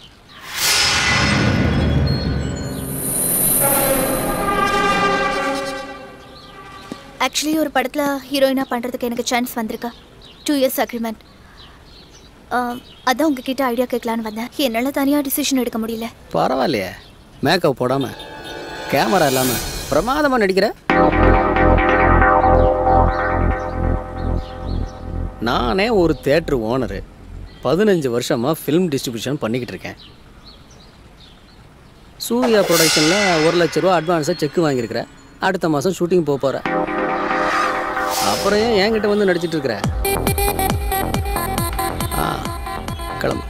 Speaker 6: ஆக்சுவலி ஒரு படத்தில் ஹீரோயினாக பண்ணுறதுக்கு எனக்கு சான்ஸ் வந்திருக்கா டூ இயர்ஸ் அக்ரிமெண்ட் அதான் உங்ககிட்ட ஐடியா கேட்கலான்னு வந்தேன் என்னால் தனியாக டிசிஷன் எடுக்க முடியல
Speaker 3: பரவாயில்லையே மேக்கப் போடாம கேமரா இல்லாம பிரமாதமா நடிக்கிற நானே ஒரு தேட்டர் ஓனரு பதினஞ்சு வருஷமா ஃபிலிம் டிஸ்ட்ரிபியூஷன் பண்ணிக்கிட்டு இருக்கேன் சூர்யா ப்ரொடக்ஷனில் ஒரு லட்ச ரூபா அட்வான்ஸாக செக் வாங்கியிருக்கிறேன் அடுத்த மாதம் ஷூட்டிங் போக போகிறேன் அப்புறம் ஏன் என்கிட்ட வந்து நடிச்சிட்டு இருக்கிற ஆ கிளம்பு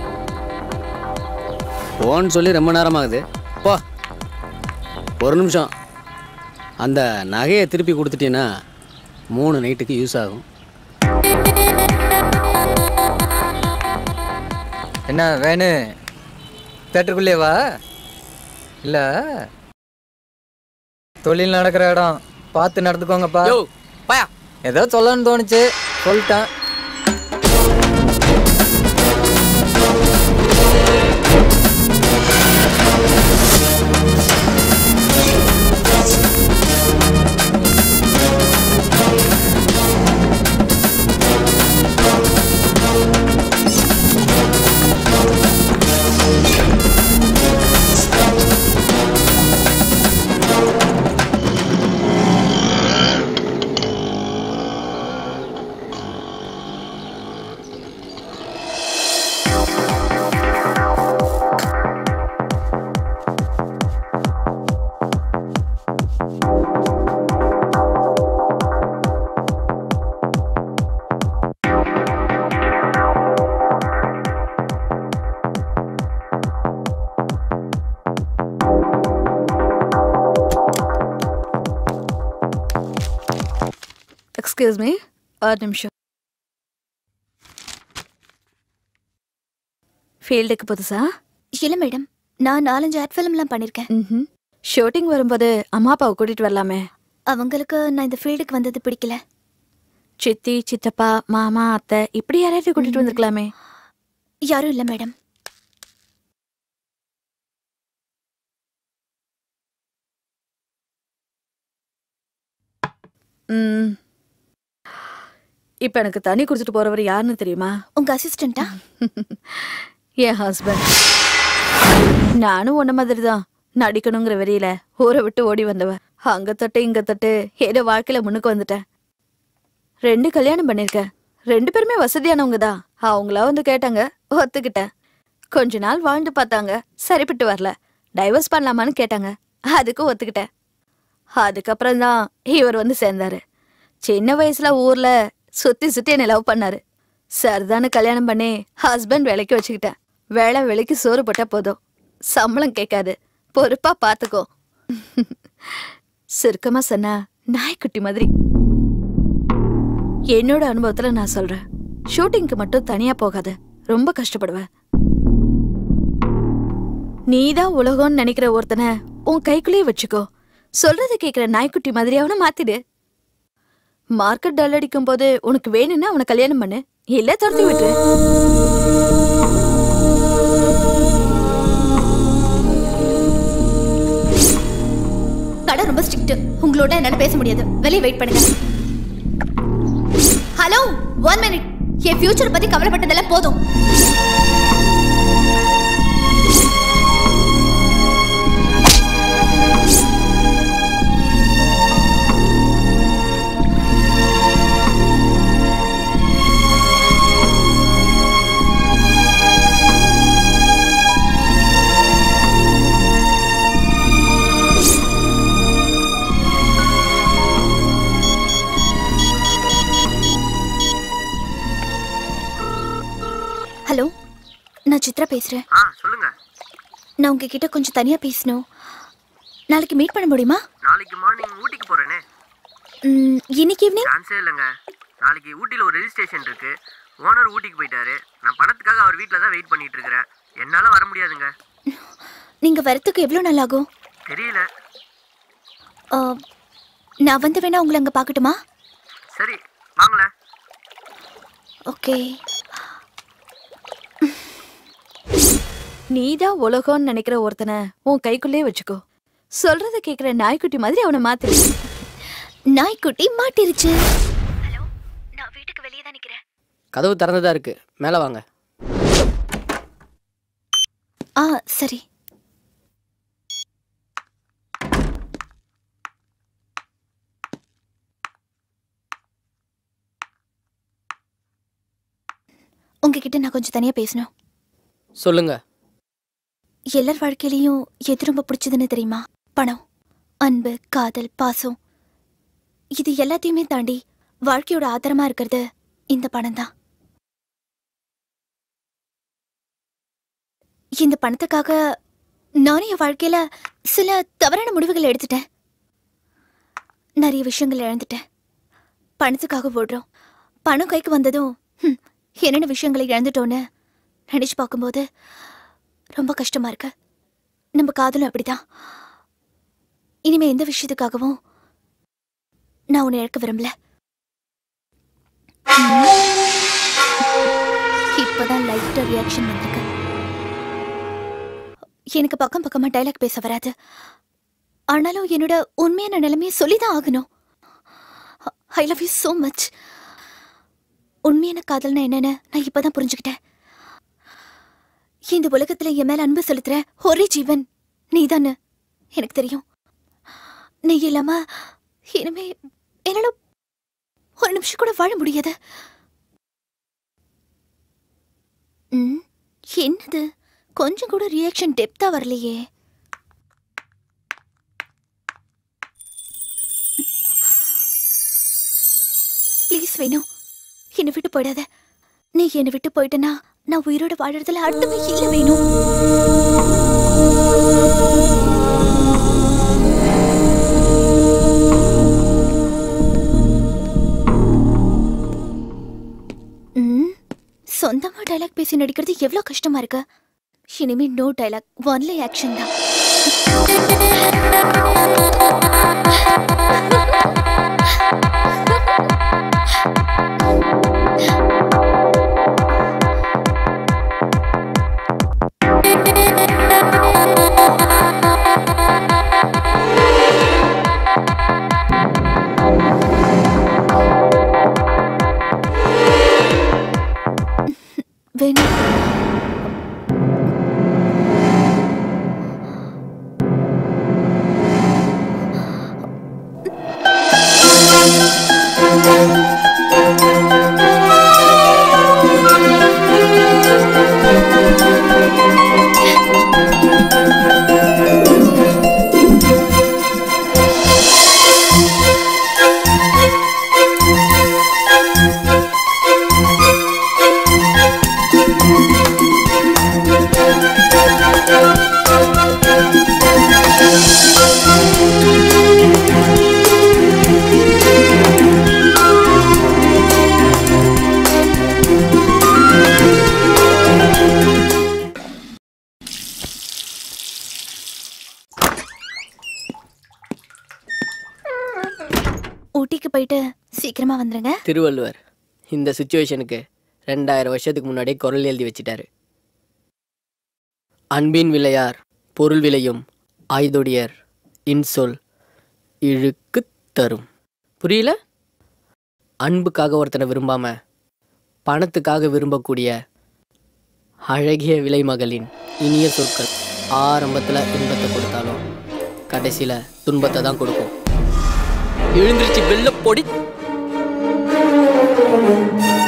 Speaker 3: போன்னு சொல்லி ரொம்ப நேரம் ஆகுது போ ஒரு நிமிஷம் அந்த நகையை திருப்பி கொடுத்துட்டீங்கன்னா மூணு நைட்டுக்கு யூஸ் ஆகும்
Speaker 1: என்ன வேணு தேட்டருக்குள்ளே வா இல்லை தொழில் நடக்கிற இடம் பார்த்து நடந்துக்கோங்கப்பா
Speaker 9: பாயா
Speaker 1: ஏதோ சொல்லணும்னு தோணுச்சு சொல்லிட்டேன்
Speaker 7: எக்ஸ்கியூஸ் மீ ஒரு நிமிஷம் ஃபீல்டுக்கு புதுசா
Speaker 6: இல்லை மேடம் நான் நாலஞ்சு ஆட் ஃபிலிம்லாம் பண்ணியிருக்கேன்
Speaker 7: ம் ஷூட்டிங் வரும்போது அம்மா அப்பாவை கூட்டிட்டு வரலாமே
Speaker 6: அவங்களுக்கு நான் இந்த ஃபீல்டுக்கு வந்தது பிடிக்கல
Speaker 7: சித்தி சித்தப்பா மாமா அத்தை இப்படி யாரையாவது கூட்டிட்டு வந்திருக்கலாமே
Speaker 6: யாரும் இல்லை மேடம்
Speaker 7: ம் இப்போ எனக்கு தண்ணி குடிச்சிட்டு போறவர் யாருன்னு தெரியுமா
Speaker 6: உங்க அசிஸ்டண்டா
Speaker 7: என் ஹஸ்பண்ட் நானும் உன்ன மாதிரி தான் நடிக்கணுங்கிற வெறியில ஊரை விட்டு ஓடி வந்தவ அங்க தொட்டு இங்க தொட்டு ஏதோ வாழ்க்கையில முன்னுக்கு வந்துட்டேன் ரெண்டு கல்யாணம் பண்ணிருக்கேன் ரெண்டு பேருமே வசதியானவங்க தான் அவங்களா வந்து கேட்டாங்க ஒத்துக்கிட்டேன் கொஞ்ச நாள் வாழ்ந்து பார்த்தாங்க சரிப்பட்டு வரல டைவர்ஸ் பண்ணலாமான்னு கேட்டாங்க அதுக்கும் ஒத்துக்கிட்டேன் அதுக்கப்புறம் தான் இவர் வந்து சேர்ந்தாரு சின்ன வயசுல ஊர்ல சுத்தி சுத்தி என்னை லவ் பண்ணாரு சரிதானு கல்யாணம் பண்ணி ஹஸ்பண்ட் வேலைக்கு வச்சுக்கிட்டேன் வேலை வேலைக்கு சோறு போட்டா போதும் சம்பளம் கேட்காது பொறுப்பா பாத்துக்கோ சுருக்கமா சொன்னா நாய்க்குட்டி மாதிரி என்னோட அனுபவத்துல நான் சொல்றேன் ஷூட்டிங்க்கு மட்டும் தனியா போகாத ரொம்ப கஷ்டப்படுவ நீதான் உலகம்னு நினைக்கிற ஒருத்தனை உன் கைக்குள்ளேயே வச்சுக்கோ சொல்றத கேக்குற நாய்க்குட்டி மாதிரி அவனை மாத்திடு மார்க்கெட் டல் அடிக்கும் போது உனக்கு வேணும்னா அவனை கல்யாணம் பண்ணு இல்ல துரத்தி விட்டுரு
Speaker 6: கடை ரொம்ப ஸ்ட்ரிக்ட் உங்களுக்கு உங்களோட என்னால பேச முடியாது வெளியே வெயிட் பண்ணுங்க ஹலோ ஒன் மினிட் என் ஃபியூச்சர் பத்தி கவலைப்பட்டதெல்லாம் போதும் ஹலோ நான் சித்ரா பேசுறேன்
Speaker 5: ஆ சொல்லுங்க
Speaker 6: நான் உங்ககிட்ட கொஞ்சம் தனியா பேசணும் நாளைக்கு மீட் பண்ண முடியுமா
Speaker 5: நாளைக்கு மார்னிங் ஊட்டிக்கு போறேனே
Speaker 6: ம், இன்னைக்கு ஈவினிங்
Speaker 5: சான்ஸே இல்லைங்க நாளைக்கு ஊட்டியில் ஒரு ரெஜிஸ்ட்ரேஷன் இருக்கு ஓனர் ஊட்டிக்கு போயிட்டாரு நான் பணத்துக்காக அவர் வீட்டில் தான் வெயிட் பண்ணிட்டு இருக்கிறேன் என்னால் வர முடியாதுங்க
Speaker 6: நீங்க வரத்துக்கு எவ்வளோ நாள் ஆகும்
Speaker 5: தெரியல
Speaker 6: ஆ, நான் வந்து வேணா உங்களை அங்க பார்க்கட்டுமா
Speaker 5: சரி வாங்களேன்
Speaker 6: ஓகே
Speaker 7: நீதான் உலகம்னு நினைக்கிற ஒருத்தனை உன் கைக்குள்ளே வச்சுக்கோ சொல்றத கேக்குற நாய்க்குட்டி மாதிரி அவனை மாத்து
Speaker 6: நாய்க்குட்டி மாட்டிருச்சு
Speaker 9: கதவு திறந்துதான் இருக்கு மேலே வாங்க
Speaker 6: ஆ சரி உங்ககிட்ட நான் கொஞ்சம் தனியா பேசணும்
Speaker 9: சொல்லுங்க
Speaker 6: எல்லார் வாழ்க்கையிலையும் எது ரொம்ப பிடிச்சதுன்னு தெரியுமா பணம் அன்பு காதல் பாசம் இது எல்லாத்தையுமே தாண்டி வாழ்க்கையோட ஆதாரமா இருக்கிறது இந்த பணம் தான் இந்த பணத்துக்காக நானும் என் வாழ்க்கையில சில தவறான முடிவுகள் எடுத்துட்டேன் நிறைய விஷயங்கள் இழந்துட்டேன் பணத்துக்காக ஓடுறோம் பணம் கைக்கு வந்ததும் ஹம், என்னென்ன விஷயங்களை இழந்துட்டோன்னு நினைச்சு பார்க்கும்போது ரொம்ப கஷ்டமா இருக்கு நம்ம காதலும் அப்படிதான் இனிமே எந்த விஷயத்துக்காகவும் நான் உன்னை இழக்க விரும்பல இப்பதான் லைட்டா ரியாக்ஷன் வந்திருக்கு எனக்கு பக்கம் பக்கமா டைலாக் பேச வராது ஆனாலும் என்னோட உண்மையான நிலைமையை சொல்லிதான் ஆகணும் I love you so much உண்மையான காதல்னா என்னன்னு நான் இப்பதான் புரிஞ்சுக்கிட்டேன் இந்த உலகத்துல என் மேல அன்பு செலுத்துற ஒரே ஜீவன் நீதானு எனக்கு தெரியும் நீ இல்லாம இனிமே என்னால ஒரு நிமிஷம் கூட வாழ முடியாது ம், என்னது கொஞ்சம் கூட ரியாக்ஷன் டெப்தா வரலையே ப்ளீஸ் வேணும் என்னை விட்டு போயிடாத நீ என்னை விட்டு போயிட்டனா நான் உயிரோட வாழறதுல அர்த்தமே இல்லை வேணும் ம், சொந்தமா டைலாக் பேசி நடிக்கிறது எவ்வளோ கஷ்டமா இருக்கு இனிமே நோ டைலாக் ஒன்லி ஆக்ஷன் தான் வேணும் ஊட்டிக்கு போயிட்டு சீக்கிரமா வந்துருங்க
Speaker 9: திருவள்ளுவர் இந்த சுச்சுவேஷனுக்கு ரெண்டாயிரம் வருஷத்துக்கு முன்னாடியே குரல் எழுதி வச்சிட்டாரு அன்பின் விளையார் பொருள் விளையும் ஆய்தொடியர் இன்சொல் இழுக்கு தரும் புரியல அன்புக்காக ஒருத்தனை விரும்பாம பணத்துக்காக விரும்பக்கூடிய அழகிய விலைமகளின் இனிய சொற்கள் ஆரம்பத்தில் இன்பத்தை கொடுத்தாலும் கடைசியில் துன்பத்தை தான் கொடுக்கும் எழுந்திருச்சு வெள்ள பொடி